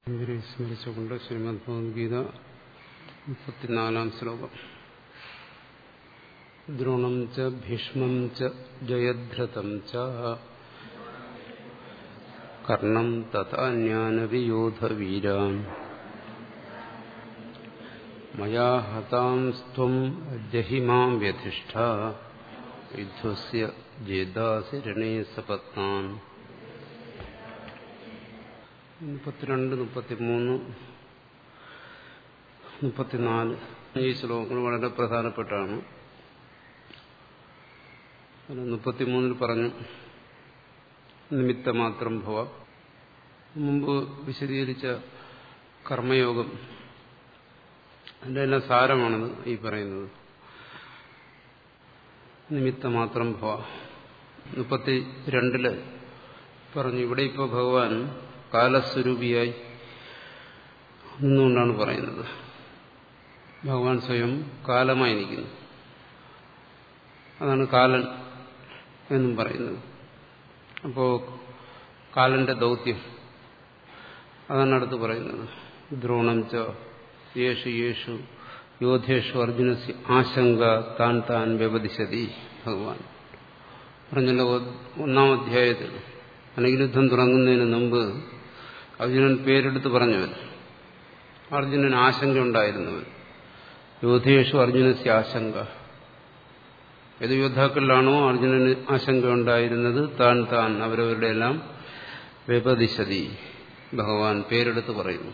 ഇവരെ സ്മരിച്ചുകൊണ്ട് ശ്രീമദ് ഭഗവത്ഗീത മുപ്പത്തിനാലാം ശ്ലോകം ദ്രോണം ച ഭീഷ്മം ച ജയദ്രഥം ച കർണം തഥാന്യാനവിയോധവീരാൻ മയാ ഹതാംസ്ത്വം ജഹിമാം വ്യധിഷ്ഠ യുദ്ധസ്യ ജേദാസി രണേ സപത്നാൻ മുപ്പത്തിരണ്ട് മുപ്പത്തിമൂന്ന് മുപ്പത്തിനാല് ഈ ശ്ലോകങ്ങൾ വളരെ പ്രധാനപ്പെട്ടാണ് മുപ്പത്തിമൂന്നിൽ പറഞ്ഞു നിമിത്തമാത്രം ഭവ മുമ്പ് വിശദീകരിച്ച കർമ്മയോഗം അതിൻ്റെ എല്ലാം സാരമാണത് ഈ പറയുന്നത് നിമിത്തമാത്രം ഭവ മുപ്പത്തി രണ്ടില് പറഞ്ഞു ഇവിടെ ഇപ്പോൾ ഭഗവാൻ കാലസ്വരൂപിയായി നിന്നുകൊണ്ടാണ് പറയുന്നത് ഭഗവാൻ സ്വയം കാലമായി നിൽക്കുന്നു അതാണ് കാലൻ എന്നും പറയുന്നത് അപ്പോ കാലന്റെ ദൗത്യം അതാണ് അടുത്ത് പറയുന്നത് ദ്രോണം ച യേശു യേശു യോധേഷു അർജുനസ് ആശങ്ക താൻ താൻ വ്യവതിശതി ഭഗവാൻ പറഞ്ഞല്ലോ ഒന്നാം അധ്യായത്തിൽ അല്ലെങ്കിൽ യുദ്ധം തുടങ്ങുന്നതിന് മുമ്പ് അർജുനൻ പേരെടുത്ത് പറഞ്ഞവൻ അർജുനൻ ആശങ്ക ഉണ്ടായിരുന്നവൻ യോധേഷു അർജുനസ്യ ആശങ്ക ഏത് യോദ്ധാക്കളിലാണോ അർജുനന് ആശങ്ക ഉണ്ടായിരുന്നത് താൻ താൻ അവരവരുടെ എല്ലാം വ്യപതിശതി ഭഗവാൻ പേരെടുത്ത് പറയുന്നു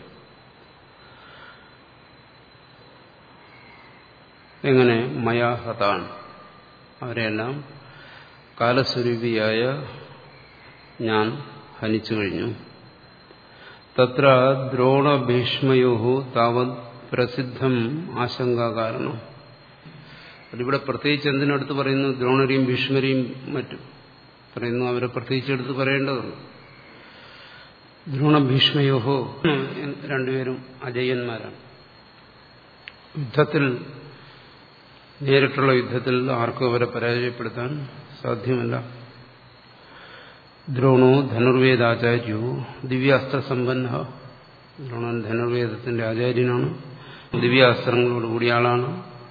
എങ്ങനെ മയാഹതാൻ അവരെല്ലാം കാലസ്വരൂപിയായ ഞാൻ ഹനിച്ചു കഴിഞ്ഞു തത്ര ദ്രോണഭീഷ്മയോ താവത് പ്രസിദ്ധം ആശങ്കാ കാരണം അതിവിടെ പ്രത്യേകിച്ച് എന്തിനടുത്ത് പറയുന്നു ദ്രോണരെയും ഭീഷ്മരെയും മറ്റും പറയുന്നു അവരെ പ്രത്യേകിച്ച് എടുത്ത് പറയേണ്ടതുണ്ട് ദ്രോണഭീഷ്മയോഹോ രണ്ടുപേരും അജയന്മാരാണ് യുദ്ധത്തിൽ നേരിട്ടുള്ള യുദ്ധത്തിൽ ആർക്കും അവരെ പരാജയപ്പെടുത്താൻ സാധ്യമല്ല ദ്രോണോ ധനുർവേദാചാര്യോ ദിവ്യാസ്ത്ര സമ്പന്ന ദ്രോണൻ ധനുർവേദത്തിന്റെ ആചാര്യനാണ് ദിവ്യാസ്ത്രങ്ങളോട് കൂടിയ ആളാണ്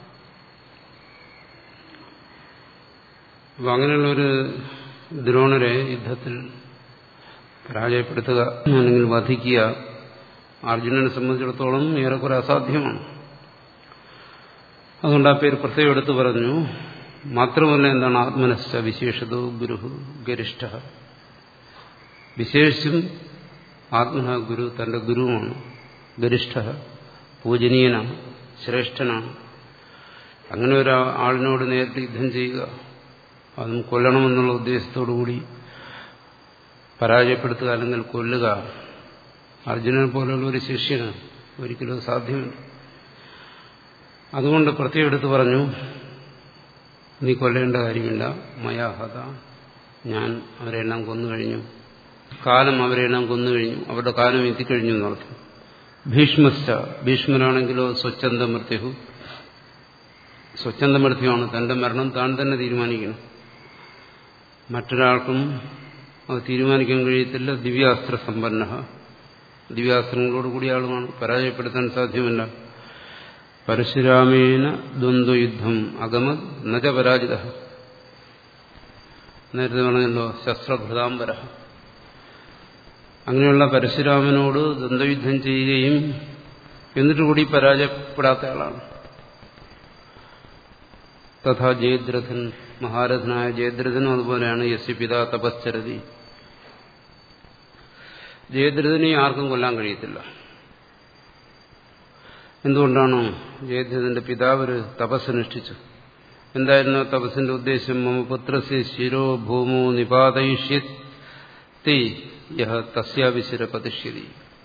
അപ്പൊ അങ്ങനെയുള്ളൊരു ദ്രോണരെ യുദ്ധത്തിൽ പരാജയപ്പെടുത്തുക അല്ലെങ്കിൽ വധിക്കുക അർജുനനെ സംബന്ധിച്ചിടത്തോളം ഏറെക്കുറെ അസാധ്യമാണ് അതുകൊണ്ട് ആ പേര് പ്രത്യേകം എടുത്തു പറഞ്ഞു മാത്രമല്ല എന്താണ് ആത്മനശ്ച വിശേഷതോ ഗുരു ഗരിഷ്ഠ വിശേഷിച്ചും ആത്മന ഗുരു തന്റെ ഗുരുവാണ് ഗരിഷ്ഠ പൂജനീയനാണ് ശ്രേഷ്ഠനാണ് അങ്ങനെ ഒരു ആളിനോട് നേരിട്ട് യുദ്ധം ചെയ്യുക അതും കൊല്ലണമെന്നുള്ള ഉദ്ദേശത്തോടുകൂടി പരാജയപ്പെടുത്തുക അല്ലെങ്കിൽ കൊല്ലുക അർജുനനെ പോലുള്ള ഒരു ശിഷ്യന് ഒരിക്കലും സാധ്യമല്ല അതുകൊണ്ട് പ്രത്യേകം എടുത്ത് പറഞ്ഞു നീ കൊല്ലേണ്ട കാര്യമില്ല മയാഹത ഞാൻ അവരെല്ലാം കൊന്നു കഴിഞ്ഞു കാലം അവരെല്ലാം കൊന്നു കഴിഞ്ഞു അവരുടെ കാലം എത്തിക്കഴിഞ്ഞു എന്നർത്ഥം ഭീഷ്മസ്ഥ ഭീഷ്മരാണെങ്കിലോ സ്വച്ഛന്ത മൃത്യു സ്വച്ഛന്ത മൃത്യുവാണ് തന്റെ മരണം താൻ തന്നെ തീരുമാനിക്കണം മറ്റൊരാൾക്കും അത് തീരുമാനിക്കാൻ കഴിയത്തില്ല ദിവ്യാസ്ത്ര സമ്പന്ന ദിവ്യാസ്ത്രങ്ങളോട് കൂടിയ ആളുമാണ് പരാജയപ്പെടുത്താൻ സാധ്യമല്ല പരശുരാമേന ദ്വന്ദ്വയുദ്ധം അഗമത് നജ പരാജിത നേരത്തെ പറഞ്ഞല്ലോ ശസ്ത്രഭൃതാംബര അങ്ങനെയുള്ള പരശുരാമനോട് ദ്വന്ദ്വയുദ്ധം ചെയ്യുകയും എന്നിട്ട് കൂടി പരാജയപ്പെടാത്ത ആളാണ് തഥാ ജയദ്രഥൻ മഹാരഥനായ ജയദ്രഥനും അതുപോലെയാണ് യസ് പിതാ തപശ്ചരതി ജയദ്രഥനെ ആർക്കും കൊല്ലാൻ കഴിയത്തില്ല എന്തുകൊണ്ടാണോ ജയദ്രഥന്റെ പിതാവ് ഒരു തപസ്സനുഷ്ഠിച്ചു എന്തായിരുന്നു തപസ്സിന്റെ ഉദ്ദേശം മമ പുത്രസ്യ ശിരോ ഭൂമോ നിപാതയിഷ്യത്തി യഹ തസ്യാവിശിര പതിഷ്യതി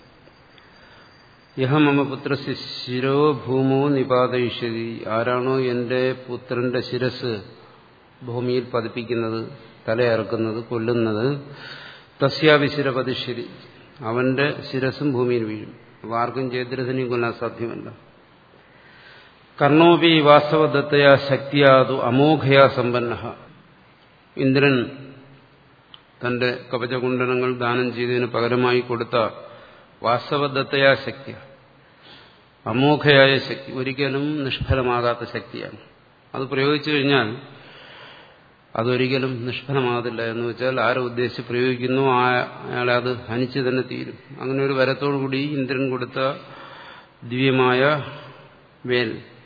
യഹ മമ പുത്രസ്യ ശിരോ ഭൂമോ നിപാതയിഷ്യതി ആരാണോ എന്റെ പുത്രന്റെ ശിരസ് ഭൂമിയിൽ പതിപ്പിക്കുന്നത് തലയിറക്കുന്നത് കൊല്ലുന്നത് തസ്യാവിശിര പതിഷ്യതി അവന്റെ ശിരസും ഭൂമിയിൽ വീഴും അപ്പോൾ ആർക്കും ജയദ്രഥനെയും കൊല്ലാൻ സാധ്യമല്ല കർണോപി വാസ്തവദത്തയാ ശക്തിയാതു അമോഘയാ സമ്പന്ന ഇന്ദ്രൻ തന്റെ കവചകുണ്ടലങ്ങൾ ദാനം ചെയ്തതിന് പകരമായി കൊടുത്ത വാസ്തവദത്തയാ ശക്തി അമോഘയായ ശക്തി ഒരിക്കലും നിഷ്ഫലമാകാത്ത ശക്തിയാണ് അത് പ്രയോഗിച്ചു കഴിഞ്ഞാൽ അതൊരിക്കലും നിഷ്ഫലമാകത്തില്ല എന്ന് വെച്ചാൽ ആരെ ഉദ്ദേശിച്ച് പ്രയോഗിക്കുന്നു ആ അയാളെ അത് ഹനിച്ചു തന്നെ തീരും അങ്ങനെ ഒരു വരത്തോടുകൂടി ഇന്ദ്രൻ കൊടുത്ത ദിവ്യമായ വേൽ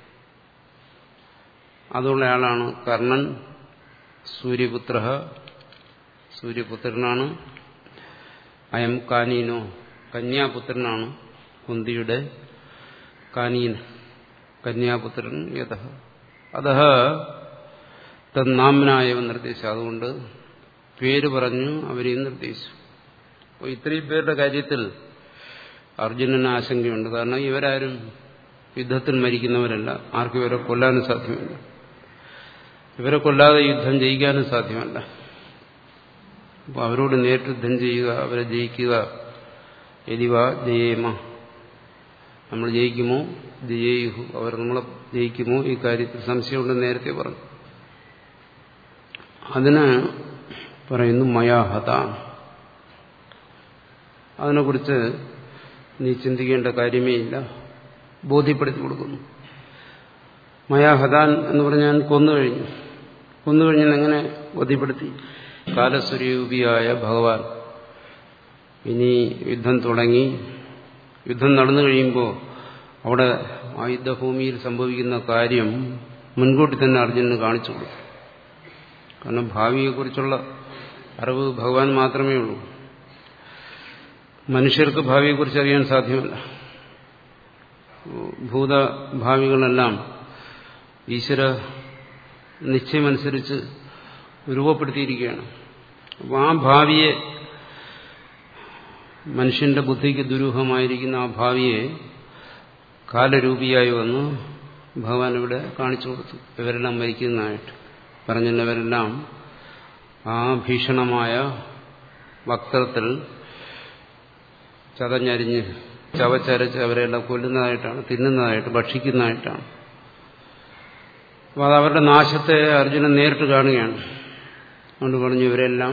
അതുള്ള ആളാണ് കർണൻ സൂര്യപുത്ര സൂര്യപുത്രനാണ് അയം കാനീനോ കന്യാപുത്രനാണ് കുന്തിയുടെ കാനീൻ കന്യാപുത്രൻ യഥ അത തന്നാമനായവ നിർദ്ദേശിച്ചു അതുകൊണ്ട് പേര് പറഞ്ഞു അവരെയും നിർദ്ദേശിച്ചു അപ്പോൾ ഇത്രയും പേരുടെ കാര്യത്തിൽ അർജുനന് ആശങ്കയുണ്ട് കാരണം ഇവരാരും യുദ്ധത്തിൽ മരിക്കുന്നവരല്ല ആർക്കും ഇവരെ കൊല്ലാനും സാധ്യമല്ല ഇവരെ കൊല്ലാതെ യുദ്ധം ജയിക്കാനും സാധ്യമല്ല അപ്പോൾ അവരോട് നേരിട്ട് യുദ്ധം ചെയ്യുക അവരെ ജയിക്കുക എലിവ ജയേമ നമ്മൾ ജയിക്കുമോ ജയേഹു അവർ നമ്മളെ ജയിക്കുമോ ഈ കാര്യത്തിൽ സംശയമുണ്ടെന്ന് നേരത്തെ പറഞ്ഞു അതിന് പറയുന്നു മയാഹത അതിനെക്കുറിച്ച് നീ ചിന്തിക്കേണ്ട കാര്യമേ ഇല്ല ബോധ്യപ്പെടുത്തി കൊടുക്കുന്നു മയാഹതാൻ എന്ന് പറഞ്ഞാൽ കൊന്നു കഴിഞ്ഞു കൊന്നു കഴിഞ്ഞാൽ എങ്ങനെ ബോധ്യപ്പെടുത്തി കാലസ്വരൂപിയായ ഭഗവാൻ ഇനി യുദ്ധം തുടങ്ങി യുദ്ധം നടന്നു കഴിയുമ്പോൾ അവിടെ ആ യുദ്ധഭൂമിയിൽ സംഭവിക്കുന്ന കാര്യം മുൻകൂട്ടി തന്നെ അർജുനന് കാണിച്ചു കൊടുക്കും കാരണം ഭാവിയെക്കുറിച്ചുള്ള അറിവ് ഭഗവാൻ മാത്രമേ ഉള്ളൂ മനുഷ്യർക്ക് ഭാവിയെക്കുറിച്ച് അറിയാൻ സാധ്യമല്ല ഭൂതഭാവികളെല്ലാം ഈശ്വര നിശ്ചയമനുസരിച്ച് രൂപപ്പെടുത്തിയിരിക്കുകയാണ് അപ്പോൾ ആ ഭാവിയെ മനുഷ്യന്റെ ബുദ്ധിക്ക് ദുരൂഹമായിരിക്കുന്ന ആ ഭാവിയെ കാലരൂപിയായി വന്ന് ഭഗവാൻ ഇവിടെ കാണിച്ചു കൊടുത്തു ഇവരെല്ലാം മരിക്കുന്നതായിട്ട് പറഞ്ഞില്ലവരെല്ലാം ആ ഭീഷണമായ വക്രത്തിൽ ചതഞ്ഞരിഞ്ഞ് ചവച്ചരച്ച് അവരെല്ലാം കൊല്ലുന്നതായിട്ടാണ് തിന്നുന്നതായിട്ട് ഭക്ഷിക്കുന്നതായിട്ടാണ് അപ്പോൾ അത് അവരുടെ നാശത്തെ അർജുനൻ നേരിട്ട് കാണുകയാണ് അതുകൊണ്ട് പറഞ്ഞു ഇവരെല്ലാം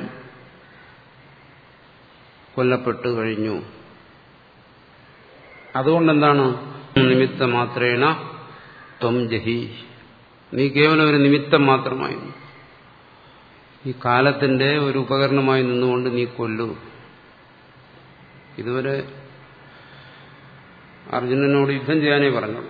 കൊല്ലപ്പെട്ടു കഴിഞ്ഞു അതുകൊണ്ടെന്താണ് നിമിത്ത മാത്രേണ ത്വം ജഹി നീ കേവലം ഒരു നിമിത്തം മാത്രമായി ഈ കാലത്തിന്റെ ഒരു ഉപകരണമായി നിന്നുകൊണ്ട് നീ കൊല്ലു ഇതുവരെ അർജുനനോട് യുദ്ധം ചെയ്യാനേ പറഞ്ഞത്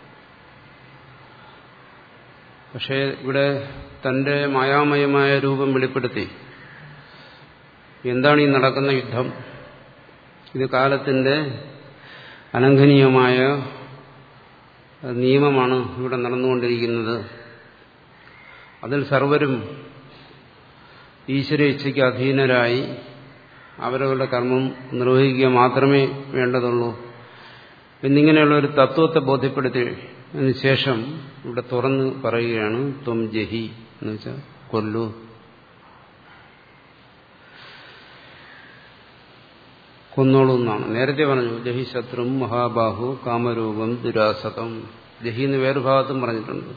പക്ഷേ ഇവിടെ തന്റെ മായാമയമായ രൂപം വെളിപ്പെടുത്തി എന്താണ് ഈ നടക്കുന്ന യുദ്ധം ഇത് കാലത്തിന്റെ അലംഘനീയമായ നിയമമാണ് ഇവിടെ നടന്നുകൊണ്ടിരിക്കുന്നത് അതിൽ സർവരും ഈശ്വര ഇച്ഛയ്ക്ക് അധീനരായി അവരവരുടെ കർമ്മം നിർവഹിക്കുക മാത്രമേ വേണ്ടതുള്ളൂ എന്നിങ്ങനെയുള്ള ഒരു തത്വത്തെ ബോധ്യപ്പെടുത്തിയതിനു ശേഷം ഇവിടെ തുറന്ന് പറയുകയാണ് ത്വം ജഹി എന്ന് വെച്ചാൽ കൊല്ലു കൊന്നോളൂ എന്നാണ് നേരത്തെ പറഞ്ഞു ജഹി ശത്രും മഹാബാഹു കാമരൂപം ദുരാസതം ജഹി എന്ന് വേറെ ഭാഗത്തും പറഞ്ഞിട്ടുണ്ട്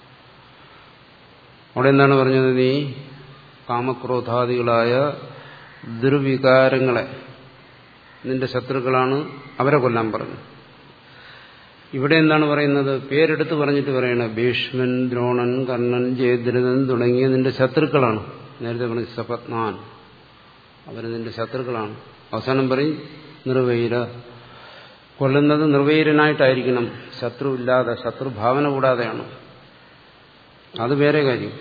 അവിടെ എന്താണ് പറഞ്ഞത് നീ കാമക്രോധാദികളായ ദുർവികാരങ്ങളെ നിന്റെ ശത്രുക്കളാണ് അവരെ കൊല്ലാൻ പറഞ്ഞു ഇവിടെ എന്താണ് പറയുന്നത് പേരെടുത്ത് പറഞ്ഞിട്ട് പറയണ ഭീഷ്മൻ ദ്രോണൻ കർണൻ ജയദ്രഥൻ തുടങ്ങിയ നിന്റെ ശത്രുക്കളാണ് നേരത്തെ പറഞ്ഞ സപത്നാൻ അവർ നിന്റെ ശത്രുക്കളാണ് അവസാനം പറയും നിർവൈര കൊല്ലുന്നത് നിർവൈരനായിട്ടായിരിക്കണം ശത്രു ഇല്ലാതെ ശത്രുഭാവന കൂടാതെയാണ് അത് വേറെ കാര്യം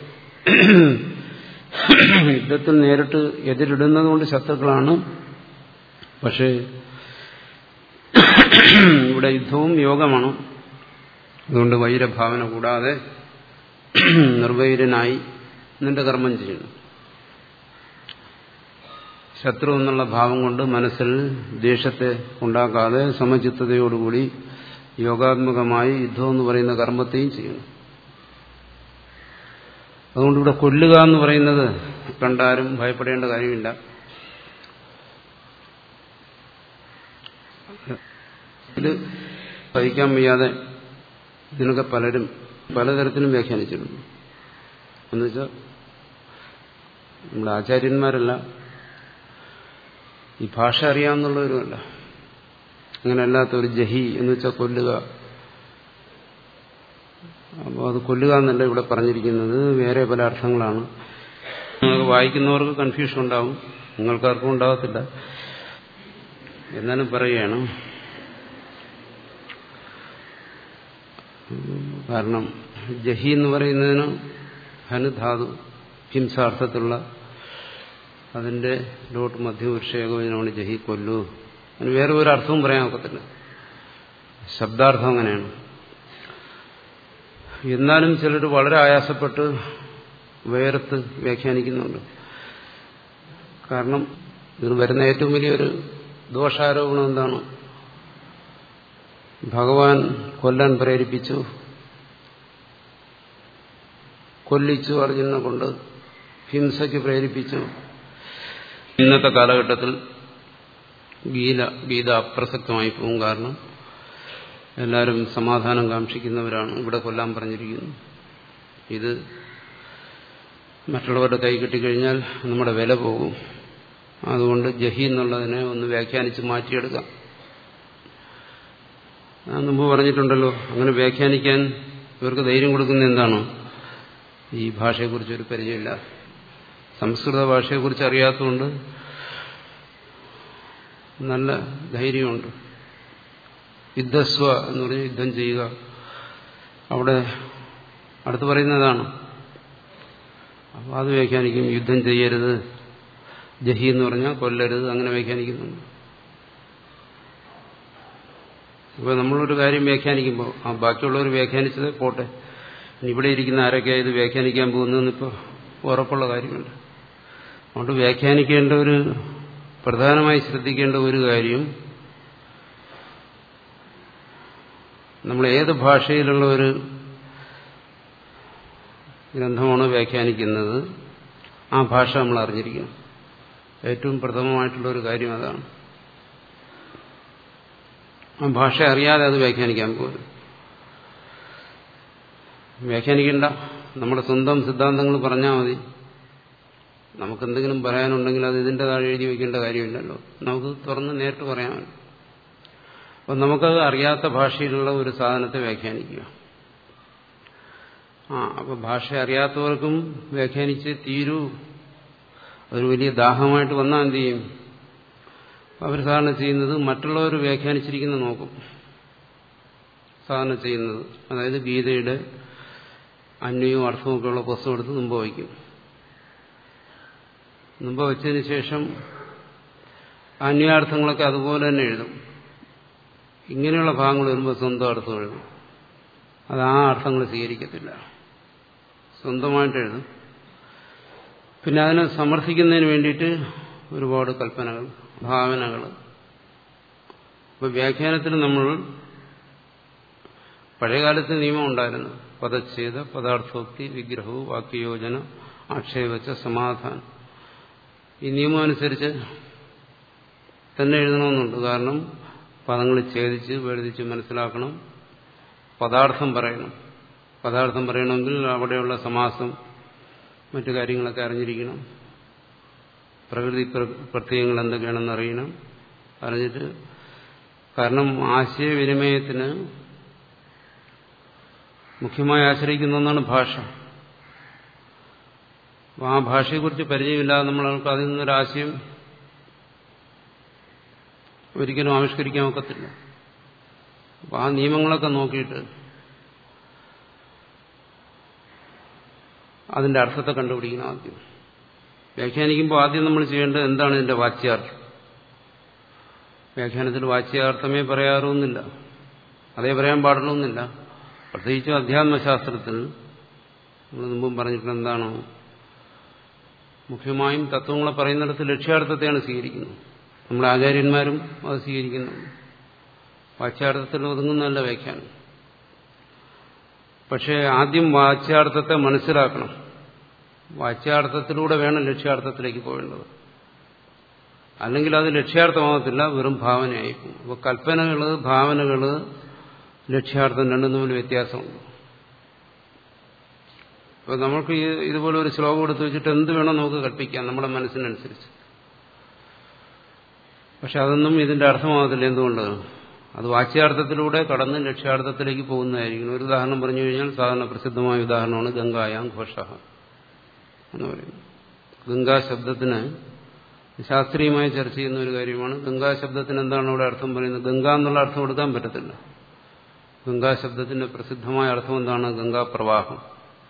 യുദ്ധത്തിൽ നേരിട്ട് എതിരിടുന്നത് കൊണ്ട് ശത്രുക്കളാണ് പക്ഷേ ഇവിടെ യുദ്ധവും യോഗമാണ് അതുകൊണ്ട് വൈരഭാവന കൂടാതെ നിർവൈരനായി നിന്റെ കർമ്മം ചെയ്യുന്നു ശത്രു എന്നുള്ള ഭാവം കൊണ്ട് മനസ്സിൽ ദേഷ്യത്തെ ഉണ്ടാക്കാതെ സമചിത്തതയോടുകൂടി യോഗാത്മകമായി യുദ്ധം എന്ന് പറയുന്ന കർമ്മത്തെയും ചെയ്യുന്നു അതുകൊണ്ട് ഇവിടെ കൊല്ലുക എന്ന് പറയുന്നത് കണ്ടാരും ഭയപ്പെടേണ്ട കാര്യമില്ല ഇത് സഹിക്കാൻ വയ്യാതെ ഇതിനൊക്കെ പലരും പലതരത്തിലും വ്യാഖ്യാനിച്ചിട്ടുണ്ട് എന്നുവെച്ചാൽ നമ്മുടെ ആചാര്യന്മാരല്ല ഈ ഭാഷ അറിയാവുന്നവരുമല്ല അങ്ങനെ അല്ലാത്ത ഒരു ജഹി എന്ന് വെച്ചാൽ കൊല്ലുക അപ്പോൾ അത് കൊല്ലുക എന്നല്ല ഇവിടെ പറഞ്ഞിരിക്കുന്നത് വേറെ പല അർത്ഥങ്ങളാണ് നിങ്ങൾക്ക് വായിക്കുന്നവർക്ക് കൺഫ്യൂഷൻ ഉണ്ടാവും നിങ്ങൾക്കാർക്കും ഉണ്ടാകത്തില്ല എന്നാലും പറയുകയാണ് കാരണം ജഹി എന്ന് പറയുന്നതിന് ഹനുധാതു ഹിംസാർത്ഥത്തിലുള്ള അതിന്റെ ഡോട്ട് മധ്യപുരുഷേകവചനമാണ് ജഹി കൊല്ലു അതിന് വേറെ ഒരു അർത്ഥവും പറയാൻ ഒക്കത്തില്ല ശബ്ദാർത്ഥം അങ്ങനെയാണ് എന്നാലും ചിലർ വളരെ ആയാസപ്പെട്ട് വേർത്ത് വ്യാഖ്യാനിക്കുന്നുണ്ട് കാരണം ഇതിന് വരുന്ന ഏറ്റവും വലിയൊരു ദോഷാരോപണം എന്താണ് ഭഗവാൻ കൊല്ലാൻ പ്രേരിപ്പിച്ചു കൊല്ലിച്ചു അർജുനെ കൊണ്ട് ഹിംസയ്ക്ക് പ്രേരിപ്പിച്ചു ഇന്നത്തെ കാലഘട്ടത്തിൽ ഗീത ഗീത അപ്രസക്തമായി പോകും കാരണം എല്ലാവരും സമാധാനം കാക്ഷിക്കുന്നവരാണ് ഇവിടെ കൊല്ലാൻ പറഞ്ഞിരിക്കുന്നു ഇത് മറ്റുള്ളവരുടെ കൈ കിട്ടിക്കഴിഞ്ഞാൽ നമ്മുടെ വില പോകും അതുകൊണ്ട് ജഹി എന്നുള്ളതിനെ ഒന്ന് വ്യാഖ്യാനിച്ച് മാറ്റിയെടുക്കാം ഞാൻ മുമ്പ് പറഞ്ഞിട്ടുണ്ടല്ലോ അങ്ങനെ വ്യാഖ്യാനിക്കാൻ ഇവർക്ക് ധൈര്യം കൊടുക്കുന്ന എന്താണ് ഈ ഭാഷയെക്കുറിച്ചൊരു പരിചയമില്ല സംസ്കൃത ഭാഷയെക്കുറിച്ച് അറിയാത്തതുകൊണ്ട് നല്ല ധൈര്യമുണ്ട് യുദ്ധസ്വ എന്ന് പറഞ്ഞ് യുദ്ധം ചെയ്യുക അവിടെ അടുത്ത് പറയുന്നതാണ് അപ്പോൾ അത് വ്യാഖ്യാനിക്കും യുദ്ധം ചെയ്യരുത് ജഹി എന്ന് പറഞ്ഞാൽ കൊല്ലരുത് അങ്ങനെ വ്യാഖ്യാനിക്കുന്നുണ്ട് ഇപ്പോൾ നമ്മളൊരു കാര്യം വ്യാഖ്യാനിക്കുമ്പോൾ ആ ബാക്കിയുള്ളവർ വ്യാഖ്യാനിച്ചത് പോട്ടെ ഇവിടെ ഇരിക്കുന്ന ആരൊക്കെയാണ് ഇത് വ്യാഖ്യാനിക്കാൻ പോകുന്നതെന്നിപ്പോൾ ഉറപ്പുള്ള കാര്യമുണ്ട് അതുകൊണ്ട് വ്യാഖ്യാനിക്കേണ്ട ഒരു പ്രധാനമായി ശ്രദ്ധിക്കേണ്ട ഒരു കാര്യം നമ്മൾ ഏത് ഭാഷയിലുള്ള ഒരു ഗ്രന്ഥമാണോ വ്യാഖ്യാനിക്കുന്നത് ആ ഭാഷ നമ്മൾ അറിഞ്ഞിരിക്കണം ഏറ്റവും പ്രഥമമായിട്ടുള്ള ഒരു കാര്യം അതാണ് ആ ഭാഷ അറിയാതെ അത് വ്യാഖ്യാനിക്കാൻ പോലും വ്യാഖ്യാനിക്കണ്ട നമ്മുടെ സ്വന്തം സിദ്ധാന്തങ്ങൾ പറഞ്ഞാൽ മതി നമുക്കെന്തെങ്കിലും പറയാനുണ്ടെങ്കിൽ അത് ഇതിൻ്റെ താഴെ എഴുതി വയ്ക്കേണ്ട കാര്യമില്ലല്ലോ നമുക്ക് തുറന്ന് നേരിട്ട് പറയാമല്ലോ അപ്പം നമുക്കത് അറിയാത്ത ഭാഷയിലുള്ള ഒരു സാധനത്തെ വ്യാഖ്യാനിക്കുക ആ അപ്പോൾ ഭാഷ അറിയാത്തവർക്കും വ്യാഖ്യാനിച്ച് തീരൂ ഒരു വലിയ ദാഹമായിട്ട് വന്നാൽ എന്ത് ചെയ്യും അവർ സാധാരണ ചെയ്യുന്നത് മറ്റുള്ളവർ വ്യാഖ്യാനിച്ചിരിക്കുന്ന നോക്കും സാധാരണ ചെയ്യുന്നത് അതായത് ഗീതയുടെ അന്വയവും അർത്ഥമൊക്കെ ഉള്ള പുസ്തകം എടുത്ത് മുമ്പ് വയ്ക്കും മുമ്പ് വെച്ചതിന് ശേഷം അന്യാർത്ഥങ്ങളൊക്കെ അതുപോലെ തന്നെ എഴുതും ഇങ്ങനെയുള്ള ഭാഗങ്ങൾ വരുമ്പോൾ സ്വന്തം അർത്ഥം എഴുതും അത് ആ അർത്ഥങ്ങൾ സ്വീകരിക്കത്തില്ല സ്വന്തമായിട്ട് എഴുതും പിന്നെ അതിനെ സമർത്ഥിക്കുന്നതിന് വേണ്ടിയിട്ട് ഒരുപാട് കൽപ്പനകൾ ഭാവനകൾ അപ്പോൾ വ്യാഖ്യാനത്തിൽ നമ്മൾ പഴയകാലത്ത് നിയമം ഉണ്ടായിരുന്നു പദച്ഛേദ പദാർത്ഥോക്തി വിഗ്രഹവും വാക്യയോജന ആക്ഷേപച്ച സമാധാനം ഈ നിയമം അനുസരിച്ച് തന്നെ എഴുതണമെന്നുണ്ട് കാരണം പദങ്ങൾ ഛേദിച്ച് വേർതിച്ച് മനസ്സിലാക്കണം പദാർത്ഥം പറയണം പദാർത്ഥം പറയണമെങ്കിൽ അവിടെയുള്ള സമാസം മറ്റു കാര്യങ്ങളൊക്കെ അറിഞ്ഞിരിക്കണം പ്രകൃതി പ്രത്യയങ്ങൾ എന്തൊക്കെയാണെന്ന് അറിയണം അറിഞ്ഞിട്ട് കാരണം ആശയവിനിമയത്തിന് മുഖ്യമായി ആശ്രയിക്കുന്ന ഒന്നാണ് ഭാഷ ആ ഭാഷയെക്കുറിച്ച് പരിചയമില്ലാതെ നമ്മൾക്ക് അതിൽ നിന്നൊരാശയം ഒരിക്കലും ആവിഷ്കരിക്കാൻ ഒക്കത്തില്ല അപ്പം ആ നിയമങ്ങളൊക്കെ നോക്കിയിട്ട് അതിന്റെ അർത്ഥത്തെ കണ്ടുപിടിക്കണം ആദ്യം വ്യാഖ്യാനിക്കുമ്പോൾ ആദ്യം നമ്മൾ ചെയ്യേണ്ടത് എന്താണ് ഇതിന്റെ വാച്യാർത്ഥം വ്യാഖ്യാനത്തിൽ വാച്യാർത്ഥമേ പറയാറൊന്നുമില്ല അതേ പറയാൻ പാടുള്ളൊന്നുമില്ല പ്രത്യേകിച്ചും അധ്യാത്മശാസ്ത്രത്തിൽ നമ്മൾ മുമ്പും പറഞ്ഞിട്ടുള്ള എന്താണോ മുഖ്യമായും തത്വങ്ങളെ പറയുന്നിടത്ത് ലക്ഷ്യാർത്ഥത്തെയാണ് സ്വീകരിക്കുന്നത് നമ്മുടെ ആചാര്യന്മാരും അത് സ്വീകരിക്കുന്നു വാച്യാർത്ഥത്തിൽ ഒതുങ്ങുന്നതല്ല വ്യാഖ്യാനം പക്ഷേ ആദ്യം വാച്യാർത്ഥത്തെ മനസ്സിലാക്കണം വാച്യാർത്ഥത്തിലൂടെ വേണം ലക്ഷ്യാർത്ഥത്തിലേക്ക് പോകേണ്ടത് അല്ലെങ്കിൽ അത് ലക്ഷ്യാർത്ഥമാകത്തില്ല വെറും ഭാവനയായിരിക്കും അപ്പോൾ കൽപ്പനകൾ ഭാവനകൾ ലക്ഷ്യാർത്ഥം രണ്ടും തമ്മിൽ വ്യത്യാസമുണ്ട് അപ്പോൾ നമുക്ക് ഈ ഇതുപോലെ ഒരു ശ്ലോകം എടുത്ത് വെച്ചിട്ട് എന്ത് വേണം നമുക്ക് കൽപ്പിക്കാം നമ്മുടെ മനസ്സിനനുസരിച്ച് പക്ഷെ അതൊന്നും ഇതിന്റെ അർത്ഥമാകത്തില്ല എന്തുകൊണ്ട് അത് വാച്യാർത്ഥത്തിലൂടെ കടന്ന് ലക്ഷ്യാർത്ഥത്തിലേക്ക് പോകുന്നതായിരിക്കും ഒരു ഉദാഹരണം പറഞ്ഞു കഴിഞ്ഞാൽ സാധാരണ പ്രസിദ്ധമായ ഉദാഹരണമാണ് ഗംഗായാം ഘോഷ എന്ന് പറയുന്നത് ഗംഗാ ശബ്ദത്തിന് ശാസ്ത്രീയമായി ചർച്ച ചെയ്യുന്ന ഒരു കാര്യമാണ് ഗംഗാ ശബ്ദത്തിന് എന്താണ് അവിടെ അർത്ഥം പറയുന്നത് ഗംഗ എന്നുള്ള അർത്ഥം കൊടുക്കാൻ പറ്റത്തില്ല ഗംഗാ ശബ്ദത്തിന്റെ പ്രസിദ്ധമായ അർത്ഥം എന്താണ് ഗംഗാപ്രവാഹം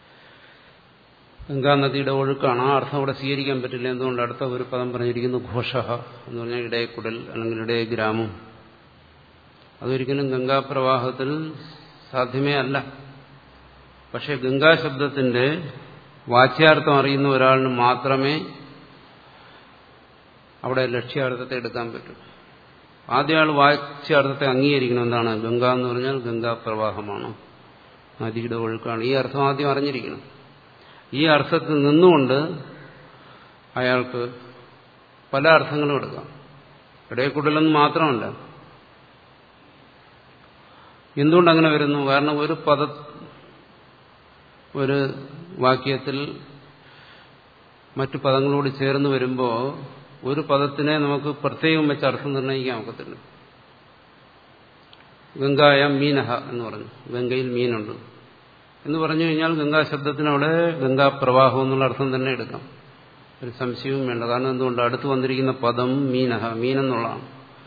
ഗംഗാ നദിയുടെ ഒഴുക്കാണ് ആ അർത്ഥം അവിടെ സ്വീകരിക്കാൻ പറ്റില്ല എന്തുകൊണ്ട് അടുത്ത ഒരു പദം പറഞ്ഞിരിക്കുന്നു ഘോഷ എന്ന് പറഞ്ഞാൽ ഇടയക്കുടൽ അല്ലെങ്കിൽ ഇടയ ഗ്രാമം അതൊരിക്കലും ഗംഗാപ്രവാഹത്തിൽ സാധ്യമേ അല്ല പക്ഷെ ഗംഗാ ശബ്ദത്തിന്റെ വാച്യാർത്ഥം അറിയുന്ന ഒരാളിന് മാത്രമേ അവിടെ ലക്ഷ്യാർത്ഥത്തെ എടുക്കാൻ പറ്റൂ ആദ്യ ആൾ വാച്യാർത്ഥത്തെ അംഗീകരിക്കണം എന്താണ് ഗംഗ എന്ന് പറഞ്ഞാൽ ഗംഗാപ്രവാഹമാണ് നദിയുടെ ഒഴുക്കാണ് ഈ അർത്ഥം ആദ്യം അറിഞ്ഞിരിക്കണം ഈ അർത്ഥത്തിൽ നിന്നുകൊണ്ട് അയാൾക്ക് പല അർത്ഥങ്ങളും എടുക്കാം ഇടയക്കുടലെന്ന് മാത്രമല്ല എന്തുകൊണ്ട് അങ്ങനെ വരുന്നു കാരണം ഒരു പദ ഒരു വാക്യത്തിൽ മറ്റു പദങ്ങളോട് ചേർന്ന് വരുമ്പോൾ ഒരു പദത്തിനെ നമുക്ക് പ്രത്യേകം വെച്ച് അർത്ഥം നിർണ്ണയിക്കാൻ ഒക്കത്തില്ല ഗംഗായ മീനഹ എന്ന് പറഞ്ഞു ഗംഗയിൽ മീനുണ്ട് എന്ന് പറഞ്ഞു കഴിഞ്ഞാൽ ഗംഗാ ശബ്ദത്തിനവിടെ ഗംഗാപ്രവാഹം എന്നുള്ള അർത്ഥം തന്നെ എടുക്കാം ഒരു സംശയവും വേണ്ട കാരണം എന്തുകൊണ്ട് അടുത്ത് വന്നിരിക്കുന്ന പദം മീനഹ മീനെന്നുള്ളതാണ്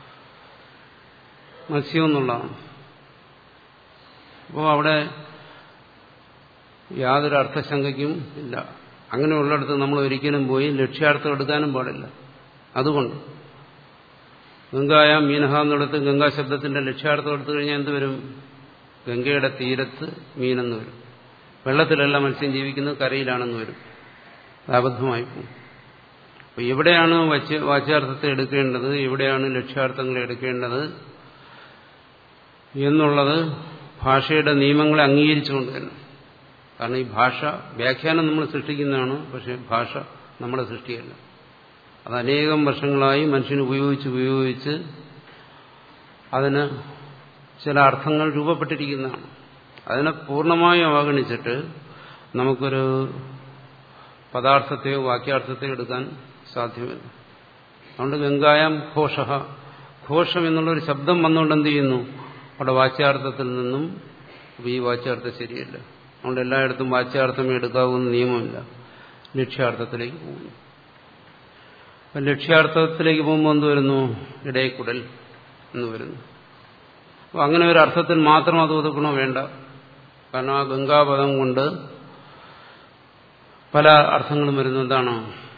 മത്സ്യം എന്നുള്ളതാണ് അപ്പോൾ അവിടെ യാതൊരു അർത്ഥശങ്കയ്ക്കും ഇല്ല അങ്ങനെയുള്ളിടത്ത് നമ്മൾ ഒരിക്കലും പോയി ലക്ഷ്യാർത്ഥം എടുക്കാനും പാടില്ല അതുകൊണ്ട് ഗംഗായ മീനഹ എന്നിടത്ത് ഗംഗാ ശബ്ദത്തിന്റെ ലക്ഷ്യാർത്ഥം എടുത്തു കഴിഞ്ഞാൽ എന്ത് വരും ഗംഗയുടെ തീരത്ത് മീനെന്ന് വരും വെള്ളത്തിലല്ല മത്സ്യം ജീവിക്കുന്നത് കരയിലാണെന്ന് വരും അബദ്ധമായി പോകും അപ്പോൾ എവിടെയാണ് വച്ച് വാച്യാർത്ഥത്തെ എടുക്കേണ്ടത് എവിടെയാണ് ലക്ഷ്യാർത്ഥങ്ങൾ എടുക്കേണ്ടത് എന്നുള്ളത് ഭാഷയുടെ നിയമങ്ങളെ അംഗീകരിച്ചുകൊണ്ട് തന്നെ കാരണം ഈ ഭാഷ വ്യാഖ്യാനം നമ്മൾ സൃഷ്ടിക്കുന്നതാണ് പക്ഷെ ഭാഷ നമ്മുടെ സൃഷ്ടിയല്ല അത് അനേകം വർഷങ്ങളായി മനുഷ്യൻ ഉപയോഗിച്ച് ഉപയോഗിച്ച് അതിന് ചില അർത്ഥങ്ങൾ രൂപപ്പെട്ടിരിക്കുന്നതാണ് അതിനെ പൂർണ്ണമായും അവഗണിച്ചിട്ട് നമുക്കൊരു പദാർത്ഥത്തെയോ വാക്യാർത്ഥത്തെയോ എടുക്കാൻ സാധ്യമല്ല അതുകൊണ്ട് ഗംഗായാം ഘോഷ ഘോഷം എന്നുള്ളൊരു ശബ്ദം വന്നുകൊണ്ട് എന്ത് ചെയ്യുന്നു അവിടെ വാച്യാർത്ഥത്തിൽ നിന്നും ഈ വാച്യാർത്ഥം ശരിയല്ല അതുകൊണ്ട് എല്ലായിടത്തും വാച്യാർത്ഥമേ എടുക്കാവുന്ന നിയമമില്ല ലക്ഷ്യാർത്ഥത്തിലേക്ക് പോകുന്നു അപ്പം ലക്ഷ്യാർത്ഥത്തിലേക്ക് പോകുമ്പോൾ എന്ത് വരുന്നു ഇടയക്കുടൽ എന്ന് വരുന്നു അപ്പം അങ്ങനെ ഒരു അർത്ഥത്തിൽ മാത്രം അത് ഒതുക്കണോ വേണ്ട കാരണം ആ ഗംഗാപദം കൊണ്ട് പല അർത്ഥങ്ങളും വരുന്നു എന്താണ്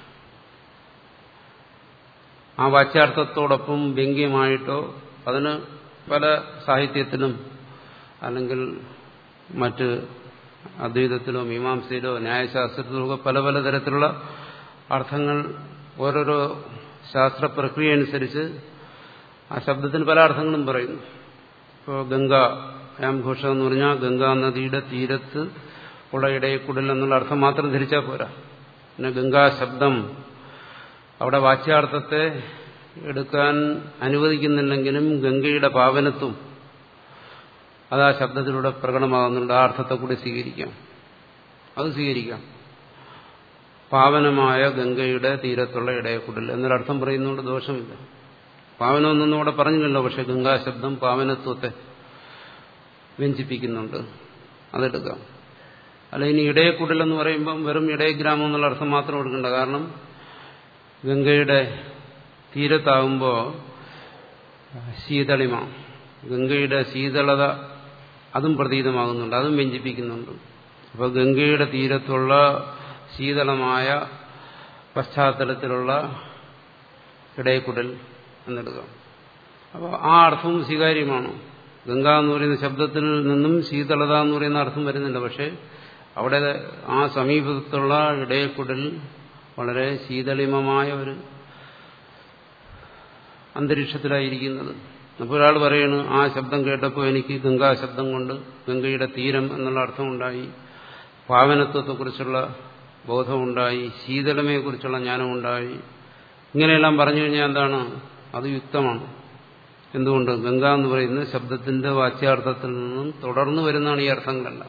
ആ വാച്യാർത്ഥത്തോടൊപ്പം വ്യംഗ്യമായിട്ടോ അതിന് പല സാഹിത്യത്തിലും അല്ലെങ്കിൽ മറ്റ് അദ്വൈതത്തിലോ മീമാംസയിലോ ന്യായശാസ്ത്രത്തിലോ ഒക്കെ പല പല തരത്തിലുള്ള അർത്ഥങ്ങൾ ഓരോരോ ശാസ്ത്ര പ്രക്രിയ അനുസരിച്ച് ആ ശബ്ദത്തിന് പല അർത്ഥങ്ങളും പറയുന്നു ഇപ്പോൾ ഗംഗ യാം ഘോഷ എന്ന് പറഞ്ഞാൽ ഗംഗാ നദിയുടെ തീരത്ത് ഉള്ള ഇടയക്കുടൽ എന്നുള്ള അർത്ഥം മാത്രം ധരിച്ചാൽ പോരാ പിന്നെ ഗംഗാ ശബ്ദം അവിടെ വാച്യാർത്ഥത്തെ എടുക്കാൻ അനുവദിക്കുന്നില്ലെങ്കിലും ഗംഗയുടെ പാവനത്വം അത് ആ ശബ്ദത്തിലൂടെ പ്രകടമാകുന്നുണ്ട് ആ അർത്ഥത്തെ കൂടി സ്വീകരിക്കാം അത് സ്വീകരിക്കാം പാവനമായ ഗംഗയുടെ തീരത്തുള്ള ഇടയക്കുടൽ എന്നൊരർത്ഥം പറയുന്നതുകൊണ്ട് ദോഷമില്ല പാവനമൊന്നും ഇവിടെ പറഞ്ഞില്ലല്ലോ പക്ഷെ ഗംഗാ ശബ്ദം പാവനത്വത്തെ വ്യഞ്ചിപ്പിക്കുന്നുണ്ട് അതെടുക്കാം അല്ല ഇനി ഇടയക്കുടൽ എന്ന് പറയുമ്പം വെറും ഇടയഗ്രാമം എന്നുള്ള അർത്ഥം മാത്രം എടുക്കണ്ട കാരണം ഗംഗയുടെ തീരത്താകുമ്പോൾ ശീതളിമ ഗംഗയുടെ ശീതളത അതും പ്രതീതമാകുന്നുണ്ട് അതും വ്യഞ്ചിപ്പിക്കുന്നുണ്ട് അപ്പോൾ ഗംഗയുടെ തീരത്തുള്ള ശീതളമായ പശ്ചാത്തലത്തിലുള്ള ഇടയക്കുടൽ എന്നെടുക്കാം അപ്പോൾ ആ അർത്ഥവും സ്വീകാര്യമാണ് ഗംഗ എന്ന് പറയുന്ന ശബ്ദത്തിൽ നിന്നും ശീതളത എന്ന് പറയുന്ന അർത്ഥം വരുന്നില്ല പക്ഷേ അവിടെ ആ സമീപത്തുള്ള ഇടയക്കുടൽ വളരെ ശീതളിമമായ ഒരു അന്തരീക്ഷത്തിലായിരിക്കുന്നത് അപ്പോൾ ഒരാൾ പറയണു ആ ശബ്ദം കേട്ടപ്പോൾ എനിക്ക് ഗംഗാ ശബ്ദം കൊണ്ട് ഗംഗയുടെ തീരം എന്നുള്ള അർത്ഥമുണ്ടായി പാവനത്വത്തെക്കുറിച്ചുള്ള ബോധമുണ്ടായി ശീതളമയെക്കുറിച്ചുള്ള ജ്ഞാനമുണ്ടായി ഇങ്ങനെയെല്ലാം പറഞ്ഞു കഴിഞ്ഞാൽ എന്താണ് അത് യുക്തമാണ് എന്തുകൊണ്ട് ഗംഗ എന്ന് പറയുന്ന ശബ്ദത്തിന്റെ വാച്യാർത്ഥത്തിൽ നിന്നും തുടർന്ന് വരുന്നതാണ് ഈ അർത്ഥങ്ങളെല്ലാം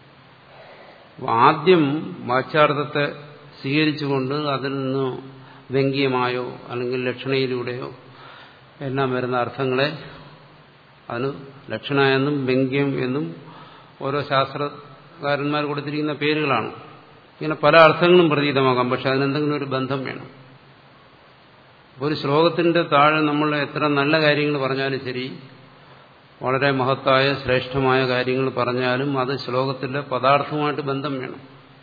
ആദ്യം വാച്യാർത്ഥത്തെ സ്വീകരിച്ചുകൊണ്ട് അതിൽ നിന്ന് വ്യംഗ്യമായോ അല്ലെങ്കിൽ ലക്ഷണയിലൂടെയോ എല്ലാം വരുന്ന അർത്ഥങ്ങളെ അതിന് ലക്ഷണ എന്നും വ്യംഗ്യം എന്നും ഓരോ ശാസ്ത്രകാരന്മാർ കൊടുത്തിരിക്കുന്ന പേരുകളാണ് ഇങ്ങനെ പല അർത്ഥങ്ങളും പ്രതീതമാകാം പക്ഷെ അതിനെന്തെങ്കിലും ഒരു ബന്ധം വേണം ഒരു ശ്ലോകത്തിന്റെ താഴെ നമ്മൾ എത്ര നല്ല കാര്യങ്ങൾ പറഞ്ഞാലും ശരി വളരെ മഹത്തായ ശ്രേഷ്ഠമായ കാര്യങ്ങൾ പറഞ്ഞാലും അത് ശ്ലോകത്തിന്റെ പദാർത്ഥവുമായിട്ട് ബന്ധം വേണം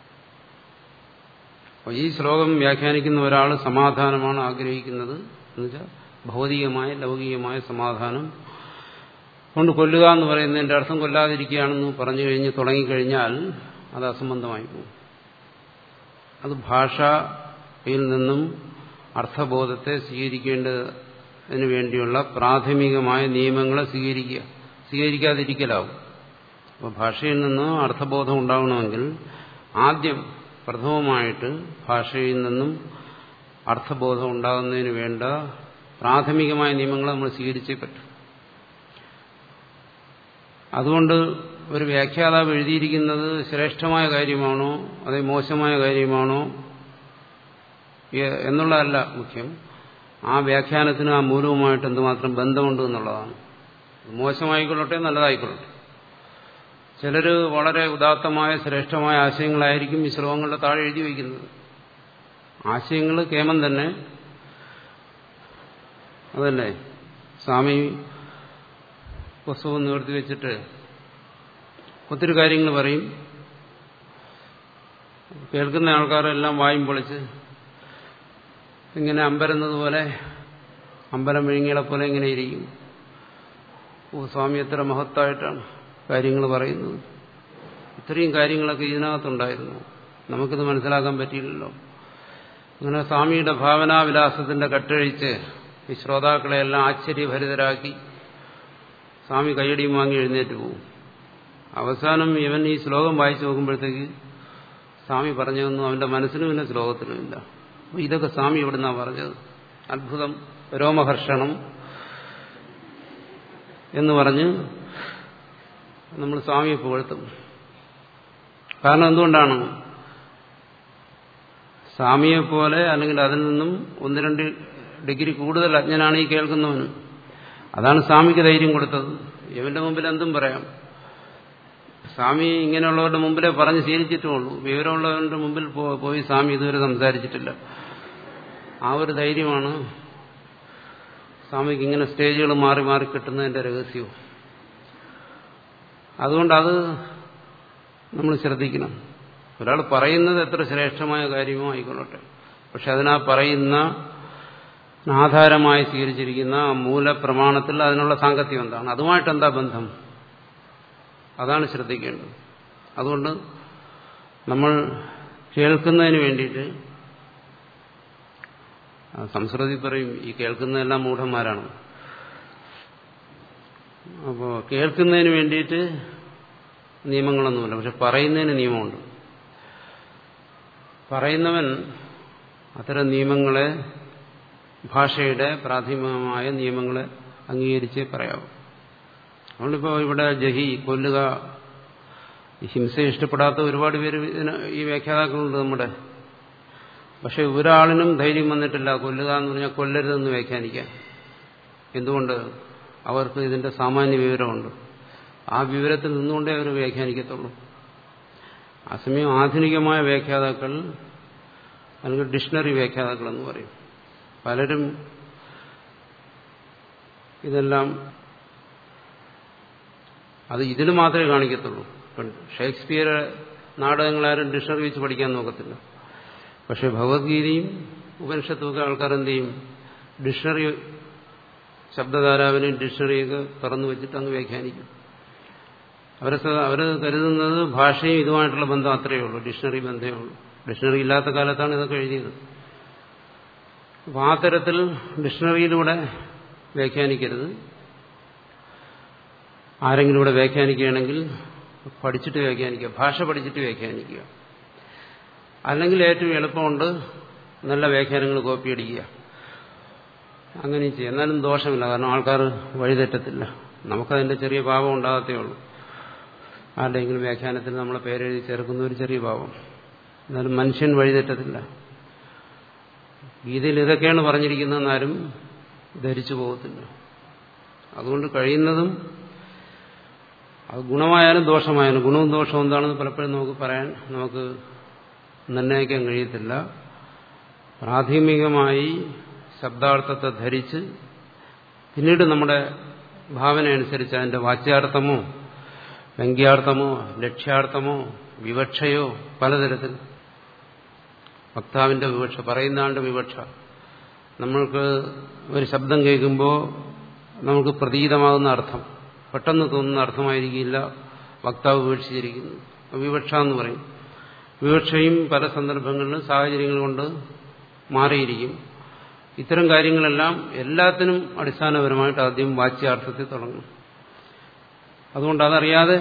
അപ്പോൾ ഈ ശ്ലോകം വ്യാഖ്യാനിക്കുന്ന ഒരാൾ സമാധാനമാണ് ആഗ്രഹിക്കുന്നത് എന്നുവെച്ചാൽ ഭൗതികമായ ലൗകികമായ സമാധാനം കൊണ്ട് കൊല്ലുക എന്ന് പറയുന്നതിന്റെ അർത്ഥം കൊല്ലാതിരിക്കുകയാണെന്ന് പറഞ്ഞു കഴിഞ്ഞ് തുടങ്ങിക്കഴിഞ്ഞാൽ അത് അസംബന്ധമായി പോകും അത് ഭാഷയിൽ നിന്നും അർത്ഥബോധത്തെ സ്വീകരിക്കേണ്ടതിന് വേണ്ടിയുള്ള പ്രാഥമികമായ നിയമങ്ങളെ സ്വീകരിക്കുക സ്വീകരിക്കാതിരിക്കലാവും അപ്പോൾ ഭാഷയിൽ നിന്ന് അർത്ഥബോധം ഉണ്ടാവണമെങ്കിൽ ആദ്യം പ്രഥമമായിട്ട് ഭാഷയിൽ നിന്നും അർത്ഥബോധം ഉണ്ടാകുന്നതിന് വേണ്ട പ്രാഥമികമായ നിയമങ്ങൾ നമ്മൾ സ്വീകരിച്ചേ പറ്റും അതുകൊണ്ട് ഒരു വ്യാഖ്യാതാവ് എഴുതിയിരിക്കുന്നത് ശ്രേഷ്ഠമായ കാര്യമാണോ അതേ മോശമായ കാര്യമാണോ എന്നുള്ളതല്ല മുഖ്യം ആ വ്യാഖ്യാനത്തിന് ആ മൂലവുമായിട്ട് എന്തുമാത്രം ബന്ധമുണ്ട് എന്നുള്ളതാണ് മോശമായിക്കൊള്ളട്ടെ നല്ലതായിക്കൊള്ളട്ടെ ചിലർ വളരെ ഉദാത്തമായ ശ്രേഷ്ഠമായ ആശയങ്ങളായിരിക്കും ഈ ശ്ലോകങ്ങളുടെ താഴെ എഴുതി വയ്ക്കുന്നത് ആശയങ്ങൾ കേമം തന്നെ അതല്ലേ സ്വാമി പുസ്തകം നിവർത്തി വെച്ചിട്ട് ഒത്തിരി കാര്യങ്ങൾ പറയും കേൾക്കുന്ന ആൾക്കാരെല്ലാം വായും പൊളിച്ച് ഇങ്ങനെ അമ്പരുന്നത് പോലെ അമ്പലം വിഴുങ്ങികളെ പോലെ ഇങ്ങനെ ഇരിക്കും ഓ സ്വാമി എത്ര മഹത്തായിട്ടാണ് കാര്യങ്ങൾ പറയുന്നത് ഇത്രയും കാര്യങ്ങളൊക്കെ ഇതിനകത്തുണ്ടായിരുന്നു നമുക്കിത് മനസ്സിലാക്കാൻ പറ്റിയില്ലല്ലോ അങ്ങനെ സ്വാമിയുടെ ഭാവനാവിലാസത്തിന്റെ കട്ടഴിച്ച് ഈ ശ്രോതാക്കളെയെല്ലാം ആശ്ചര്യഭരിതരാക്കി സ്വാമി കൈയടിയും വാങ്ങി എഴുന്നേറ്റ് പോകും അവസാനം ഇവൻ ഈ ശ്ലോകം വായിച്ചു നോക്കുമ്പോഴത്തേക്ക് സ്വാമി പറഞ്ഞതൊന്നും അവന്റെ മനസ്സിനുമില്ല ശ്ലോകത്തിനുമില്ല അപ്പൊ ഇതൊക്കെ സ്വാമി എവിടുന്നാ പറഞ്ഞത് അത്ഭുതം രോമഹർഷണം എന്ന് പറഞ്ഞ് നമ്മൾ സ്വാമിയെ പുകഴ്ത്തും കാരണം എന്തുകൊണ്ടാണ് സ്വാമിയെ പോലെ അല്ലെങ്കിൽ അതിൽ നിന്നും ഒന്ന് രണ്ട് ഡിഗ്രി കൂടുതൽ അജ്ഞനാണ് ഈ കേൾക്കുന്നവന് അതാണ് സ്വാമിക്ക് ധൈര്യം കൊടുത്തത് ഇവന്റെ മുമ്പിൽ എന്തും പറയാം സ്വാമി ഇങ്ങനെയുള്ളവരുടെ മുമ്പിലേ പറഞ്ഞ് ശീലിച്ചിട്ടുള്ളൂ വിവരമുള്ളവരുടെ മുമ്പിൽ പോയി സ്വാമി ഇതുവരെ സംസാരിച്ചിട്ടില്ല ആ ഒരു ധൈര്യമാണ് സ്വാമിക്ക് ഇങ്ങനെ സ്റ്റേജുകൾ മാറി മാറി കിട്ടുന്നതിന്റെ രഹസ്യവും അതുകൊണ്ട് അത് നമ്മൾ ശ്രദ്ധിക്കണം ഒരാൾ പറയുന്നത് എത്ര ശ്രേഷ്ഠമായ കാര്യമോ ആയിക്കൊള്ളട്ടെ പക്ഷെ അതിനാ പറയുന്ന ആധാരമായി സ്വീകരിച്ചിരിക്കുന്ന മൂലപ്രമാണത്തിൽ അതിനുള്ള സാങ്കത്യം എന്താണ് അതുമായിട്ട് എന്താ ബന്ധം അതാണ് ശ്രദ്ധിക്കേണ്ടത് അതുകൊണ്ട് നമ്മൾ കേൾക്കുന്നതിന് വേണ്ടിയിട്ട് സംസ്കൃതി പറയും ഈ കേൾക്കുന്നതെല്ലാം മൂഢന്മാരാണ് അപ്പോൾ കേൾക്കുന്നതിന് വേണ്ടിയിട്ട് നിയമങ്ങളൊന്നുമില്ല പക്ഷെ പറയുന്നതിന് നിയമമുണ്ട് പറയുന്നവൻ അത്തരം നിയമങ്ങളെ ഭാഷയുടെ പ്രാഥമികമായ നിയമങ്ങളെ അംഗീകരിച്ചേ പറയാവൂ നമ്മളിപ്പോൾ ഇവിടെ ജഹി കൊല്ലുക ഹിംസയെ ഇഷ്ടപ്പെടാത്ത ഒരുപാട് പേര് ഇതിന് ഈ വ്യാഖ്യാതാക്കളുണ്ട് നമ്മുടെ പക്ഷെ ഒരാളിനും ധൈര്യം വന്നിട്ടില്ല കൊല്ലുക എന്ന് പറഞ്ഞാൽ കൊല്ലരുതെന്ന് വ്യാഖ്യാനിക്കാൻ എന്തുകൊണ്ട് അവർക്ക് ഇതിന്റെ സാമാന്യ വിവരമുണ്ട് ആ വിവരത്തിൽ നിന്നുകൊണ്ടേ അവർ വ്യാഖ്യാനിക്കത്തുള്ളൂ അസമയം ആധുനികമായ വ്യാഖ്യാതാക്കൾ അല്ലെങ്കിൽ ഡിക്ഷണറി വ്യാഖ്യാതാക്കൾ എന്ന് പറയും പലരും ഇതെല്ലാം അത് ഇതിന് മാത്രമേ കാണിക്കത്തുള്ളൂ ഷേക്സ്പിയർ നാടകങ്ങളാരും ഡിക്ഷണറി വെച്ച് പഠിക്കാൻ നോക്കത്തില്ല പക്ഷെ ഭഗവത്ഗീതയും ഉപനിഷത്തുമൊക്കെ ആൾക്കാർ എന്ത് ചെയ്യും ഡിക്ഷണറി ശബ്ദധാരാവിനെയും ഡിക്ഷണറിയൊക്കെ തുറന്നു വെച്ചിട്ട് അങ്ങ് വ്യാഖ്യാനിക്കും അവരെ അവർ കരുതുന്നത് ഭാഷയും ഇതുമായിട്ടുള്ള ബന്ധം അത്രയേ ഉള്ളൂ ഡിക്ഷണറി ബന്ധമേ ഉള്ളൂ ഡിക്ഷണറി ഇല്ലാത്ത കാലത്താണ് ഇതൊക്കെ എഴുതിയത് അപ്പം ആ തരത്തിൽ ഡിക്ഷണറിയിലൂടെ വ്യാഖ്യാനിക്കരുത് ആരെങ്കിലും ഇവിടെ വ്യാഖ്യാനിക്കുകയാണെങ്കിൽ പഠിച്ചിട്ട് വ്യാഖ്യാനിക്കുക ഭാഷ പഠിച്ചിട്ട് വ്യാഖ്യാനിക്കുക അല്ലെങ്കിൽ ഏറ്റവും എളുപ്പമുണ്ട് നല്ല വ്യാഖ്യാനങ്ങൾ കോപ്പി അടിക്കുക അങ്ങനെ ചെയ്യാം എന്നാലും ദോഷമില്ല കാരണം ആൾക്കാർ വഴിതെറ്റത്തില്ല നമുക്കതിന്റെ ചെറിയ പാപം ഉണ്ടാകത്തേ ഉള്ളൂ ആരുടെയെങ്കിലും വ്യാഖ്യാനത്തിൽ നമ്മളെ പേരെഴുതി ചേർക്കുന്ന ഒരു ചെറിയ പാപം എന്നാലും മനുഷ്യൻ വഴിതെറ്റത്തില്ല ഗീതയിൽ ഇതൊക്കെയാണ് പറഞ്ഞിരിക്കുന്നതെന്നാരും ധരിച്ചു പോകത്തില്ല അതുകൊണ്ട് കഴിയുന്നതും അത് ഗുണമായാലും ദോഷമായാലും ഗുണവും ദോഷവും എന്താണെന്ന് പലപ്പോഴും നമുക്ക് പറയാൻ നമുക്ക് നിർണ്ണയിക്കാൻ കഴിയത്തില്ല പ്രാഥമികമായി ശബ്ദാർത്ഥത്തെ ധരിച്ച് പിന്നീട് നമ്മുടെ ഭാവന അനുസരിച്ച് അതിന്റെ വാച്യാർത്ഥമോ വ്യംഗ്യാർത്ഥമോ ലക്ഷ്യാർത്ഥമോ വിവക്ഷയോ പലതരത്തിൽ വക്താവിന്റെ വിവക്ഷ പറയുന്ന ആളുടെ വിവക്ഷ നമ്മൾക്ക് ഒരു ശബ്ദം കേൾക്കുമ്പോൾ നമുക്ക് പ്രതീതമാകുന്ന അർത്ഥം പെട്ടെന്ന് തോന്നുന്ന അർത്ഥമായിരിക്കില്ല വക്താവ് വിവക്ഷിച്ചിരിക്കുന്നത് വിവക്ഷ എന്ന് പറയും വിവക്ഷയും പല സന്ദർഭങ്ങളിലും സാഹചര്യങ്ങൾ കൊണ്ട് മാറിയിരിക്കും ഇത്തരം കാര്യങ്ങളെല്ലാം എല്ലാത്തിനും അടിസ്ഥാനപരമായിട്ട് ആദ്യം വാച്യാർത്ഥത്തിൽ തുടങ്ങണം അതുകൊണ്ട് അതറിയാതെ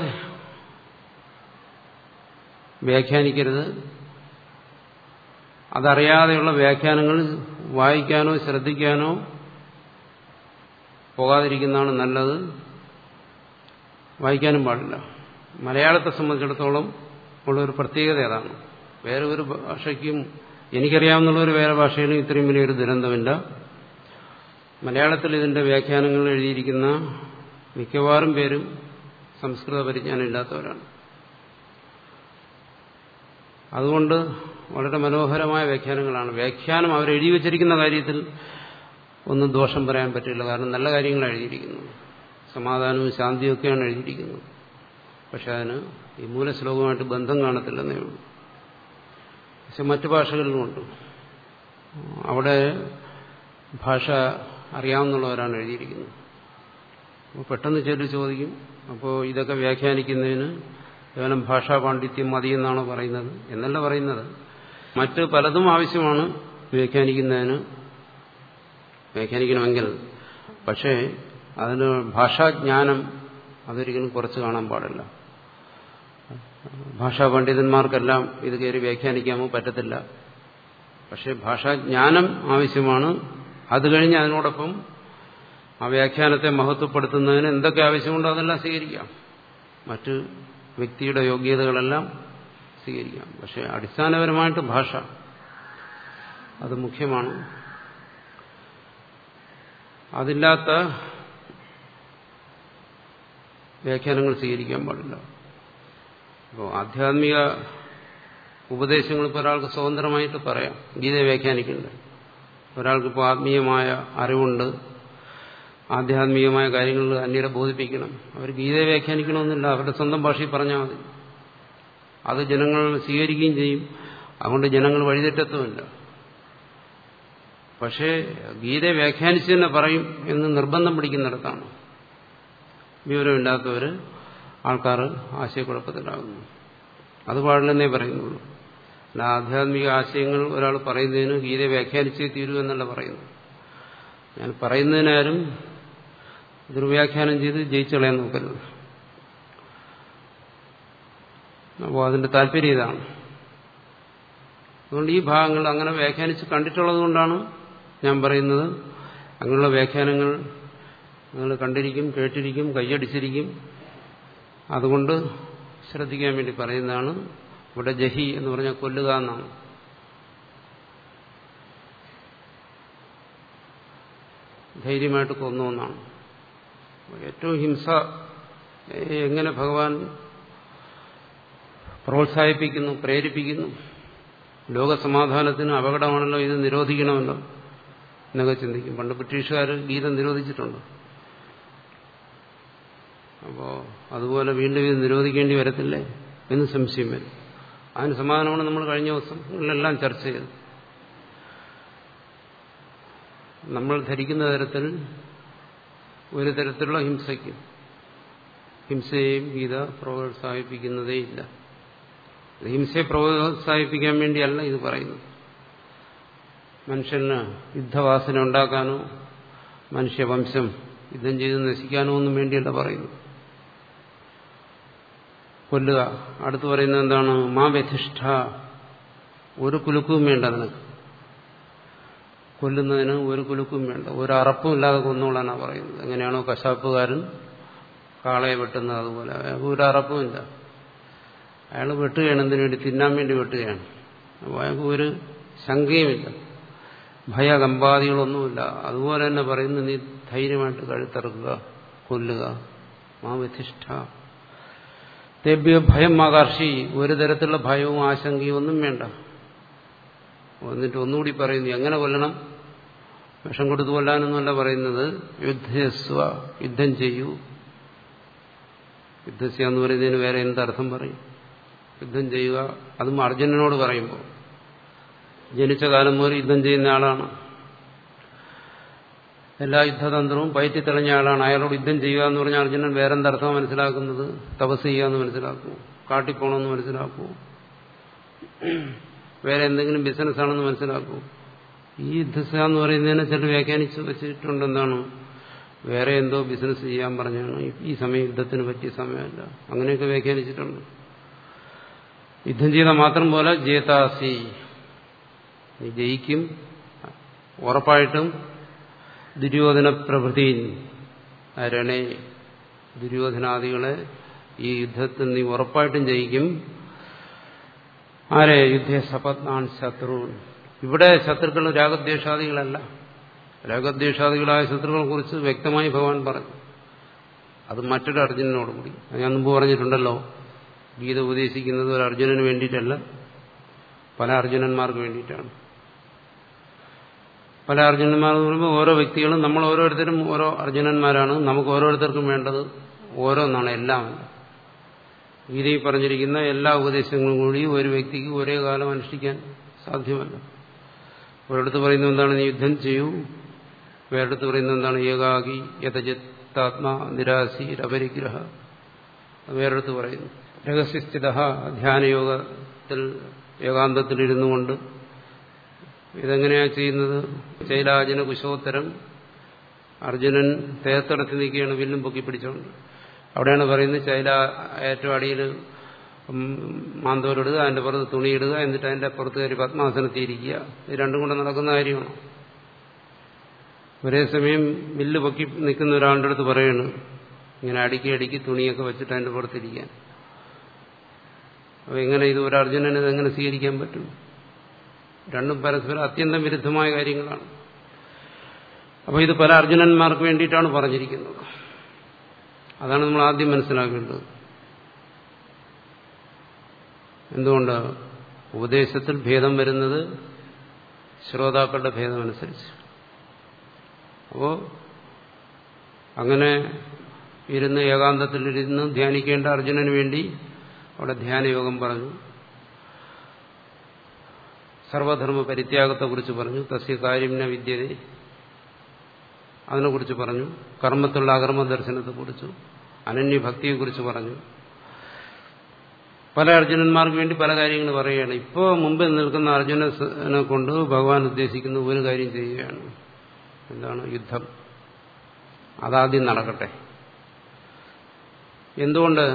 വ്യാഖ്യാനിക്കരുത് അതറിയാതെയുള്ള വ്യാഖ്യാനങ്ങൾ വായിക്കാനോ ശ്രദ്ധിക്കാനോ പോകാതിരിക്കുന്നതാണ് നല്ലത് വായിക്കാനും പാടില്ല മലയാളത്തെ സംബന്ധിച്ചിടത്തോളം ഉള്ളൊരു പ്രത്യേകത അതാണ് വേറെ ഒരു ഭാഷയ്ക്കും എനിക്കറിയാവുന്ന ഒരു വേറെ ഭാഷയിലും ഇത്രയും വലിയൊരു ദുരന്തമില്ല മലയാളത്തിൽ ഇതിന്റെ വ്യാഖ്യാനങ്ങൾ എഴുതിയിരിക്കുന്ന മിക്കവാറും പേരും സംസ്കൃത പരിജ്ഞാനം ഇല്ലാത്തവരാണ് അതുകൊണ്ട് വളരെ മനോഹരമായ വ്യാഖ്യാനങ്ങളാണ് വ്യാഖ്യാനം അവർ എഴുതി വച്ചിരിക്കുന്ന കാര്യത്തിൽ ഒന്നും ദോഷം പറയാൻ പറ്റില്ല കാരണം നല്ല കാര്യങ്ങളാണ് എഴുതിയിരിക്കുന്നത് സമാധാനവും ശാന്തിയും ഒക്കെയാണ് എഴുതിയിരിക്കുന്നത് പക്ഷെ അതിന് ഈ മൂലശ്ലോകമായിട്ട് ബന്ധം കാണത്തില്ലെന്നേ ഉള്ളൂ പക്ഷെ മറ്റു ഭാഷകളിലുമുണ്ട് അവിടെ ഭാഷ അറിയാവുന്നവരാണ് എഴുതിയിരിക്കുന്നത് അപ്പോൾ പെട്ടെന്ന് ചെല്ലു ചോദിക്കും അപ്പോൾ ഇതൊക്കെ വ്യാഖ്യാനിക്കുന്നതിന് കേവലം ഭാഷാ പാണ്ഡിത്യം മതി എന്നാണ് പറയുന്നത് എന്നല്ല പറയുന്നത് മറ്റ് പലതും ആവശ്യമാണ് വ്യാഖ്യാനിക്കുന്നതിന് വ്യാഖ്യാനിക്കണമെങ്കിൽ പക്ഷേ അതിന് ഭാഷാജ്ഞാനം അതൊരിക്കലും കുറച്ച് കാണാൻ പാടില്ല ഭാഷാ പണ്ഡിതന്മാർക്കെല്ലാം ഇത് കയറി വ്യാഖ്യാനിക്കാമോ പറ്റത്തില്ല പക്ഷെ ഭാഷാജ്ഞാനം ആവശ്യമാണ് അത് കഴിഞ്ഞ് അതിനോടൊപ്പം ആ വ്യാഖ്യാനത്തെ മഹത്വപ്പെടുത്തുന്നതിന് എന്തൊക്കെ ആവശ്യമുണ്ടോ അതെല്ലാം സ്വീകരിക്കാം മറ്റ് വ്യക്തിയുടെ യോഗ്യതകളെല്ലാം സ്വീകരിക്കാം പക്ഷെ അടിസ്ഥാനപരമായിട്ട് ഭാഷ അത് മുഖ്യമാണ് അതില്ലാത്ത വ്യാഖ്യാനങ്ങൾ സ്വീകരിക്കാൻ പാടില്ല അപ്പോൾ ആധ്യാത്മിക ഉപദേശങ്ങൾ ഇപ്പോൾ ഒരാൾക്ക് സ്വതന്ത്രമായിട്ട് പറയാം ഗീതയെ വ്യാഖ്യാനിക്കണ്ടേ ഒരാൾക്കിപ്പോൾ ആത്മീയമായ അറിവുണ്ട് ആധ്യാത്മികമായ കാര്യങ്ങൾ അന്യരെ ബോധിപ്പിക്കണം അവർ ഗീതയെ വ്യാഖ്യാനിക്കണമെന്നില്ല അവരുടെ സ്വന്തം ഭാഷയിൽ പറഞ്ഞാൽ മതി അത് ജനങ്ങൾ സ്വീകരിക്കുകയും ചെയ്യും അതുകൊണ്ട് ജനങ്ങൾ വഴിതെറ്റത്തുമില്ല പക്ഷേ ഗീതയെ വ്യാഖ്യാനിച്ച് തന്നെ പറയും എന്ന് നിർബന്ധം പിടിക്കുന്നിടത്താണ് വിവരമില്ലാത്തവർ ആൾക്കാർ ആശയക്കുഴപ്പത്തിലാകുന്നു അത് പാടില്ലെന്നേ പറയുന്നുള്ളൂ അല്ല ആധ്യാത്മിക ആശയങ്ങൾ ഒരാൾ പറയുന്നതിന് ഗീതയെ വ്യാഖ്യാനിച്ചേ തീരൂ എന്നല്ല പറയുന്നു ഞാൻ പറയുന്നതിനാരും ദുർവ്യാഖ്യാനം ചെയ്ത് ജയിച്ചു കളയാൻ നോക്കരുത് അപ്പോൾ അതിന്റെ താല്പര്യം ഇതാണ് അതുകൊണ്ട് ഈ ഭാഗങ്ങൾ അങ്ങനെ വ്യാഖ്യാനിച്ച് കണ്ടിട്ടുള്ളത് കൊണ്ടാണ് ഞാൻ പറയുന്നത് അങ്ങനെയുള്ള വ്യാഖ്യാനങ്ങൾ നിങ്ങൾ കണ്ടിരിക്കും കേട്ടിരിക്കും കൈയടിച്ചിരിക്കും അതുകൊണ്ട് ശ്രദ്ധിക്കാൻ വേണ്ടി പറയുന്നതാണ് ഇവിടെ ജഹി എന്ന് പറഞ്ഞാൽ കൊല്ലുക എന്നാണ് ധൈര്യമായിട്ട് കൊന്നു എന്നാണ് ഏറ്റവും ഹിംസ എങ്ങനെ ഭഗവാൻ പ്രോത്സാഹിപ്പിക്കുന്നു പ്രേരിപ്പിക്കുന്നു ലോകസമാധാനത്തിന് അപകടമാണല്ലോ ഇത് നിരോധിക്കണമല്ലോ എന്നൊക്കെ ചിന്തിക്കും പണ്ട് ബ്രിട്ടീഷുകാർ ഗീത നിരോധിച്ചിട്ടുണ്ട് അപ്പോൾ അതുപോലെ വീണ്ടും ഇത് നിരോധിക്കേണ്ടി വരത്തില്ലേ എന്ന് സംശയം വരും അതിന് സമാധാനമാണ് നമ്മൾ കഴിഞ്ഞ ദിവസങ്ങളിലെല്ലാം ചർച്ച ചെയ്തത് നമ്മൾ ധരിക്കുന്ന തരത്തിൽ ഒരു തരത്തിലുള്ള ഹിംസയ്ക്ക് ഹിംസയെയും ഗീത പ്രോത്സാഹിപ്പിക്കുന്നതേയില്ല ഹിംസയെ പ്രോത്സാഹിപ്പിക്കാൻ വേണ്ടിയല്ല ഇത് പറയുന്നത് മനുഷ്യന് യുദ്ധവാസന ഉണ്ടാക്കാനോ മനുഷ്യവംശം യുദ്ധം ചെയ്ത് നശിക്കാനോ ഒന്നും വേണ്ടിയല്ല പറയുന്നു കൊല്ലുക അടുത്ത് പറയുന്നത് എന്താണ് മാ വ്യധിഷ്ഠ ഒരു കുലുക്കവും വേണ്ട നിനക്ക് കൊല്ലുന്നതിന് ഒരു കുലുക്കും വേണ്ട ഒരു അറപ്പും ഇല്ലാതെ കൊന്നോളാനാണ് പറയുന്നത് എങ്ങനെയാണോ കശാപ്പുകാരൻ കാളയെ വെട്ടുന്നത് അതുപോലെ അയാൾക്ക് ഒരു അറപ്പുമില്ല അയാൾ വെട്ടുകയാണ് എന്തിനു വേണ്ടി തിന്നാൻ വേണ്ടി വെട്ടുകയാണ് അപ്പോൾ അയാൾക്ക് ഒരു ശങ്കയുമില്ല ഭയകമ്പാദികളൊന്നുമില്ല അതുപോലെ തന്നെ പറയുന്നു നീ ധൈര്യമായിട്ട് കഴുത്തിറക്കുക കൊല്ലുക മാവധിഷ്ഠ തേബ്യ ഭയം ആകർഷി ഒരു തരത്തിലുള്ള ഭയവും ആശങ്കയും ഒന്നും വേണ്ട എന്നിട്ട് ഒന്നുകൂടി പറയുന്നു എങ്ങനെ കൊല്ലണം വിഷം കൊടുത്തു കൊല്ലാനൊന്നുമല്ല പറയുന്നത് യുദ്ധസ്വ യുദ്ധം ചെയ്യൂ യുദ്ധസ്യ എന്ന് പറയുന്നതിന് വേറെ എന്തർത്ഥം പറയും യുദ്ധം ചെയ്യുക അതും അർജുനനോട് പറയുമ്പോൾ ജനിച്ച കാലം മുതൽ യുദ്ധം ചെയ്യുന്ന ആളാണ് എല്ലാ യുദ്ധതന്ത്രവും പയറ്റി തെളിഞ്ഞ ആളാണ് അയാളോട് യുദ്ധം ചെയ്യുക എന്ന് പറഞ്ഞാൽ അർജുനൻ വേറെന്തർത്ഥമാണ് മനസ്സിലാക്കുന്നത് തപസ് ചെയ്യുക എന്ന് മനസ്സിലാക്കൂ കാട്ടിപ്പോണമെന്ന് മനസ്സിലാക്കൂ വേറെ എന്തെങ്കിലും ബിസിനസ് ആണെന്ന് മനസ്സിലാക്കൂ ഈ യുദ്ധസ എന്ന് പറയുന്നതിനെ ചില വ്യാഖ്യാനിച്ച് വെച്ചിട്ടുണ്ട് എന്താണ് വേറെ എന്തോ ബിസിനസ് ചെയ്യാൻ പറഞ്ഞാണ് ഈ സമയം യുദ്ധത്തിന് പറ്റിയ സമയമല്ല അങ്ങനെയൊക്കെ വ്യാഖ്യാനിച്ചിട്ടുണ്ട് യുദ്ധം ചെയ്താൽ മാത്രം പോലെ ജേതാസി നീ ജയിക്കും ഉറപ്പായിട്ടും ദുര്യോധന പ്രഭൃതി രണേ ദുര്യോധനാദികളെ ഈ യുദ്ധത്തിൽ നീ ഉറപ്പായിട്ടും ജയിക്കും ആരെ യുദ്ധ സപത്നാൻ ശത്രു ഇവിടെ ശത്രുക്കൾ രാഗദ്വേഷാദികളല്ല രാഗദ്വേഷാദികളായ ശത്രുക്കളെ കുറിച്ച് വ്യക്തമായി ഭഗവാൻ പറഞ്ഞു അത് മറ്റൊരു അർജുനനോട് കൂടി ഞാൻ മുമ്പ് പറഞ്ഞിട്ടുണ്ടല്ലോ ഗീത ഉപദേശിക്കുന്നത് ഒരു അർജുനന് വേണ്ടിയിട്ടല്ല പല അർജുനന്മാർക്ക് വേണ്ടിയിട്ടാണ് പല അർജുനന്മാർ എന്ന് പറയുമ്പോൾ ഓരോ വ്യക്തികളും നമ്മൾ ഓരോരുത്തരും ഓരോ അർജുനന്മാരാണ് നമുക്ക് ഓരോരുത്തർക്കും വേണ്ടത് ഓരോന്നാണ് എല്ലാം ഗീതയിൽ പറഞ്ഞിരിക്കുന്ന എല്ലാ ഉപദേശങ്ങളും കൂടി ഒരു വ്യക്തിക്ക് ഒരേ കാലം അനുഷ്ഠിക്കാൻ സാധ്യമല്ല ഒരിടത്ത് പറയുന്നത് എന്താണ് നീ യുദ്ധം ചെയ്യൂ വേറെടുത്ത് പറയുന്നത് എന്താണ് ഏകാഗി യഥജിത്താത്മാ നിരാശി രപരിഗ്രഹ വേറെടുത്ത് പറയുന്നു രഹസ്യസ്ഥിത ധ്യാനയോഗത്തിൽ ഏകാന്തത്തിലിരുന്നു കൊണ്ട് ഇതെങ്ങനെയാ ചെയ്യുന്നത് ചൈലാജന കുശോത്തരം അർജുനൻ തേത്തടത്തി നിൽക്കുകയാണ് വില്ലും പൊക്കി പിടിച്ചോണ്ട് അവിടെയാണ് പറയുന്നത് ചൈല ഏറ്റവും അടിയിൽ മാന്തോലിടുക അതിന്റെ പുറത്ത് തുണിയിടുക എന്നിട്ട് അതിന്റെ പുറത്ത് കയറി പത്മാസനത്തിയിരിക്കുക ഇത് രണ്ടും കൂടെ നടക്കുന്ന കാര്യമാണ് ഒരേ സമയം വില്ല് പൊക്കി നിൽക്കുന്ന ഒരാളുടെ അടുത്ത് പറയണ് ഇങ്ങനെ അടുക്കി അടുക്കി തുണിയൊക്കെ വെച്ചിട്ട് അതിന്റെ പുറത്തിരിക്കാൻ അപ്പൊ എങ്ങനെ ഇത് ഒരു അർജുനന് ഇതെങ്ങനെ സ്വീകരിക്കാൻ പറ്റും രണ്ടും പരസ്പരം അത്യന്തം വിരുദ്ധമായ കാര്യങ്ങളാണ് അപ്പോൾ ഇത് പല അർജുനന്മാർക്ക് വേണ്ടിയിട്ടാണ് പറഞ്ഞിരിക്കുന്നത് അതാണ് നമ്മൾ ആദ്യം മനസ്സിലാക്കേണ്ടത് എന്തുകൊണ്ട് ഉപദേശത്തിൽ ഭേദം വരുന്നത് ശ്രോതാക്കളുടെ ഭേദമനുസരിച്ച് അപ്പോൾ അങ്ങനെ ഇരുന്ന് ഏകാന്തത്തിലിരുന്ന് ധ്യാനിക്കേണ്ട അർജുനന് വേണ്ടി അവിടെ ധ്യാനയോഗം പറഞ്ഞു സർവധർമ്മ പരിത്യാഗത്തെക്കുറിച്ച് പറഞ്ഞു തസ്യ കാര്യംന വിദ്യത അതിനെക്കുറിച്ച് പറഞ്ഞു കർമ്മത്തിലുള്ള അകർമ്മ ദർശനത്തെക്കുറിച്ചു അനന്യഭക്തിയെക്കുറിച്ച് പറഞ്ഞു പല അർജുനന്മാർക്ക് വേണ്ടി പല കാര്യങ്ങൾ പറയുകയാണ് ഇപ്പോൾ മുമ്പിൽ നിൽക്കുന്ന അർജുനനെ കൊണ്ട് ഭഗവാൻ ഉദ്ദേശിക്കുന്ന ഒരു കാര്യം ചെയ്യുകയാണ് എന്താണ് യുദ്ധം അതാദ്യം നടക്കട്ടെ എന്തുകൊണ്ട്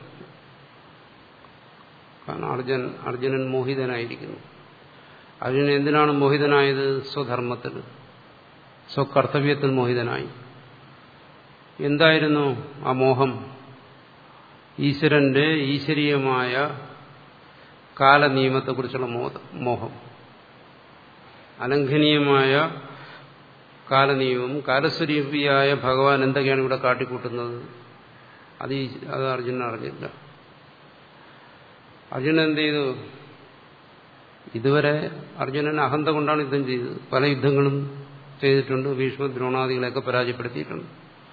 കാരണം അർജുൻ അർജുനൻ മോഹിതനായിരിക്കുന്നു അർജുനൻ എന്തിനാണ് മോഹിതനായത് സ്വധർമ്മത്തിൽ സ്വകർത്തവ്യത്തിൽ മോഹിതനായി എന്തായിരുന്നു ആ മോഹം ഈശ്വരന്റെ ഈശ്വരീയമായ കാലനിയമത്തെക്കുറിച്ചുള്ള മോഹം അലംഘനീയമായ കാലനിയമം കാലസ്വരൂപിയായ ഭഗവാൻ എന്തൊക്കെയാണ് ഇവിടെ കാട്ടിക്കൂട്ടുന്നത് അത് അത് അർജുനൻ അറിഞ്ഞില്ല അർജുനൻ എന്ത് ചെയ്തു ഇതുവരെ അർജുനൻ അഹന്ത കൊണ്ടാണ് യുദ്ധം ചെയ്തത് പല യുദ്ധങ്ങളും ചെയ്തിട്ടുണ്ട് ഭീഷ്മ ദ്രോണാദികളെയൊക്കെ പരാജയപ്പെടുത്തിയിട്ടുണ്ട്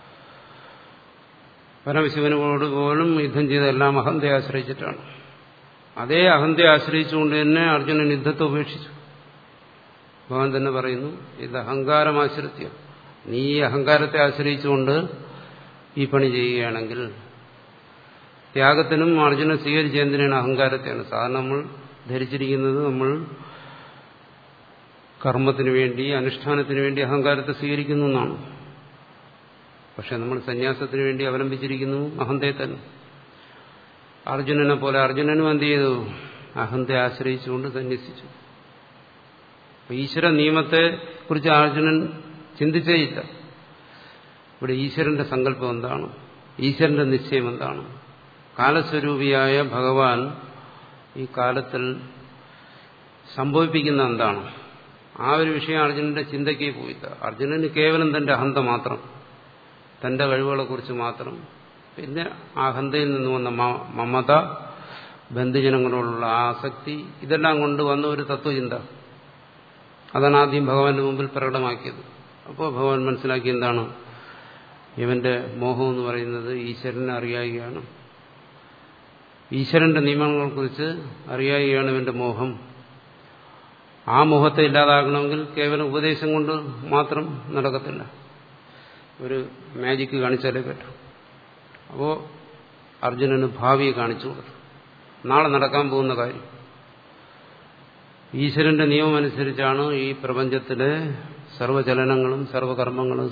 പരമശിവനോട് പോലും യുദ്ധം ചെയ്തെല്ലാം അഹന്തയെ ആശ്രയിച്ചിട്ടാണ് അതേ അഹന്തയെ ആശ്രയിച്ചുകൊണ്ട് തന്നെ അർജുനൻ യുദ്ധത്തെ ഉപേക്ഷിച്ചു ഭഗവാൻ തന്നെ പറയുന്നു ഇത് അഹങ്കാരമാശ്രിത്യം നീ ഈ അഹങ്കാരത്തെ ആശ്രയിച്ചുകൊണ്ട് ഈ പണി ചെയ്യുകയാണെങ്കിൽ ത്യാഗത്തിനും അർജുന സ്വീകരിച്ച എന്തിനാണ് അഹങ്കാരത്തെയാണ് സാധാരണ നമ്മൾ ധരിച്ചിരിക്കുന്നത് നമ്മൾ കർമ്മത്തിന് വേണ്ടി അനുഷ്ഠാനത്തിന് വേണ്ടി അഹങ്കാരത്തെ സ്വീകരിക്കുന്നു എന്നാണ് പക്ഷെ നമ്മൾ സന്യാസത്തിന് വേണ്ടി അവലംബിച്ചിരിക്കുന്നു അഹന്തയെ തന്നെ അർജുനനെ പോലെ അർജുനനും എന്ത് ചെയ്തു അഹന്തയെ ആശ്രയിച്ചുകൊണ്ട് സന്യസിച്ചു ഈശ്വര നിയമത്തെ കുറിച്ച് അർജുനൻ ചിന്തിച്ചേയില്ല ഇവിടെ ഈശ്വരന്റെ സങ്കല്പം എന്താണ് ഈശ്വരന്റെ നിശ്ചയം എന്താണ് കാലസ്വരൂപിയായ ഭഗവാൻ ഈ കാലത്തിൽ സംഭവിപ്പിക്കുന്ന എന്താണ് ആ ഒരു വിഷയം അർജുനന്റെ ചിന്തയ്ക്ക് പോയില്ല അർജുനന് കേവലം തന്റെ അഹന്ത മാത്രം തന്റെ കഴിവുകളെക്കുറിച്ച് മാത്രം പിന്നെ അഹന്തയിൽ നിന്ന് വന്ന മമത ബന്ധുജനങ്ങളോടുള്ള ആസക്തി ഇതെല്ലാം കൊണ്ട് വന്ന ഒരു തത്വചിന്ത അതാണ് ആദ്യം ഭഗവാന്റെ മുമ്പിൽ പ്രകടമാക്കിയത് അപ്പോൾ ഭഗവാൻ മനസ്സിലാക്കി എന്താണ് ഇവന്റെ മോഹം എന്ന് പറയുന്നത് ഈശ്വരനെ അറിയായികയാണ് ഈശ്വരന്റെ നിയമങ്ങളെക്കുറിച്ച് അറിയായികയാണ് ഇവന്റെ മോഹം ആ മോഹത്തെ ഇല്ലാതാകണമെങ്കിൽ കേവലം ഉപദേശം കൊണ്ട് മാത്രം നടക്കത്തില്ല ഒരു മാജിക്ക് കാണിച്ചാലേ പറ്റും അപ്പോൾ അർജുനന് ഭാവിയെ കാണിച്ചു കൊടുത്തു നാളെ നടക്കാൻ പോകുന്ന കാര്യം ഈശ്വരന്റെ നിയമം അനുസരിച്ചാണ് ഈ പ്രപഞ്ചത്തിലെ സർവചലനങ്ങളും സർവകർമ്മങ്ങളും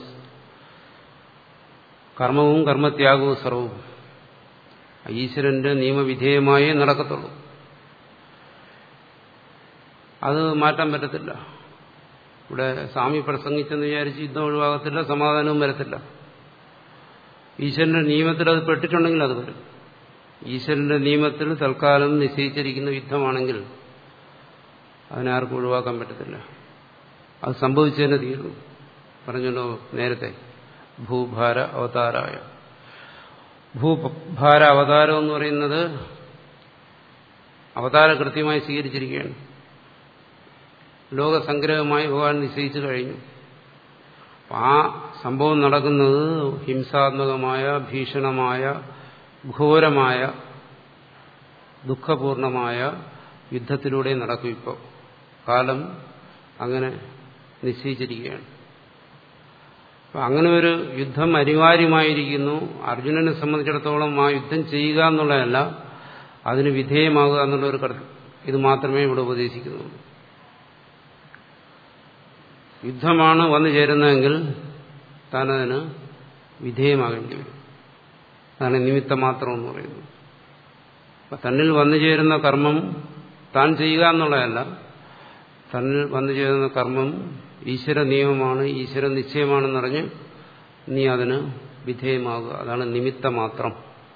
കർമ്മവും കർമ്മത്യാഗവും സർവവും ഈശ്വരന്റെ നിയമവിധേയമായേ നടക്കത്തുള്ളൂ അത് മാറ്റാൻ പറ്റത്തില്ല ഇവിടെ സ്വാമി പ്രസംഗിച്ചെന്ന് വിചാരിച്ച് യുദ്ധം ഒഴിവാകത്തില്ല സമാധാനവും വരത്തില്ല ഈശ്വരന്റെ നിയമത്തിൽ അത് പെട്ടിട്ടുണ്ടെങ്കിൽ അത് വരും ഈശ്വരന്റെ നിയമത്തിൽ തൽക്കാലം നിശ്ചയിച്ചിരിക്കുന്ന യുദ്ധമാണെങ്കിൽ അതിനാർക്കും ഒഴിവാക്കാൻ പറ്റത്തില്ല അത് സംഭവിച്ചതിനെ തീർന്നു പറഞ്ഞല്ലോ നേരത്തെ ഭൂഭാര അവതാരായ ഭൂഭാര അവതാരം എന്ന് പറയുന്നത് അവതാര കൃത്യമായി സ്വീകരിച്ചിരിക്കുകയാണ് ലോകസംഗ്രഹമായി ഭഗവാൻ നിശ്ചയിച്ചു കഴിഞ്ഞു ആ സംഭവം നടക്കുന്നത് ഹിംസാത്മകമായ ഭീഷണമായ ഘോരമായ ദുഃഖപൂർണമായ യുദ്ധത്തിലൂടെ നടക്കും ഇപ്പോൾ കാലം അങ്ങനെ നിശ്ചയിച്ചിരിക്കുകയാണ് അപ്പം അങ്ങനെ ഒരു യുദ്ധം അനിവാര്യമായിരിക്കുന്നു അർജുനനെ സംബന്ധിച്ചിടത്തോളം ആ യുദ്ധം ചെയ്യുക എന്നുള്ളതല്ല അതിന് വിധേയമാകുക എന്നുള്ള ഒരു ഇത് മാത്രമേ ഇവിടെ ഉപദേശിക്കുന്നുള്ളൂ യുദ്ധമാണ് വന്നു ചേരുന്നതെങ്കിൽ താൻ അതിന് വിധേയമാകേണ്ടി വരും അതാണ് നിമിത്തം മാത്രം എന്ന് പറയുന്നത് അപ്പം തന്നിൽ വന്നു ചേരുന്ന കർമ്മം താൻ ചെയ്യുക എന്നുള്ളതല്ല തന്നിൽ വന്നു ചേരുന്ന കർമ്മം ഈശ്വര നിയമമാണ് ഈശ്വര നിശ്ചയമാണെന്നറിഞ്ഞ് നീ അതിന് വിധേയമാകുക അതാണ് നിമിത്ത മാത്രം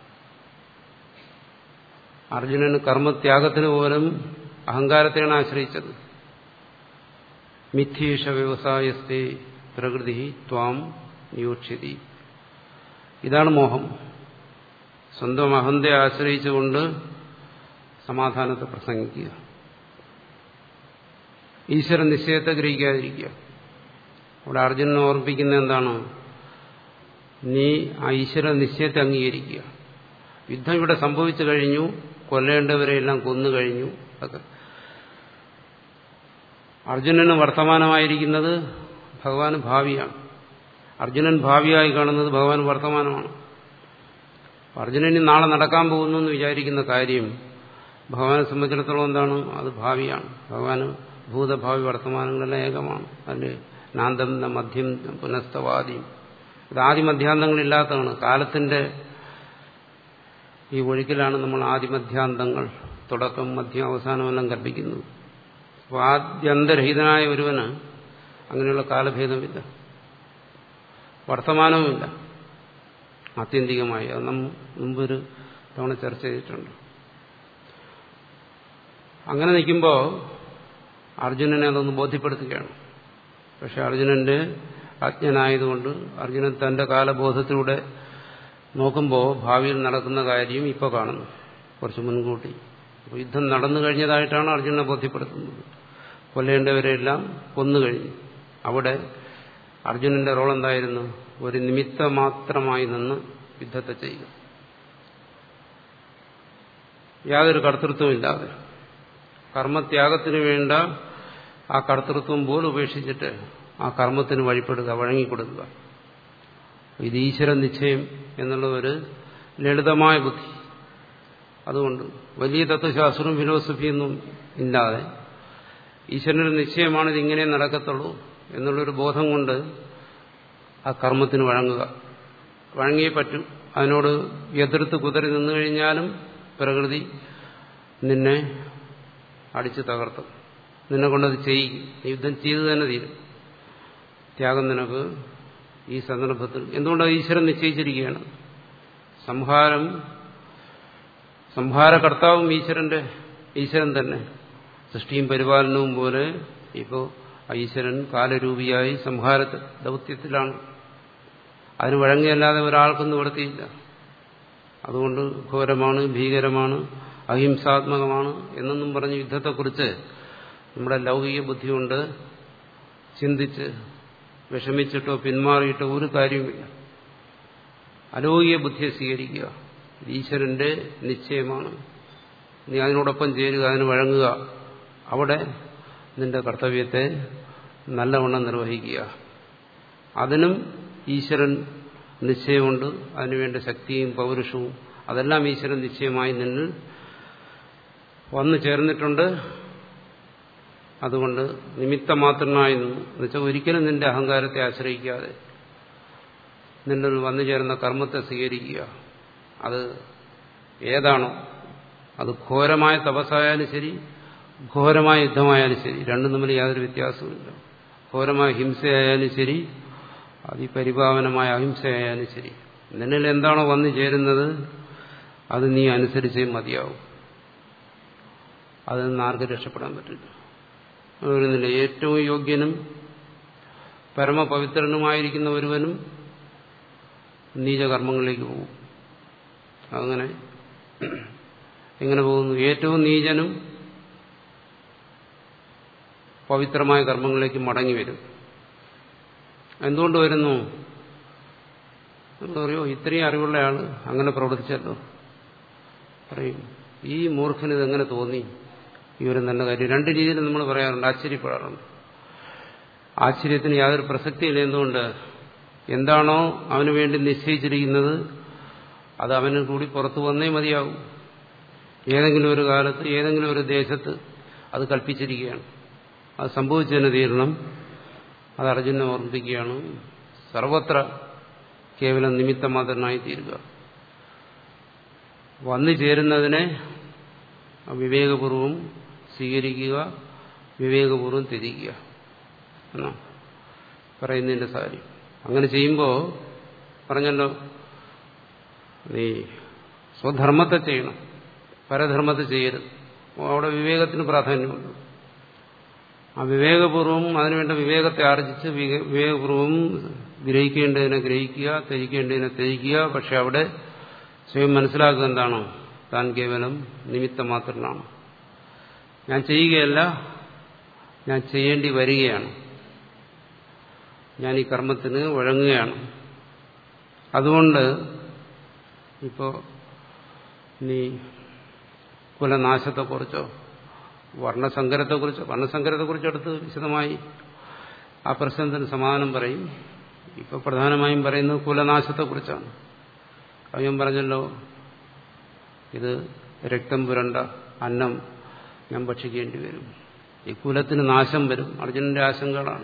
അർജുനന് കർമ്മത്യാഗത്തിന് പോലും അഹങ്കാരത്തെയാണ് ആശ്രയിച്ചത് മിഥ്യേഷ വ്യവസായസ്ഥേ പ്രകൃതി ത്വാം നിയോക്ഷ്യതി ഇതാണ് മോഹം സ്വന്തം അഹന്തയെ ആശ്രയിച്ചുകൊണ്ട് സമാധാനത്തെ പ്രസംഗിക്കുക ഈശ്വര നിശ്ചയത്തെ ഗ്രഹിക്കാതിരിക്കുക അവിടെ അർജുനനെ ഓർമ്മിപ്പിക്കുന്ന എന്താണ് നീ ആ ഈശ്വര നിശ്ചയത്തെ അംഗീകരിക്കുക യുദ്ധം ഇവിടെ സംഭവിച്ചു കഴിഞ്ഞു കൊല്ലേണ്ടവരെയെല്ലാം കൊന്നു കഴിഞ്ഞു അതൊക്കെ അർജുനന് വർത്തമാനമായിരിക്കുന്നത് ഭഗവാന് ഭാവിയാണ് അർജുനൻ ഭാവിയായി കാണുന്നത് ഭഗവാൻ വർത്തമാനമാണ് അർജുനന് നാളെ നടക്കാൻ പോകുന്നു എന്ന് വിചാരിക്കുന്ന കാര്യം ഭഗവാനെ സംബന്ധിച്ചിടത്തോളം എന്താണ് അത് ഭാവിയാണ് ഭഗവാന് ഭൂതഭാവി വർത്തമാനങ്ങളെല്ലാം ഏകമാണ് അതിന് നാന്തം മധ്യം പുനസ്തവാദിയും ഇത് ആദിമധ്യാന്തങ്ങളില്ലാത്തതാണ് കാലത്തിന്റെ ഈ ഒഴുക്കിലാണ് നമ്മൾ ആദിമധ്യാന്തങ്ങൾ തുടക്കം മധ്യം അവസാനമെല്ലാം കൽപ്പിക്കുന്നത് അപ്പോൾ ആദ്യന്തരഹിതനായ ഒരുവന് അങ്ങനെയുള്ള കാലഭേദമില്ല വർത്തമാനവുമില്ല ആത്യന്തികമായി അത് നമ്മൾ മുമ്പൊരു തവണ ചർച്ച ചെയ്തിട്ടുണ്ട് അങ്ങനെ നിൽക്കുമ്പോൾ അർജുനനെ അതൊന്ന് ബോധ്യപ്പെടുത്തുകയാണ് പക്ഷെ അർജുനന്റെ അജ്ഞനായതുകൊണ്ട് അർജുനൻ തന്റെ കാലബോധത്തിലൂടെ നോക്കുമ്പോൾ ഭാവിയിൽ നടക്കുന്ന കാര്യം ഇപ്പോൾ കാണുന്നു കുറച്ച് മുൻകൂട്ടി അപ്പോൾ യുദ്ധം നടന്നു കഴിഞ്ഞതായിട്ടാണ് അർജുനനെ ബോധ്യപ്പെടുത്തുന്നത് കൊല്ലേണ്ടവരെല്ലാം കൊന്നു കഴിഞ്ഞു അവിടെ അർജുനന്റെ റോൾ എന്തായിരുന്നു ഒരു നിമിത്ത മാത്രമായി നിന്ന് യുദ്ധത്തെ ചെയ്യുക യാതൊരു കർത്തൃത്വമില്ലാതെ കർമ്മത്യാഗത്തിന് വേണ്ട ആ കർത്തൃത്വം പോലും ഉപേക്ഷിച്ചിട്ട് ആ കർമ്മത്തിന് വഴിപ്പെടുക വഴങ്ങിക്കൊടുക്കുക ഇത് ഈശ്വര നിശ്ചയം എന്നുള്ള ഒരു ലളിതമായ ബുദ്ധി അതുകൊണ്ട് വലിയ തത്വശാസ്ത്രവും ഫിലോസഫിയൊന്നും ഇല്ലാതെ ഈശ്വരനൊരു നിശ്ചയമാണ് ഇതിങ്ങനെ നടക്കത്തുള്ളൂ എന്നുള്ളൊരു ബോധം കൊണ്ട് ആ കർമ്മത്തിന് വഴങ്ങുക വഴങ്ങിയേ പറ്റും അതിനോട് എതിർത്ത് കുതിരി നിന്നു കഴിഞ്ഞാലും പ്രകൃതി നിന്നെ അടിച്ചു തകർത്തും നിന്നെ കൊണ്ടത് ചെയ്യിക്കും യുദ്ധം ചെയ്തു തന്നെ തീരും ത്യാഗം നിനക്ക് ഈ സന്ദർഭത്തിൽ എന്തുകൊണ്ടാണ് ഈശ്വരൻ നിശ്ചയിച്ചിരിക്കുകയാണ് സംഹാരം സംഹാരകർത്താവും ഈശ്വരന്റെ ഈശ്വരൻ തന്നെ സൃഷ്ടിയും പരിപാലനവും പോലെ ഇപ്പോൾ ഈശ്വരൻ കാലരൂപിയായി സംഹാര ദൗത്യത്തിലാണ് അതിന് വഴങ്ങിയല്ലാതെ ഒരാൾക്കും നിവൃത്തിയില്ല അതുകൊണ്ട് ഘോരമാണ് ഭീകരമാണ് അഹിംസാത്മകമാണ് എന്നൊന്നും പറഞ്ഞ് യുദ്ധത്തെക്കുറിച്ച് നമ്മുടെ ലൗകിക ബുദ്ധി കൊണ്ട് ചിന്തിച്ച് വിഷമിച്ചിട്ടോ പിന്മാറിയിട്ടോ ഒരു കാര്യവുമില്ല അലൗകിക ബുദ്ധിയെ സ്വീകരിക്കുക ഈശ്വരന്റെ നിശ്ചയമാണ് നീ അതിനോടൊപ്പം ചേരുക അതിന് വഴങ്ങുക അവിടെ നിന്റെ കർത്തവ്യത്തെ നല്ലവണ്ണം നിർവഹിക്കുക അതിനും ഈശ്വരൻ നിശ്ചയമുണ്ട് അതിനുവേണ്ട ശക്തിയും പൗരുഷവും അതെല്ലാം ഈശ്വരൻ നിശ്ചയമായി നിന്നിൽ വന്നു ചേർന്നിട്ടുണ്ട് അതുകൊണ്ട് നിമിത്തമാത്രനായി നിന്നു എന്നുവെച്ചാൽ ഒരിക്കലും നിന്റെ അഹങ്കാരത്തെ ആശ്രയിക്കാതെ നിന്നിൽ വന്നു ചേർന്ന കർമ്മത്തെ സ്വീകരിക്കുക അത് ഏതാണോ അത് ഘോരമായ തപസ്സായാലും ശരി ഘോരമായ യുദ്ധമായാലും ശരി രണ്ടും തമ്മിൽ യാതൊരു വ്യത്യാസവുമില്ല ഘോരമായ ഹിംസയായാലും ശരി അതിപരിപാവനമായ അഹിംസയായാലും ശരി നിന്നിൽ എന്താണോ വന്നു ചേരുന്നത് അത് നീ അനുസരിച്ചേ മതിയാവും അതിൽ നിന്ന് ആർക്കും രക്ഷപ്പെടാൻ പറ്റില്ല വരുന്നില്ല ഏറ്റവും യോഗ്യനും പരമപവിത്രനുമായിരിക്കുന്ന ഒരുവനും നീചകർമ്മങ്ങളിലേക്ക് പോകും അങ്ങനെ എങ്ങനെ പോകുന്നു ഏറ്റവും നീചനും പവിത്രമായ കർമ്മങ്ങളിലേക്ക് മടങ്ങി വരും എന്തുകൊണ്ട് വരുന്നു പറയോ ഇത്രയും അറിവുള്ള ആള് അങ്ങനെ പ്രവർത്തിച്ചല്ലോ പറയും ഈ മൂർഖന് ഇതെങ്ങനെ തോന്നി ഈ ഒരു നല്ല കാര്യം രണ്ട് രീതിയിൽ നമ്മൾ പറയാറുണ്ട് ആശ്ചര്യപ്പെടാറുണ്ട് ആശ്ചര്യത്തിന് യാതൊരു പ്രസക്തിയില്ല എന്തുകൊണ്ട് എന്താണോ അവന് വേണ്ടി നിശ്ചയിച്ചിരിക്കുന്നത് അത് അവന് കൂടി പുറത്തു വന്നേ മതിയാകും ഏതെങ്കിലും ഒരു കാലത്ത് ഏതെങ്കിലും ഒരു ദേശത്ത് അത് കൽപ്പിച്ചിരിക്കുകയാണ് അത് സംഭവിച്ചതിന് തീരണം അത് അർജുനെ ഓർമ്മിപ്പിക്കുകയാണ് സർവത്ര കേവലം നിമിത്തം മാത്രമായി തീരുക വന്നു ചേരുന്നതിനെ വിവേകപൂർവം സ്വീകരിക്കുക വിവേകപൂർവം ത്യജിക്കുക എന്നാ പറയുന്നതിന്റെ സാരി അങ്ങനെ ചെയ്യുമ്പോൾ പറഞ്ഞല്ലോ നീ സ്വധർമ്മത്തെ ചെയ്യണം പരധർമ്മത്തെ ചെയ്യരുത് അവിടെ വിവേകത്തിന് പ്രാധാന്യമുണ്ട് ആ വിവേകപൂർവം അതിനുവേണ്ട വിവേകത്തെ ആർജിച്ച് വിവേകപൂർവം ഗ്രഹിക്കേണ്ടതിനെ ഗ്രഹിക്കുക ത്യജിക്കേണ്ടതിനെ ത്യജിക്കുക പക്ഷെ അവിടെ സ്വയം മനസ്സിലാക്കുക എന്താണോ താൻ കേവലം നിമിത്തം മാത്രമാണ് ഞാൻ ചെയ്യുകയല്ല ഞാൻ ചെയ്യേണ്ടി വരികയാണ് ഞാൻ ഈ കർമ്മത്തിന് വഴങ്ങുകയാണ് അതുകൊണ്ട് ഇപ്പോൾ നീ കുലനാശത്തെക്കുറിച്ചോ വർണ്ണസങ്കരത്തെക്കുറിച്ചോ വർണ്ണസങ്കരത്തെക്കുറിച്ച് അടുത്ത് വിശദമായി ആ പ്രശ്നത്തിന് സമാധാനം പറയും ഇപ്പൊ പ്രധാനമായും പറയുന്നത് കുലനാശത്തെക്കുറിച്ചാണ് അത് ഞാൻ പറഞ്ഞല്ലോ ഇത് രക്തം പുരണ്ട അന്നം ഞാൻ ഭക്ഷിക്കേണ്ടി വരും ഈ കുലത്തിന് നാശം വരും അർജുനന്റെ ആശങ്കകളാണ്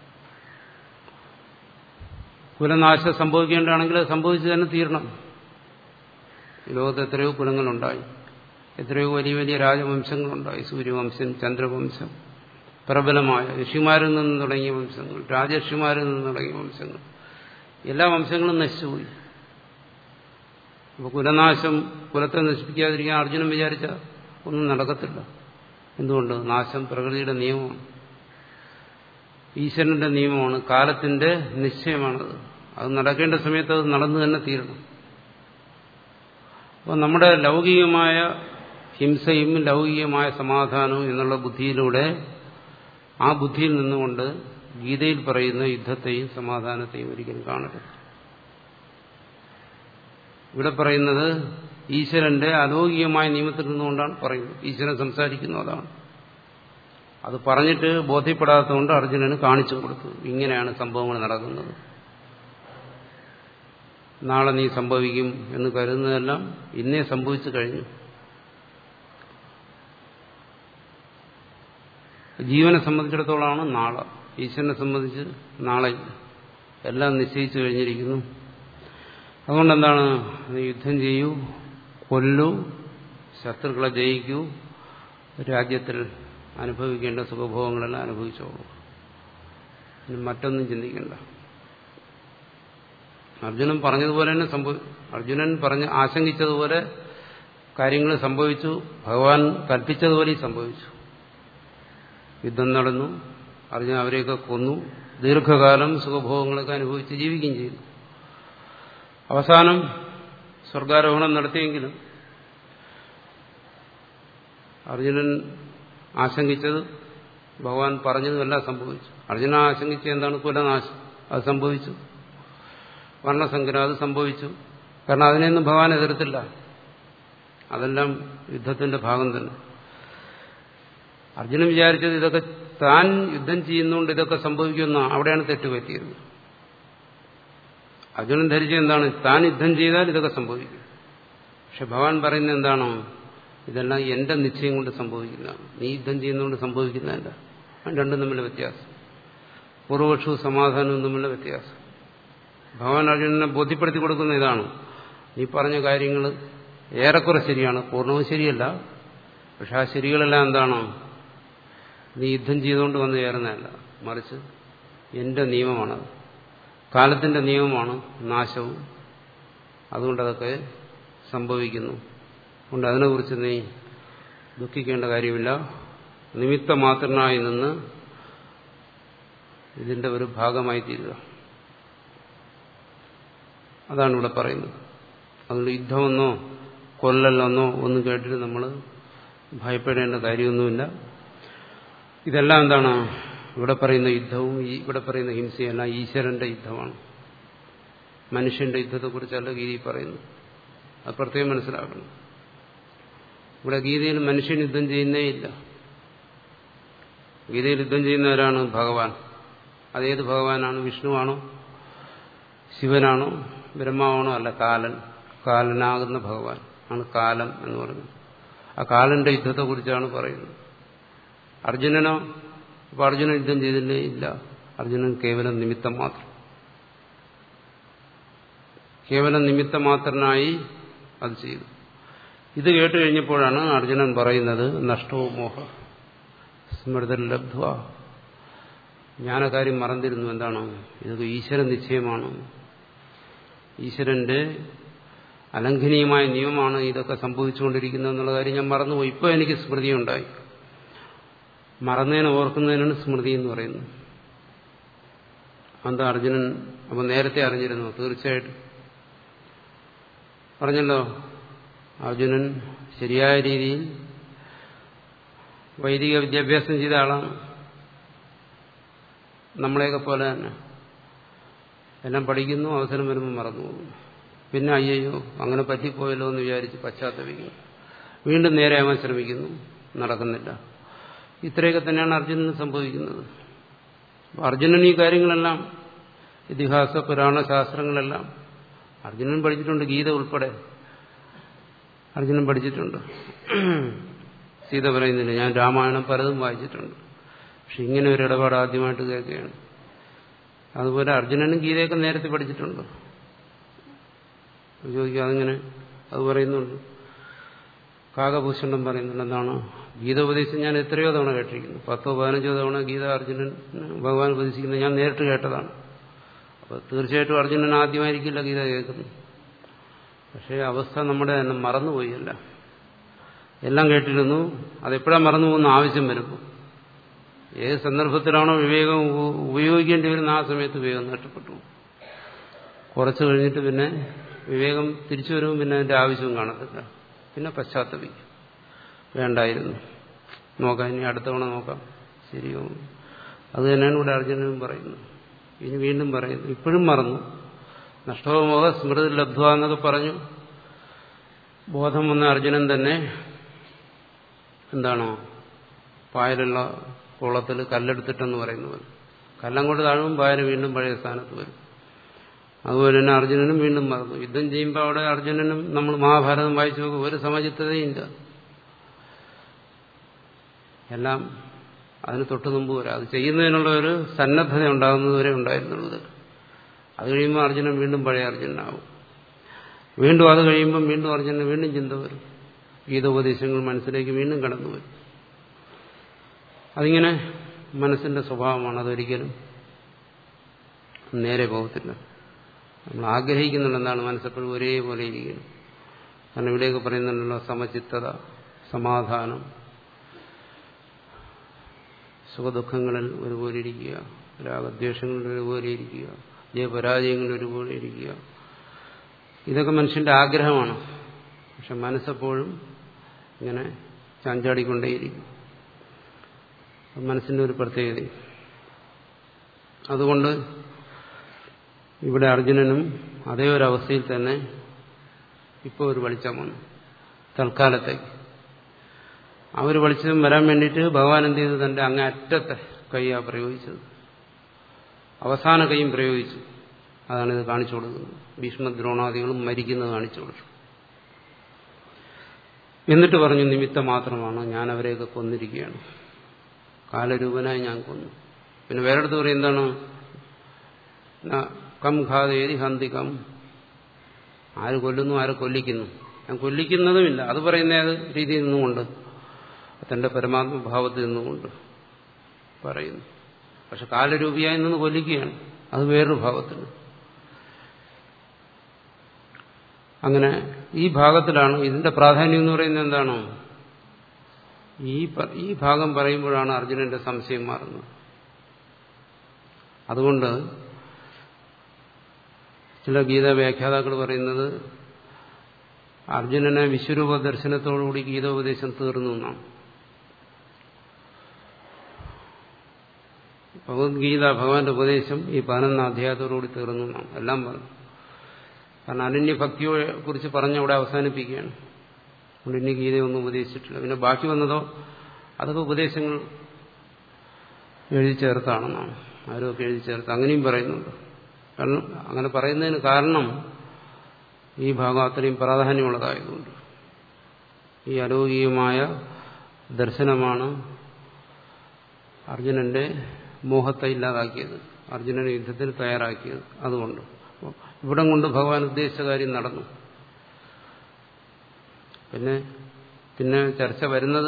കുലനാശം സംഭവിക്കേണ്ടതാണെങ്കിൽ അത് സംഭവിച്ചു തന്നെ തീരണം ഈ ലോകത്ത് എത്രയോ കുലങ്ങളുണ്ടായി എത്രയോ വലിയ വലിയ രാജവംശങ്ങളുണ്ടായി സൂര്യവംശം ചന്ദ്രവംശം പ്രബലമായ ഋഷിമാരിൽ നിന്ന് തുടങ്ങിയ വംശങ്ങൾ രാജർഷിമാരിൽ നിന്ന് തുടങ്ങിയ വംശങ്ങൾ എല്ലാ വംശങ്ങളും നശിച്ചുപോയി അപ്പോൾ കുലനാശം കുലത്തെ നശിപ്പിക്കാതിരിക്കാൻ അർജുനൻ വിചാരിച്ച ഒന്നും നടക്കത്തില്ല എന്തുകൊണ്ട് നാശം പ്രകൃതിയുടെ നിയമമാണ് ഈശ്വരന്റെ നിയമമാണ് കാലത്തിന്റെ നിശ്ചയമാണത് അത് നടക്കേണ്ട സമയത്ത് അത് നടന്നു തന്നെ തീരണം അപ്പോൾ നമ്മുടെ ലൗകികമായ ഹിംസയും ലൗകികമായ സമാധാനവും എന്നുള്ള ബുദ്ധിയിലൂടെ ആ ബുദ്ധിയിൽ നിന്നുകൊണ്ട് ഗീതയിൽ പറയുന്ന യുദ്ധത്തെയും സമാധാനത്തെയും ഒരിക്കലും കാണരുത് ഇവിടെ പറയുന്നത് ഈശ്വരന്റെ അലൗകികമായ നിയമത്തിൽ നിന്നുകൊണ്ടാണ് പറയുന്നത് ഈശ്വരൻ സംസാരിക്കുന്നു അതാണ് അത് പറഞ്ഞിട്ട് ബോധ്യപ്പെടാത്തതുകൊണ്ട് അർജുനന് കാണിച്ചു കൊടുത്തു ഇങ്ങനെയാണ് സംഭവങ്ങൾ നടക്കുന്നത് നാളെ നീ സംഭവിക്കും എന്ന് കരുതുന്നതെല്ലാം ഇന്നേ സംഭവിച്ചു കഴിഞ്ഞു ജീവനെ സംബന്ധിച്ചിടത്തോളമാണ് നാളെ ഈശ്വരനെ സംബന്ധിച്ച് നാളെ എല്ലാം നിശ്ചയിച്ചു കഴിഞ്ഞിരിക്കുന്നു അതുകൊണ്ട് എന്താണ് നീ യുദ്ധം ചെയ്യൂ കൊല്ലൂ ശത്രുക്കളെ ജയിക്കൂ രാജ്യത്തിൽ അനുഭവിക്കേണ്ട സുഖഭോഗങ്ങളെല്ലാം അനുഭവിച്ചോളൂ ഇനി മറ്റൊന്നും ചിന്തിക്കണ്ട അർജുനൻ പറഞ്ഞതുപോലെ തന്നെ സംഭവി അർജുനൻ പറഞ്ഞ് ആശങ്കിച്ചതുപോലെ കാര്യങ്ങൾ സംഭവിച്ചു ഭഗവാൻ കൽപ്പിച്ചതുപോലെയും സംഭവിച്ചു യുദ്ധം നടന്നു അർജുനൻ അവരെയൊക്കെ കൊന്നു ദീർഘകാലം സുഖഭോഗങ്ങളൊക്കെ അനുഭവിച്ച് ജീവിക്കുകയും ചെയ്തു അവസാനം സ്വർഗാരോഹണം നടത്തിയെങ്കിലും അർജുനൻ ആശങ്കിച്ചത് ഭഗവാൻ പറഞ്ഞതുമെല്ലാം സംഭവിച്ചു അർജുന ആശങ്കിച്ച എന്താണ് കുലനാശം അത് സംഭവിച്ചു വർണ്ണസങ്കരം അത് സംഭവിച്ചു കാരണം അതിനെയൊന്നും ഭഗവാൻ എതിർത്തില്ല അതെല്ലാം യുദ്ധത്തിന്റെ ഭാഗം തന്നെ അർജുനൻ വിചാരിച്ചത് ഇതൊക്കെ താൻ യുദ്ധം ചെയ്യുന്നതുകൊണ്ട് ഇതൊക്കെ സംഭവിക്കുന്ന അവിടെയാണ് തെറ്റുപറ്റിയത് അർജുനൻ ധരിച്ചത് എന്താണ് താൻ യുദ്ധം ചെയ്താൽ ഇതൊക്കെ സംഭവിക്കും പക്ഷെ ഭഗവാൻ പറയുന്നത് എന്താണോ ഇതെല്ലാം എന്റെ നിശ്ചയം കൊണ്ട് സംഭവിക്കുന്നതാണ് നീ യുദ്ധം ചെയ്യുന്നതുകൊണ്ട് സംഭവിക്കുന്നതല്ല രണ്ടും തമ്മിലെ വ്യത്യാസം പൂർവപക്ഷവും സമാധാനവും തമ്മിലുള്ള വ്യത്യാസം ഭഗവാൻ അർജുനനെ ബോധ്യപ്പെടുത്തി കൊടുക്കുന്ന ഇതാണ് നീ പറഞ്ഞ കാര്യങ്ങൾ ഏറെക്കുറെ ശരിയാണ് പൂർണ്ണവും ശരിയല്ല പക്ഷെ ആ ശരികളെല്ലാം എന്താണോ നീ യുദ്ധം ചെയ്തുകൊണ്ട് വന്നു ചേർന്നതല്ല മറിച്ച് എന്റെ നിയമമാണത് കാലത്തിന്റെ നിയമമാണ് നാശവും അതുകൊണ്ടതൊക്കെ സംഭവിക്കുന്നു അതുകൊണ്ട് അതിനെക്കുറിച്ച് നീ ദുഃഖിക്കേണ്ട കാര്യമില്ല നിമിത്തമാത്രനായി നിന്ന് ഇതിന്റെ ഒരു ഭാഗമായി തീരുക അതാണ് ഇവിടെ പറയുന്നത് അതുകൊണ്ട് യുദ്ധമെന്നോ കൊല്ലലെന്നോ ഒന്നും കേട്ടിട്ട് നമ്മൾ ഭയപ്പെടേണ്ട കാര്യമൊന്നുമില്ല ഇതെല്ലാം എന്താണ് ഇവിടെ പറയുന്ന യുദ്ധവും ഈ ഇവിടെ പറയുന്ന ഹിംസയെല്ലാം ഈശ്വരന്റെ യുദ്ധമാണ് മനുഷ്യന്റെ യുദ്ധത്തെക്കുറിച്ചല്ല ഗീതി പറയുന്നു അത് പ്രത്യേകം മനസ്സിലാക്കണം ഇവിടെ ഗീതയിൽ മനുഷ്യൻ യുദ്ധം ചെയ്യുന്നേ ഇല്ല ഗീതയിൽ യുദ്ധം ചെയ്യുന്നവരാണ് ഭഗവാൻ അതേത് ഭഗവാനാണ് വിഷ്ണുവാണോ ശിവനാണോ ബ്രഹ്മാവാണോ അല്ല കാലൻ കാലനാകുന്ന ഭഗവാൻ ആണ് കാലം എന്ന് പറയുന്നത് ആ കാലന്റെ യുദ്ധത്തെക്കുറിച്ചാണ് പറയുന്നത് അർജുനനോ അപ്പൊ അർജുനൻ യുദ്ധം ചെയ്തില്ലേ ഇല്ല അർജുനൻ കേവലം നിമിത്തം മാത്രം കേവലം നിമിത്തം മാത്രനായി അത് ചെയ്തു ഇത് കേട്ട് കഴിഞ്ഞപ്പോഴാണ് അർജുനൻ പറയുന്നത് നഷ്ടവും മോഹ സ്മൃതൽ ലബ്ധ ജ്ഞാനകാര്യം മറന്നിരുന്നു എന്താണ് ഇതൊക്കെ ഈശ്വര നിശ്ചയമാണ് ഈശ്വരന്റെ അലംഘനീയമായ നിയമമാണ് ഇതൊക്കെ സംഭവിച്ചുകൊണ്ടിരിക്കുന്നത് എന്നുള്ള കാര്യം ഞാൻ മറന്നുപോയി ഇപ്പോൾ എനിക്ക് സ്മൃതിയുണ്ടായി മറന്നതിനെ ഓർക്കുന്നതിനാണ് സ്മൃതി എന്ന് പറയുന്നത് എന്താ അർജുനൻ അപ്പൊ നേരത്തെ അറിഞ്ഞിരുന്നു തീർച്ചയായിട്ടും പറഞ്ഞല്ലോ അർജുനൻ ശരിയായ രീതിയിൽ വൈദിക വിദ്യാഭ്യാസം ചെയ്ത ആളാണ് നമ്മളെയൊക്കെ പോലെ തന്നെ എല്ലാം പഠിക്കുന്നു അവസരം വരുമ്പോൾ മറന്നു പോകുന്നു പിന്നെ അയ്യോ അങ്ങനെ പറ്റിപ്പോയല്ലോ എന്ന് വിചാരിച്ച് പശ്ചാത്തപിക്കുന്നു വീണ്ടും നേരെയാവാൻ ശ്രമിക്കുന്നു നടക്കുന്നില്ല ഇത്രയൊക്കെ തന്നെയാണ് അർജുനന് സംഭവിക്കുന്നത് അർജുനൻ ഈ കാര്യങ്ങളെല്ലാം ഇതിഹാസ പുരാണ ശാസ്ത്രങ്ങളെല്ലാം അർജുനൻ പഠിച്ചിട്ടുണ്ട് ഗീത ഉൾപ്പെടെ അർജുനൻ പഠിച്ചിട്ടുണ്ട് സീത പറയുന്നില്ല ഞാൻ രാമായണം പലതും വായിച്ചിട്ടുണ്ട് പക്ഷെ ഇങ്ങനെ ഒരു ഇടപാട് ആദ്യമായിട്ട് കേൾക്കുകയാണ് അതുപോലെ അർജുനനും ഗീതയൊക്കെ നേരത്തെ പഠിച്ചിട്ടുണ്ട് ചോദിക്കുക അതിങ്ങനെ അത് പറയുന്നുണ്ട് കാകഭൂഷണം പറയുന്നുണ്ട് എന്താണ് ഗീത ഉപദേശം ഞാൻ എത്രയോ തവണ കേട്ടിരിക്കുന്നു പത്തോ പതിനഞ്ചോ തവണ ഗീത അർജുനൻ ഭഗവാൻ ഉപദേശിക്കുന്നത് ഞാൻ നേരിട്ട് കേട്ടതാണ് അപ്പോൾ തീർച്ചയായിട്ടും അർജുനൻ ആദ്യമായിരിക്കില്ല ഗീത കേൾക്കുന്നത് പക്ഷേ അവസ്ഥ നമ്മുടെ തന്നെ മറന്നുപോയല്ല എല്ലാം കേട്ടിരുന്നു അതെപ്പോഴാണ് മറന്നു പോകുന്ന ആവശ്യം വരുമ്പോൾ ഏത് സന്ദർഭത്തിലാണോ വിവേകം ഉപയോഗിക്കേണ്ടി വരുന്ന ആ സമയത്ത് വിവേകം നഷ്ടപ്പെട്ടു കുറച്ച് കഴിഞ്ഞിട്ട് പിന്നെ വിവേകം തിരിച്ചു വരുമ്പോൾ പിന്നെ അതിന്റെ ആവശ്യവും കാണത്തില്ല പിന്നെ പശ്ചാത്തപിക്കും വേണ്ടായിരുന്നു നോക്കാം ഇനി അടുത്ത തവണ നോക്കാം ശരിയോ അത് തന്നെയാണ് ഇവിടെ അർജുനനും പറയുന്നത് ഇനി വീണ്ടും പറയുന്നു ഇപ്പോഴും മറന്നു നഷ്ടമോഹ സ്മൃതി ലബ്ധ എന്നൊക്കെ പറഞ്ഞു ബോധം വന്ന അർജുനൻ തന്നെ എന്താണോ പായലുള്ള കുളത്തിൽ കല്ലെടുത്തിട്ടെന്ന് പറയുന്ന പോലെ കല്ലങ്ങോട്ട് താഴും പായൽ വീണ്ടും പഴയ സ്ഥാനത്ത് വരും അതുപോലെ തന്നെ അർജുനനും വീണ്ടും മറന്നു യുദ്ധം ചെയ്യുമ്പോൾ അവിടെ അർജുനനും നമ്മൾ മഹാഭാരതം വായിച്ചു നോക്കും ഒരു സമചിത്തതയില്ല എല്ലാം അതിന് തൊട്ട് മുമ്പ് വരാം അത് ചെയ്യുന്നതിനുള്ള ഒരു സന്നദ്ധത ഉണ്ടാകുന്നതുവരെ ഉണ്ടായിരുന്നുള്ളത് അത് കഴിയുമ്പോൾ അർജുനൻ വീണ്ടും പഴയ അർജുനനാവും വീണ്ടും അത് കഴിയുമ്പം വീണ്ടും അർജുനന് വീണ്ടും ചിന്ത വരും ഗീതോപദേശങ്ങൾ മനസ്സിലേക്ക് വീണ്ടും കടന്നു വരും അതിങ്ങനെ മനസ്സിന്റെ സ്വഭാവമാണ് അതൊരിക്കലും നേരെ പോകത്തില്ല നമ്മൾ ആഗ്രഹിക്കുന്നുണ്ട് എന്താണ് മനസ്സെപ്പോഴും ഒരേപോലെ ഇരിക്കണം കാരണം ഇവിടെയൊക്കെ പറയുന്നുണ്ടല്ലോ സമചിത്തത സമാധാനം സുഖദുഃഖങ്ങളിൽ ഒരുപോലെ ഇരിക്കുക രാഗദ്വേഷങ്ങളിൽ ഒരുപോലെ ഇരിക്കുക ജയപരാജയങ്ങളിൽ ഒരുപോലെ ഇരിക്കുക ഇതൊക്കെ മനുഷ്യന്റെ ആഗ്രഹമാണ് പക്ഷെ മനസ്സെപ്പോഴും ഇങ്ങനെ ചാഞ്ചാടിക്കൊണ്ടേയിരിക്കും മനസ്സിന്റെ ഒരു പ്രത്യേകത അതുകൊണ്ട് ഇവിടെ അർജുനനും അതേ ഒരു അവസ്ഥയിൽ തന്നെ ഇപ്പോൾ ഒരു വെളിച്ചം വന്നു തൽക്കാലത്തേക്ക് ആ ഒരു വെളിച്ചം വരാൻ വേണ്ടിയിട്ട് ഭഗവാൻ എന്ത് ചെയ്തു തന്റെ അങ്ങേ അറ്റത്തെ കൈയാ പ്രയോഗിച്ചത് അവസാന കൈയും പ്രയോഗിച്ചു അതാണ് ഇത് കാണിച്ചു കൊടുക്കുന്നത് ഭീഷ്മദ്രോണാദികളും മരിക്കുന്നത് കാണിച്ചു കൊടുത്തു എന്നിട്ട് പറഞ്ഞു നിമിത്തം മാത്രമാണ് ഞാൻ അവരെയൊക്കെ കൊന്നിരിക്കുകയാണ് കാലരൂപനായി ഞാൻ കൊന്നു പിന്നെ വേറെടുത്ത് പറയും എന്താണ് കം ഖാതേരി ഹന്തികം ആര് കൊല്ലുന്നു ആര് കൊല്ലിക്കുന്നു ഞാൻ കൊല്ലിക്കുന്നതുമില്ല അത് പറയുന്ന ഏത് രീതിയിൽ നിന്നുകൊണ്ട് തന്റെ പരമാത്മഭാവത്തിൽ നിന്നുകൊണ്ട് പറയുന്നു പക്ഷെ കാലരൂപിയായി നിന്ന് കൊല്ലിക്കുകയാണ് അത് വേറൊരു ഭാവത്തിൽ അങ്ങനെ ഈ ഭാഗത്തിലാണ് ഇതിന്റെ പ്രാധാന്യം എന്ന് പറയുന്നത് എന്താണ് ഈ ഈ ഭാഗം പറയുമ്പോഴാണ് അർജുനന്റെ സംശയം മാറുന്നത് അതുകൊണ്ട് ചില ഗീത വ്യാഖ്യാതാക്കൾ പറയുന്നത് അർജുനനെ വിശ്വരൂപ ദർശനത്തോടുകൂടി ഗീതോപദേശം തീർന്നു എന്നാണ് ഭഗവത്ഗീത ഭഗവാന്റെ ഉപദേശം ഈ പതിനൊന്നാം അധ്യായത്തോടുകൂടി തീർന്നു എന്നാണ് എല്ലാം പറഞ്ഞു കാരണം അനന്യഭക്തിയെ കുറിച്ച് പറഞ്ഞ് അവിടെ അവസാനിപ്പിക്കുകയാണ് അതുകൊണ്ട് ഇനി ഗീതയൊന്നും ഉപദേശിച്ചിട്ടില്ല പിന്നെ ബാക്കി വന്നതോ അതൊക്കെ ഉപദേശങ്ങൾ എഴുതി ചേർത്താണെന്നാണ് ആരൊക്കെ എഴുതി ചേർത്ത് അങ്ങനെയും പറയുന്നുണ്ട് കാരണം അങ്ങനെ പറയുന്നതിന് കാരണം ഈ ഭാഗം അത്രയും പ്രാധാന്യമുള്ളതായതുകൊണ്ട് ഈ അലൗകികമായ ദർശനമാണ് അർജുനന്റെ മോഹത്തെ ഇല്ലാതാക്കിയത് അർജുനനെ യുദ്ധത്തിന് തയ്യാറാക്കിയത് അതുകൊണ്ട് ഇവിടം കൊണ്ട് ഭഗവാൻ ഉദ്ദേശിച്ച കാര്യം നടന്നു പിന്നെ പിന്നെ ചർച്ച വരുന്നത്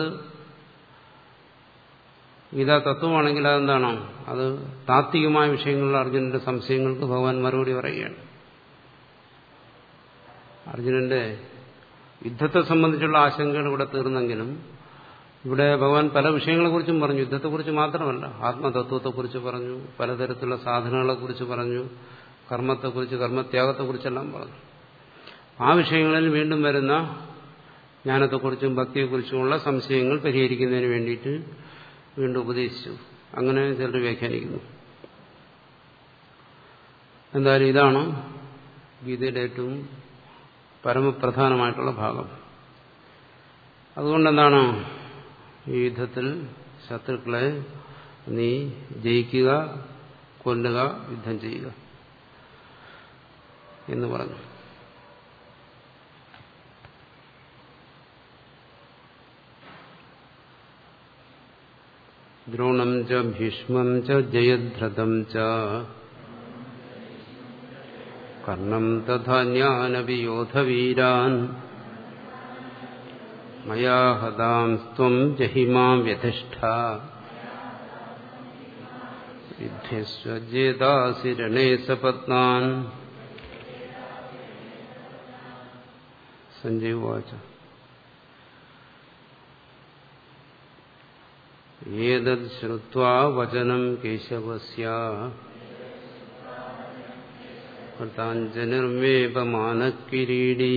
ഗീതാ തത്വമാണെങ്കിൽ അതെന്താണോ അത് താത്വികമായ വിഷയങ്ങളിൽ അർജുനന്റെ സംശയങ്ങൾക്ക് ഭഗവാൻ മറുപടി പറയുകയാണ് അർജുനന്റെ യുദ്ധത്തെ സംബന്ധിച്ചുള്ള ആശങ്കകൾ ഇവിടെ തീർന്നെങ്കിലും ഇവിടെ ഭഗവാൻ പല വിഷയങ്ങളെക്കുറിച്ചും പറഞ്ഞു യുദ്ധത്തെക്കുറിച്ച് മാത്രമല്ല ആത്മതത്വത്തെക്കുറിച്ച് പറഞ്ഞു പലതരത്തിലുള്ള സാധനങ്ങളെക്കുറിച്ച് പറഞ്ഞു കർമ്മത്തെക്കുറിച്ച് കർമ്മത്യാഗത്തെക്കുറിച്ചെല്ലാം പറഞ്ഞു ആ വിഷയങ്ങളിൽ വീണ്ടും വരുന്ന ജ്ഞാനത്തെക്കുറിച്ചും ഭക്തിയെക്കുറിച്ചുമുള്ള സംശയങ്ങൾ പരിഹരിക്കുന്നതിന് വേണ്ടിയിട്ട് വീണ്ടും ഉപദേശിച്ചു അങ്ങനെ ചിലർ വ്യാഖ്യാനിക്കുന്നു എന്തായാലും ഇതാണ് ഗീതയുടെ ഏറ്റവും പരമപ്രധാനമായിട്ടുള്ള ഭാഗം അതുകൊണ്ടെന്താണ് ഈ യുദ്ധത്തിൽ ശത്രുക്കളെ നീ ജയിക്കുക കൊല്ലുക യുദ്ധം ചെയ്യുക എന്ന് പറഞ്ഞു ദ്രോണം ച ഭീഷ്മം ച ജയദ്രഥം ച കർണം തഥാന്യാനവിയോധവീരാൻ മയാ ഹതാം ത്വം ജഹിമാം വ്യധിഷ്ഠ വിദ്യസ്വജേതാസി രണേ സപത്നാൻ സഞ്ജയ് വാച ഏതത് ശ്രുത്വാ വചനം കേശവസ്യ കൃതാഞ്ജനിർമേപമാനക്കിരീടി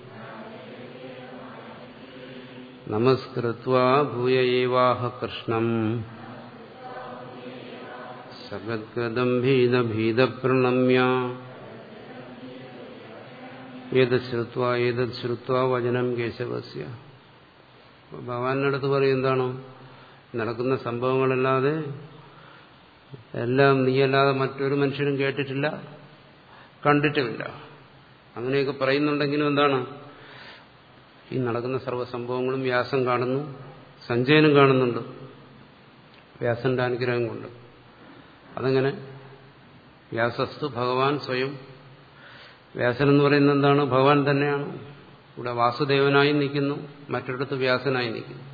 നമസ്കൃത്വാ ഭൂയ ഏവാഹ കൃഷ്ണം സഗദ്ഗദം ഭീതഭീതപ്രണമ്യ ഏതത് ശ്രുത്വ ഏതത് ശ്രുത്വ വചനം കേശവസ്യ ഭഗവാന്റെ അടുത്ത് പറയും എന്താണോ നടക്കുന്ന സംഭവങ്ങളല്ലാതെ എല്ലാം നീയല്ലാതെ മറ്റൊരു മനുഷ്യനും കേട്ടിട്ടില്ല കണ്ടിട്ടുമില്ല അങ്ങനെയൊക്കെ പറയുന്നുണ്ടെങ്കിലും എന്താണ് ഈ നടക്കുന്ന സർവ്വസംഭവങ്ങളും വ്യാസം കാണുന്നു സഞ്ജയനും കാണുന്നുണ്ട് വ്യാസന്റെ അനുഗ്രഹം കൊണ്ട് അതങ്ങനെ വ്യാസസ്തു ഭഗവാൻ സ്വയം വ്യാസൻ എന്ന് പറയുന്നത് എന്താണ് ഭഗവാൻ തന്നെയാണ് ഇവിടെ വാസുദേവനായി നിൽക്കുന്നു മറ്റൊരിടത്ത് വ്യാസനായി നിൽക്കുന്നു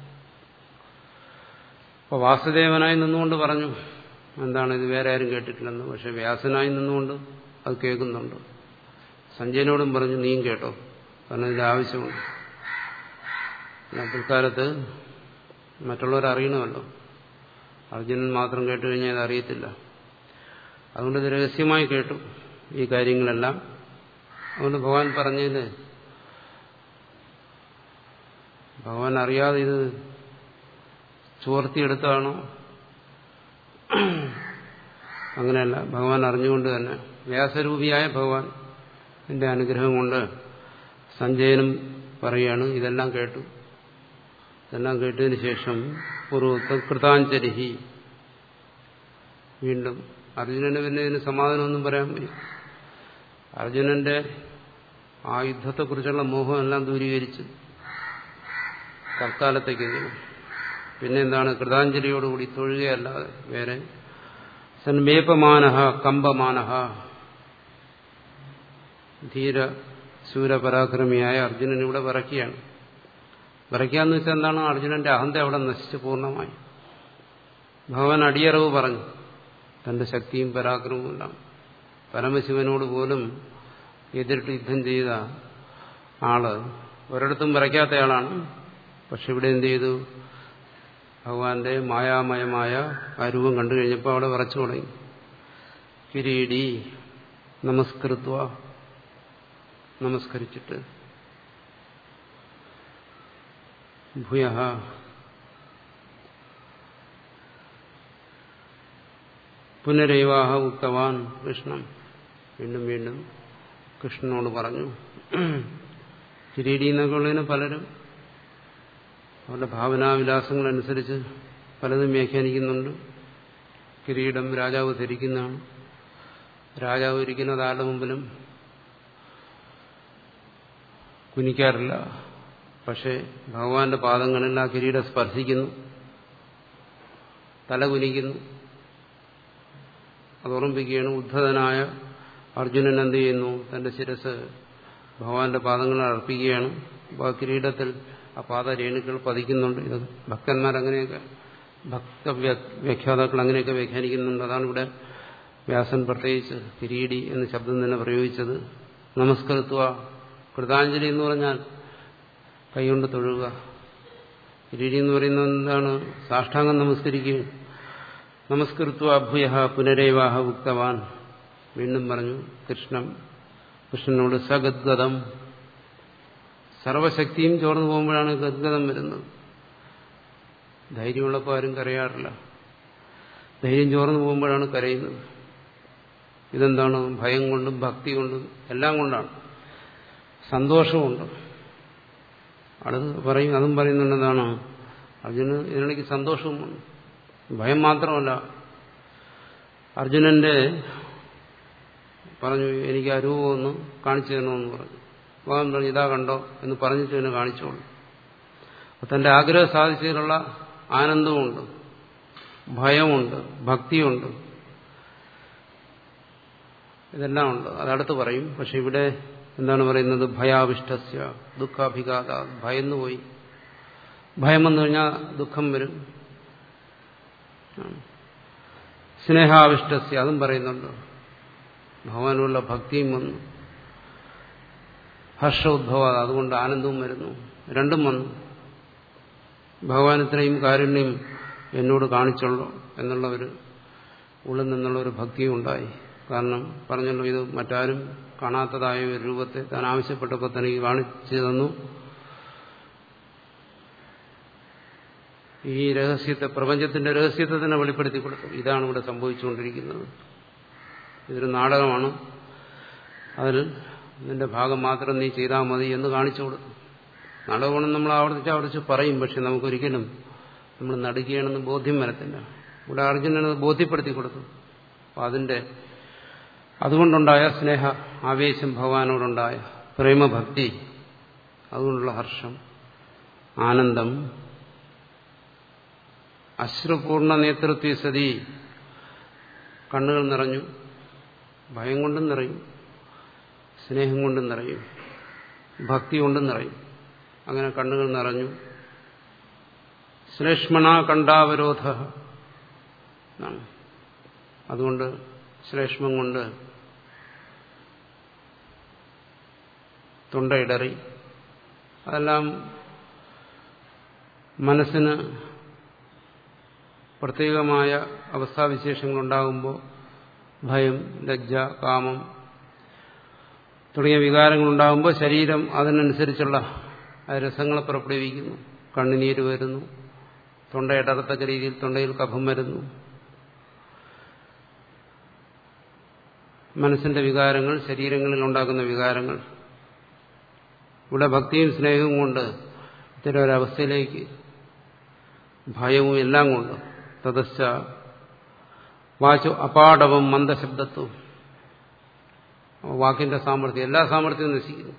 അപ്പോൾ വാസുദേവനായി നിന്നുകൊണ്ട് പറഞ്ഞു എന്താണ് ഇത് വേറെ ആരും കേട്ടിട്ടില്ലെന്ന് പക്ഷെ വ്യാസനായി നിന്നുകൊണ്ട് അത് കേൾക്കുന്നുണ്ട് സഞ്ജയനോടും പറഞ്ഞു നീയും കേട്ടോ കാരണം ഇതിന്റെ ആവശ്യമുണ്ട് പിൽക്കാലത്ത് മറ്റുള്ളവർ അറിയണമല്ലോ അർജുനൻ മാത്രം കേട്ടു കഴിഞ്ഞാൽ അത് അറിയത്തില്ല അതുകൊണ്ട് ഇത് രഹസ്യമായി കേട്ടു ഈ കാര്യങ്ങളെല്ലാം അതുകൊണ്ട് ഭഗവാൻ പറഞ്ഞതിന് ഭഗവാൻ അറിയാതെ ഇത് ചോർത്തിയെടുത്താണോ അങ്ങനെയല്ല ഭഗവാൻ അറിഞ്ഞുകൊണ്ട് തന്നെ വ്യാസരൂപിയായ ഭഗവാൻ എന്റെ അനുഗ്രഹം കൊണ്ട് സഞ്ജയനും പറയാണ് ഇതെല്ലാം കേട്ടു ഇതെല്ലാം കേട്ടതിന് ശേഷം പൂർവ്വത്വം കൃതാഞ്ജലിഹി വീണ്ടും അർജുനന് പിന്നെ ഇതിന് സമാധാനമൊന്നും പറയാൻ വയ്യ അർജുനന്റെ ആ യുദ്ധത്തെക്കുറിച്ചുള്ള മോഹമെല്ലാം ദൂരീകരിച്ച് തൽക്കാലത്തേക്കെങ്കിലും പിന്നെ എന്താണ് കൃതാഞ്ജലിയോടുകൂടി തൊഴുകയല്ലാതെ വേറെ സന്മേപമാനഹ കമ്പമാനഹ ധീര ശൂരപരാക്രമിയായ അർജുനൻ ഇവിടെ വിറയ്ക്കുകയാണ് വിറയ്ക്കാന്ന് വെച്ചാൽ എന്താണ് അർജുനന്റെ അഹന്ത അവിടെ നശിച്ചു പൂർണ്ണമായി ഭഗവാൻ അടിയറവ് പറഞ്ഞു തന്റെ ശക്തിയും പരാക്രമവും എല്ലാം പരമശിവനോട് പോലും എതിരിട്ട് യുദ്ധം ചെയ്ത ആള് ഒരിടത്തും വിറയ്ക്കാത്തയാളാണ് പക്ഷെ ഇവിടെ എന്ത് ചെയ്തു ഭഗവാന്റെ മായാമയമായ ആ രൂപം കണ്ടു കഴിഞ്ഞപ്പോൾ അവിടെ വിറച്ചു തുടങ്ങി കിരീടി നമസ്കൃത്വ നമസ്കരിച്ചിട്ട് ഭൂയ പുനരൈവാഹ ഉക്തവാൻ കൃഷ്ണൻ വീണ്ടും വീണ്ടും കൃഷ്ണനോട് പറഞ്ഞു കിരീടി എന്നൊക്കെ ഉള്ളതിന് പലരും അവരുടെ ഭാവനാവിലാസങ്ങളനുസരിച്ച് പലതും വ്യാഖ്യാനിക്കുന്നുണ്ട് കിരീടം രാജാവ് ധരിക്കുന്നതാണ് രാജാവ് ഒരിക്കലും അതാരുടെ മുമ്പിലും കുനിക്കാറില്ല പക്ഷേ ഭഗവാന്റെ പാദങ്ങളിൽ ആ കിരീടം സ്പർശിക്കുന്നു തല കുനിക്കുന്നു അത് ഓർമ്മിപ്പിക്കുകയാണ് ഉദ്ധതനായ അർജുനൻ എന്ത് ചെയ്യുന്നു തന്റെ ശിരസ് ഭഗവാന്റെ പാദങ്ങളിൽ അർപ്പിക്കുകയാണ് അപ്പോൾ ആ കിരീടത്തിൽ ആ പാദരേണുക്കൾ പതിക്കുന്നുണ്ട് ഇത് ഭക്തന്മാർ അങ്ങനെയൊക്കെ ഭക്ത വ്യാഖ്യാതാക്കൾ അങ്ങനെയൊക്കെ വ്യാഖ്യാനിക്കുന്നുണ്ട് അതാണ് ഇവിടെ വ്യാസൻ പ്രത്യേകിച്ച് കിരീടി എന്ന ശബ്ദം തന്നെ പ്രയോഗിച്ചത് നമസ്കൃത്വ കൃതാഞ്ജലി എന്ന് പറഞ്ഞാൽ കൈകൊണ്ട് തൊഴുക കിരീടി എന്ന് പറയുന്നത് എന്താണ് സാഷ്ടാംഗം നമസ്കരിക്കുകയും നമസ്കൃത്വ അഭുയ പുനരേവാഹ ഉക്തവാൻ വീണ്ടും പറഞ്ഞു കൃഷ്ണൻ കൃഷ്ണനോട് സഗദ്ഗതം സർവശക്തിയും ചോർന്നു പോകുമ്പോഴാണ് ഗദ്ഗതം വരുന്നത് ധൈര്യമുള്ളപ്പോൾ ആരും കരയാറില്ല ധൈര്യം ചോർന്നു പോകുമ്പോഴാണ് കരയുന്നത് ഇതെന്താണ് ഭയം കൊണ്ടും ഭക്തി കൊണ്ടും എല്ലാം കൊണ്ടാണ് സന്തോഷമുണ്ട് അത് പറയും അതും പറയുന്നുണ്ടെന്നാണ് അർജുന് ഇതിനിടയ്ക്ക് സന്തോഷവും വന്നു ഭയം മാത്രമല്ല അർജുനന്റെ പറഞ്ഞു എനിക്ക് ആ രൂപം ഒന്ന് കാണിച്ചു തരണമെന്ന് പറഞ്ഞു ഭഗവാൻ പറഞ്ഞു ഇതാ കണ്ടോ എന്ന് പറഞ്ഞിട്ട് തന്നെ കാണിച്ചോളൂ അപ്പൊ തന്റെ ആഗ്രഹം സാധിച്ചതിനുള്ള ആനന്ദമുണ്ട് ഭയമുണ്ട് ഭക്തിയുണ്ട് ഇതെല്ലാം ഉണ്ട് അതടുത്ത് പറയും പക്ഷെ ഇവിടെ എന്താണ് പറയുന്നത് ഭയാവിഷ്ടസ്യ ദുഃഖാഭിഘാത ഭയന്നു പോയി ഭയം വന്നു കഴിഞ്ഞാൽ ദുഃഖം വരും സ്നേഹാവിഷ്ടസ്യ അതും പറയുന്നുണ്ട് ഭഗവാനുള്ള ഭക്തിയും വന്നു ഹർഷ ഉദ്ഭവ അതുകൊണ്ട് ആനന്ദവും വരുന്നു രണ്ടും വന്നു ഭഗവാൻ ഇത്രയും കാരുണ്യം എന്നോട് കാണിച്ചുള്ളൂ എന്നുള്ള ഒരു ഉള്ളിൽ നിന്നുള്ള ഒരു ഭക്തിയും ഉണ്ടായി കാരണം പറഞ്ഞല്ലോ ഇത് മറ്റാരും കാണാത്തതായ ഒരു രൂപത്തെ താൻ ആവശ്യപ്പെട്ടപ്പോൾ തനിക്ക് കാണിച്ചു തന്നു ഈ രഹസ്യത്തെ പ്രപഞ്ചത്തിന്റെ രഹസ്യത്തെ തന്നെ വെളിപ്പെടുത്തി കൊടുത്തു ഇതാണ് ഇവിടെ സംഭവിച്ചുകൊണ്ടിരിക്കുന്നത് ഇതൊരു നാടകമാണ് അതിൽ നിന്റെ ഭാഗം മാത്രം നീ ചെയ്താൽ മതി എന്ന് കാണിച്ചു കൊടുത്തു നാടകമാണെന്ന് നമ്മൾ ആവർത്തിച്ച് ആവർത്തിച്ച് പറയും പക്ഷെ നമുക്കൊരിക്കലും നമ്മൾ നടുകയാണെന്ന് ബോധ്യം വരത്തില്ല ഇവിടെ അർജുനനത് ബോധ്യപ്പെടുത്തി കൊടുത്തു അപ്പം അതിന്റെ അതുകൊണ്ടുണ്ടായ സ്നേഹ ആവേശം ഭഗവാനോടുണ്ടായ പ്രേമഭക്തി അതുകൊണ്ടുള്ള ഹർഷം ആനന്ദം അശ്രുപൂർണ്ണ നേതൃത്വ സതി കണ്ണുകൾ നിറഞ്ഞു ഭയം കൊണ്ടും നിറയും സ്നേഹം കൊണ്ടും നിറയും ഭക്തി കൊണ്ടും നിറയും അങ്ങനെ കണ്ണുകൾ നിറഞ്ഞു ശ്ലേഷ്മണ കണ്ടാവരോധ അതുകൊണ്ട് ശ്ലേഷ്മം കൊണ്ട് തൊണ്ടയിടറി അതെല്ലാം മനസ്സിന് പ്രത്യേകമായ അവസ്ഥാവിശേഷങ്ങളുണ്ടാകുമ്പോൾ ഭയം ലജ്ജ കാമം തുടങ്ങിയ വികാരങ്ങൾ ഉണ്ടാകുമ്പോൾ ശരീരം അതിനനുസരിച്ചുള്ള രസങ്ങളെ പുറപ്പെടുവിക്കുന്നു കണ്ണുനീര് വരുന്നു തൊണ്ടയിടത്തക്ക രീതിയിൽ തൊണ്ടയിൽ കഫം വരുന്നു മനസ്സിന്റെ വികാരങ്ങൾ ശരീരങ്ങളിൽ ഉണ്ടാക്കുന്ന വികാരങ്ങൾ ഇവിടെ ഭക്തിയും സ്നേഹവും കൊണ്ട് ഇത്തരം ഒരവസ്ഥയിലേക്ക് ഭയവും എല്ലാം കൊണ്ട് തതശ്ച വാചു അപാടവും മന്ദശബ്ദത്വം വാക്കിന്റെ സാമർഥ്യം എല്ലാ സാമർഥ്യവും നശിക്കുന്നു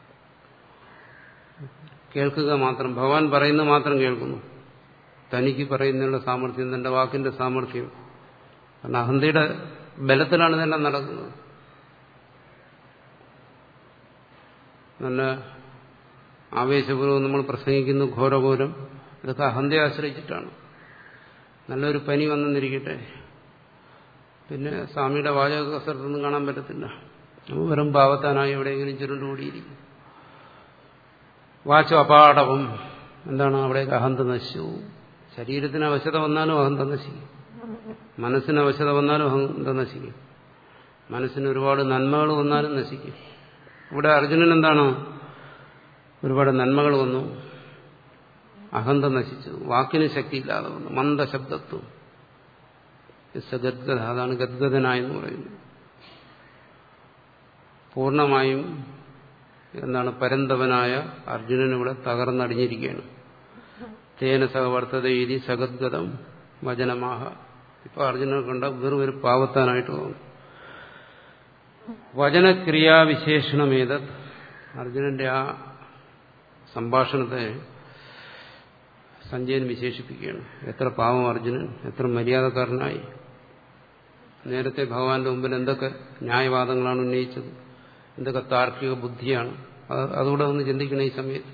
കേൾക്കുക മാത്രം ഭഗവാൻ പറയുന്നത് മാത്രം കേൾക്കുന്നു തനിക്ക് പറയുന്നതിനുള്ള സാമർഥ്യം തന്റെ വാക്കിന്റെ സാമർഥ്യം കാരണം അഹന്തയുടെ ബലത്തിലാണ് ഇതെല്ലാം നടക്കുന്നത് നല്ല ആവേശപൂർവ്വം നമ്മൾ പ്രസംഗിക്കുന്നു ഘോരഘോരം ഇതൊക്കെ അഹന്തയെ ആശ്രയിച്ചിട്ടാണ് നല്ലൊരു പനി വന്നെന്നിരിക്കട്ടെ പിന്നെ സ്വാമിയുടെ വാചക കസരത്തൊന്നും കാണാൻ പറ്റത്തില്ല വെറും ഭാവത്താനായി എവിടെയെങ്കിലും ചുരുണ്ടുകൂടിയിരിക്കും വാച്ചു അപാടവും എന്താണ് അവിടേക്ക് അഹന്ത നശിച്ചു ശരീരത്തിന് അവശത വന്നാലും അഹന്ത നശിക്കും മനസ്സിന് അവശത വന്നാലും അഹന്ത നശിക്കും മനസ്സിന് ഒരുപാട് നന്മകൾ വന്നാലും നശിക്കും ഇവിടെ അർജുനൻ എന്താണ് ഒരുപാട് നന്മകൾ വന്നു അഹന്ത നശിച്ചു വാക്കിന് ശക്തിയില്ലാതെ വന്നു മന്ദശബ്ദത്വം ഗദ്ഗത അതാണ് ഗദ്ഗതനായെന്ന് പറയുന്നത് പൂർണ്ണമായും എന്താണ് പരന്തവനായ അർജുനൻ ഇവിടെ തകർന്നടിഞ്ഞിരിക്കുകയാണ് തേന സഹവർത്തത രീതി സഗദ്ഗതം വചനമാഹ ഇപ്പൊ അർജുനനെ കണ്ട വെറും ഒരു പാവത്താനായിട്ട് തോന്നുന്നു വചനക്രിയാവിശേഷണമേത് അർജുനന്റെ ആ സംഭാഷണത്തെ സഞ്ജയൻ വിശേഷിപ്പിക്കുകയാണ് എത്ര പാവം അർജുനൻ എത്ര മര്യാദക്കാരനായി നേരത്തെ ഭഗവാന്റെ മുമ്പിൽ എന്തൊക്കെ ന്യായവാദങ്ങളാണ് ഉന്നയിച്ചത് എന്തൊക്കെ താർക്കിക ബുദ്ധിയാണ് അതുകൂടെ ഒന്ന് ചിന്തിക്കണം ഈ സമയത്ത്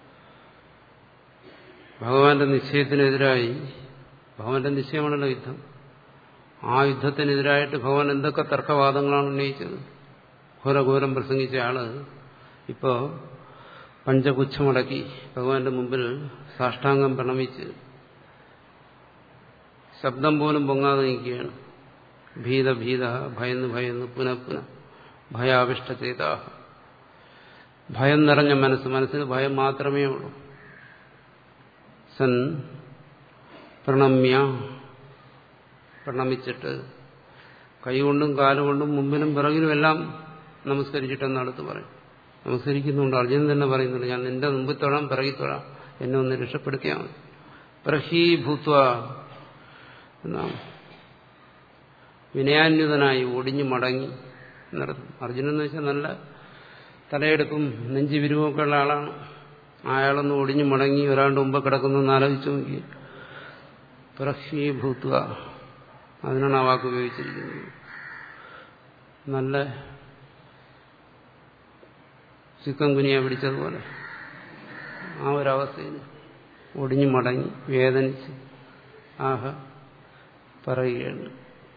ഭഗവാന്റെ നിശ്ചയത്തിനെതിരായി ഭഗവാന്റെ നിശ്ചയമാണല്ലോ യുദ്ധം ആ യുദ്ധത്തിനെതിരായിട്ട് ഭഗവാൻ എന്തൊക്കെ തർക്കവാദങ്ങളാണ് ഉന്നയിച്ചത് ഘോരഘോരം പ്രസംഗിച്ച ആള് ഇപ്പോ പഞ്ചപുച്ഛമടക്കി ഭഗവാന്റെ മുമ്പിൽ സാഷ്ടാംഗം പ്രണമിച്ച് ശബ്ദം പോലും പൊങ്ങാതെ നിൽക്കുകയാണ് ഭീത ഭീത ഭയന്ന് ഭയന്ന് പുനഃ പുനഃ ഭയാവിഷ്ട ചെയ്ത ഭയം നിറഞ്ഞ മനസ്സ് മനസ്സിന് ഭയം മാത്രമേ ഉള്ളൂ സൻ പ്രണമ്യ പ്രണമിച്ചിട്ട് കൈകൊണ്ടും കാലുകൊണ്ടും മുമ്പിലും പിറകിലും എല്ലാം നമസ്കരിച്ചിട്ടെന്ന് അടുത്ത് പറയും നമസ്കരിക്കുന്നുണ്ട് അർജുനൻ തന്നെ പറയുന്നുണ്ട് ഞാൻ നിന്റെ മുമ്പിൽ തൊഴാം പിറകിൽ തൊഴാം എന്നെ ഒന്ന് രക്ഷപ്പെടുത്തിയാൽ മതി പ്രഹീഭൂത്വ എന്നാണ് വിനയാന്യുതനായി ഒടിഞ്ഞു മടങ്ങി നടത്തും അർജുനൻ എന്ന് വെച്ചാൽ നല്ല തലയെടുപ്പും നെഞ്ചി വിരിവൊക്കെ ഉള്ള ആളാണ് അയാളൊന്ന് ഒടിഞ്ഞു മടങ്ങി ഒരാണ്ട് മുമ്പ് കിടക്കുന്നൊന്ന് ആലോചിച്ചു നോക്കി പ്രഹീഭൂത്വ അതിനാണ് ആ വാക്ക് ഉപയോഗിച്ചിരിക്കുന്നത് നല്ല ചിക്കൻ കുനിയ പിടിച്ചതുപോലെ ആ ഒരവസ്ഥയിൽ ഒടിഞ്ഞു മടങ്ങി വേദനിച്ച് ആഹ പറയുകയാണ്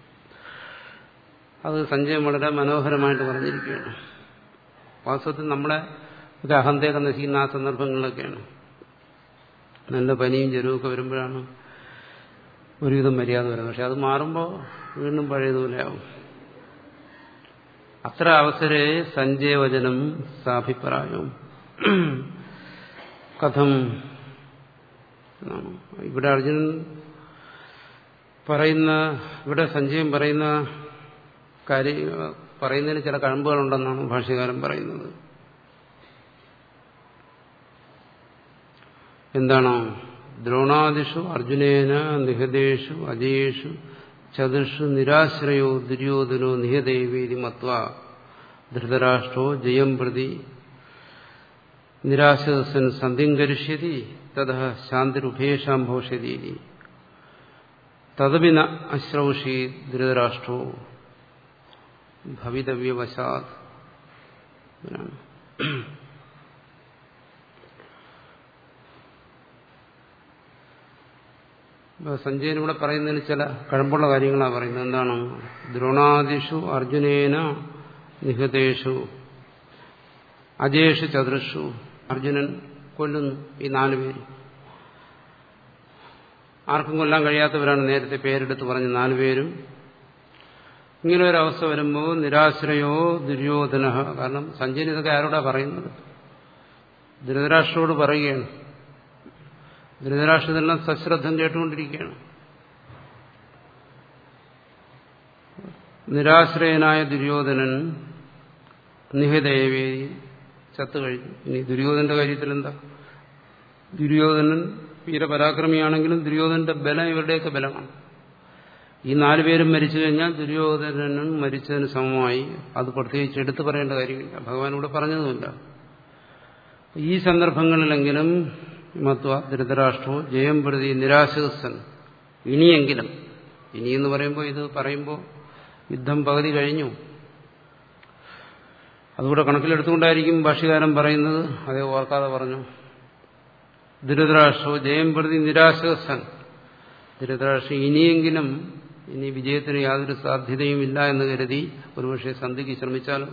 അത് സഞ്ജയൻ വളരെ മനോഹരമായിട്ട് പറഞ്ഞിരിക്കുകയാണ് വാസ്തവത്തിൽ നമ്മളെ ഒരു അഹന്തയൊക്കെ നശിക്കുന്ന ആ സന്ദർഭങ്ങളിലൊക്കെയാണ് നല്ല പനിയും ജലവുമൊക്കെ വരുമ്പോഴാണ് ഒരുവിധം മര്യാദ വരുന്നത് പക്ഷെ അത് മാറുമ്പോൾ വീണ്ടും പഴയതുപോലെയാവും അത്ര അവസരേ സഞ്ജയവചനം സാഭിപ്രായവും കഥം ഇവിടെ അർജുനൻ പറയുന്ന ഇവിടെ സഞ്ജയൻ പറയുന്ന കാര്യ പറയുന്നതിന് ചില കഴമ്പുകളുണ്ടെന്നാണ് ഭാഷ്യകാരൻ പറയുന്നത് എന്താണോ ദ്രോണാദിഷു അർജുനേന നിഹതേഷു അജയേഷു ചതുർഷു നിരാശ്രയോ ദുര്യോധനോ നിഹദേവേദി മത്വ ധൃതരാഷ്ട്രോ ജയം പ്രതി നിരാശസൻ സന്ധ്യം കരിഷ്യതി തത ശാന്തിരുഭേഷാം ഭോഷ്യതി തദപി ന അശ്രൗഷി ധൃതരാഷ്ട്രോ ഭവിതവ്യവശാത് സഞ്ജയൻ ഇവിടെ പറയുന്നതിന് ചില കഴമ്പുള്ള കാര്യങ്ങളാണ് പറയുന്നത് എന്താണ് ദ്രോണാദിഷു അർജുനേന നിഹതേഷു അജേഷു ചതുർഷു അർജുനൻ കൊല്ലുന്നു ഈ നാലു പേര് ആർക്കും കൊല്ലാൻ കഴിയാത്തവരാണ് നേരത്തെ പേരെടുത്ത് പറഞ്ഞ നാലുപേരും ഇങ്ങനെ ഒരു അവസ്ഥ വരുമ്പോൾ നിരാശ്രയോ ദുര്യോധന കാരണം സഞ്ജയൻ ഇതൊക്കെ ആരോടാ പറയുന്നത് ധൃതരാഷ്ട്രോട് പറയുകയാണ് ധൃതരാഷ്ട്രതെല്ലാം സശ്രദ്ധം കേട്ടുകൊണ്ടിരിക്കുകയാണ് നിരാശ്രയനായ ദുര്യോധനൻ നിഹിതേവേ ചത്തുകഴിഞ്ഞു ഇനി ദുര്യോധന്റെ കാര്യത്തിൽ എന്താ ദുര്യോധനൻ വീരപരാക്രമിയാണെങ്കിലും ദുര്യോധനന്റെ ബലം ഇവരുടെയൊക്കെ ബലമാണ് ഈ നാലുപേരും മരിച്ചു കഴിഞ്ഞാൽ ദുര്യോധനനും മരിച്ചതിന് സമമായി അത് പ്രത്യേകിച്ച് എടുത്തു പറയേണ്ട കാര്യമില്ല ഭഗവാൻ ഇവിടെ പറഞ്ഞതുമില്ല ഈ സന്ദർഭങ്ങളിലെങ്കിലും മത്വ ധൃതരാഷ്ട്രോ ജയം പ്രതി നിരാശകസൻ ഇനിയെങ്കിലും ഇനിയെന്ന് പറയുമ്പോൾ ഇത് പറയുമ്പോൾ യുദ്ധം പകുതി കഴിഞ്ഞു അതുകൂടെ കണക്കിലെടുത്തുകൊണ്ടായിരിക്കും ഭാഷ്യകാരൻ പറയുന്നത് അതേ ഓർക്കാതെ പറഞ്ഞു ധൃതരാഷ്ട്രോ ജയം പ്രതി നിരാശകസൻ ധൃതരാഷ്ട്രം ഇനിയെങ്കിലും ഇനി വിജയത്തിന് യാതൊരു സാധ്യതയും ഇല്ല എന്ന് കരുതി ഒരുപക്ഷെ സന്ധിക്ക് ശ്രമിച്ചാലും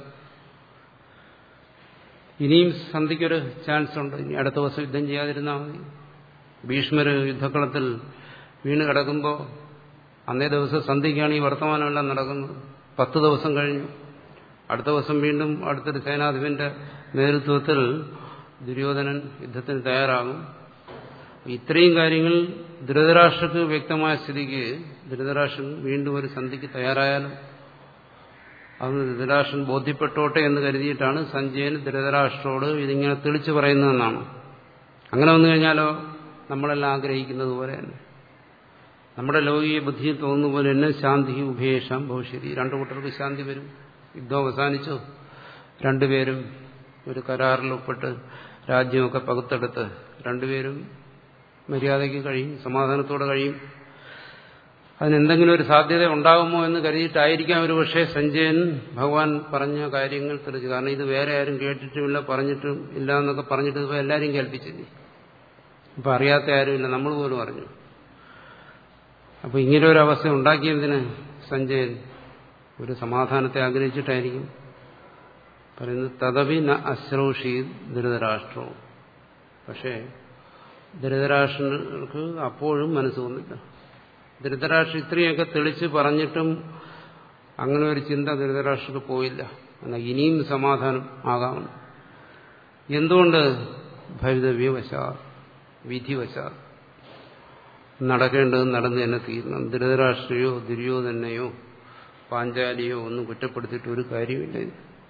ഇനിയും സന്ധിക്കൊരു ചാൻസ് ഉണ്ട് ഇനി അടുത്ത ദിവസം യുദ്ധം ചെയ്യാതിരുന്നാൽ മതി ഭീഷ്മര് യുദ്ധക്കളത്തിൽ വീണ് കിടക്കുമ്പോൾ അന്നേ ദിവസം സന്ധിക്കാണ് ഈ വർത്തമാനമെല്ലാം നടക്കുന്നത് പത്ത് ദിവസം കഴിഞ്ഞു അടുത്ത ദിവസം വീണ്ടും അടുത്തൊരു സേനാധിപന്റെ നേതൃത്വത്തിൽ ദുര്യോധനൻ യുദ്ധത്തിന് തയ്യാറാകും ഇത്രയും കാര്യങ്ങൾ ധൃതരാഷ്ട്രക്ക് വ്യക്തമായ സ്ഥിതിക്ക് ധൃതരാഷ്ട്രൻ വീണ്ടും ഒരു സന്ധിക്ക് തയ്യാറായാലും അത് ധൃതരാഷ്ട്രൻ ബോധ്യപ്പെട്ടോട്ടെ എന്ന് കരുതിയിട്ടാണ് സഞ്ജയൻ ധൃതരാഷ്ട്രോട് ഇതിങ്ങനെ തെളിച്ചു പറയുന്നതെന്നാണ് അങ്ങനെ വന്നു കഴിഞ്ഞാലോ നമ്മളെല്ലാം ആഗ്രഹിക്കുന്നത് പോലെ തന്നെ നമ്മുടെ ലൗകിക ബുദ്ധിയിൽ തോന്നുന്ന പോലെ തന്നെ ശാന്തി ഉഭയേഷാം ഭവിഷ്യതി രണ്ടു കൂട്ടർക്ക് ശാന്തി വരും യുദ്ധം അവസാനിച്ചു രണ്ടുപേരും ഒരു കരാറിൽ ഒപ്പിട്ട് രാജ്യമൊക്കെ പകുത്തെടുത്ത് രണ്ടുപേരും മര്യാദയ്ക്ക് കഴിയും സമാധാനത്തോടെ കഴിയും അതിനെന്തെങ്കിലും ഒരു സാധ്യത ഉണ്ടാകുമോ എന്ന് കരുതിയിട്ടായിരിക്കാം ഒരു പക്ഷേ സഞ്ജയൻ ഭഗവാൻ പറഞ്ഞ കാര്യങ്ങൾ തെളിച്ചു കാരണം ഇത് വേറെ ആരും കേട്ടിട്ടുമില്ല പറഞ്ഞിട്ടും ഇല്ല എന്നൊക്കെ പറഞ്ഞിട്ട് ഇപ്പോൾ എല്ലാവരും കേൾപ്പിച്ചില്ലേ ഇപ്പം അറിയാത്ത ആരുമില്ല നമ്മൾ പോലും അറിഞ്ഞു അപ്പോൾ ഇങ്ങനെ ഒരു അവസ്ഥ ഉണ്ടാക്കിയതിന് സഞ്ജയൻ ഒരു സമാധാനത്തെ ആഗ്രഹിച്ചിട്ടായിരിക്കും പറയുന്നത് തദവി ന അശ്രൗഷി ധൃതരാഷ്ട്രവും പക്ഷേ ധൃതരാഷ്ട്രർക്ക് അപ്പോഴും മനസ്സ് വന്നില്ല ധൃതരാഷ്ട്ര ഇത്രയൊക്കെ തെളിച്ച് പറഞ്ഞിട്ടും അങ്ങനെ ഒരു ചിന്ത ധൃതരാഷ്ട്രക്ക് പോയില്ല എന്നാൽ ഇനിയും സമാധാനം ആകാമെന്ന് എന്തുകൊണ്ട് ഭവിതവ്യവശാ വിധിവശാ നടക്കേണ്ടത് നടന്നു തന്നെ തീരണം ധൃതരാഷ്ട്രയോ ദുര്യോധനെയോ പാഞ്ചാലിയോ ഒന്നും കുറ്റപ്പെടുത്തിയിട്ട് ഒരു കാര്യമില്ല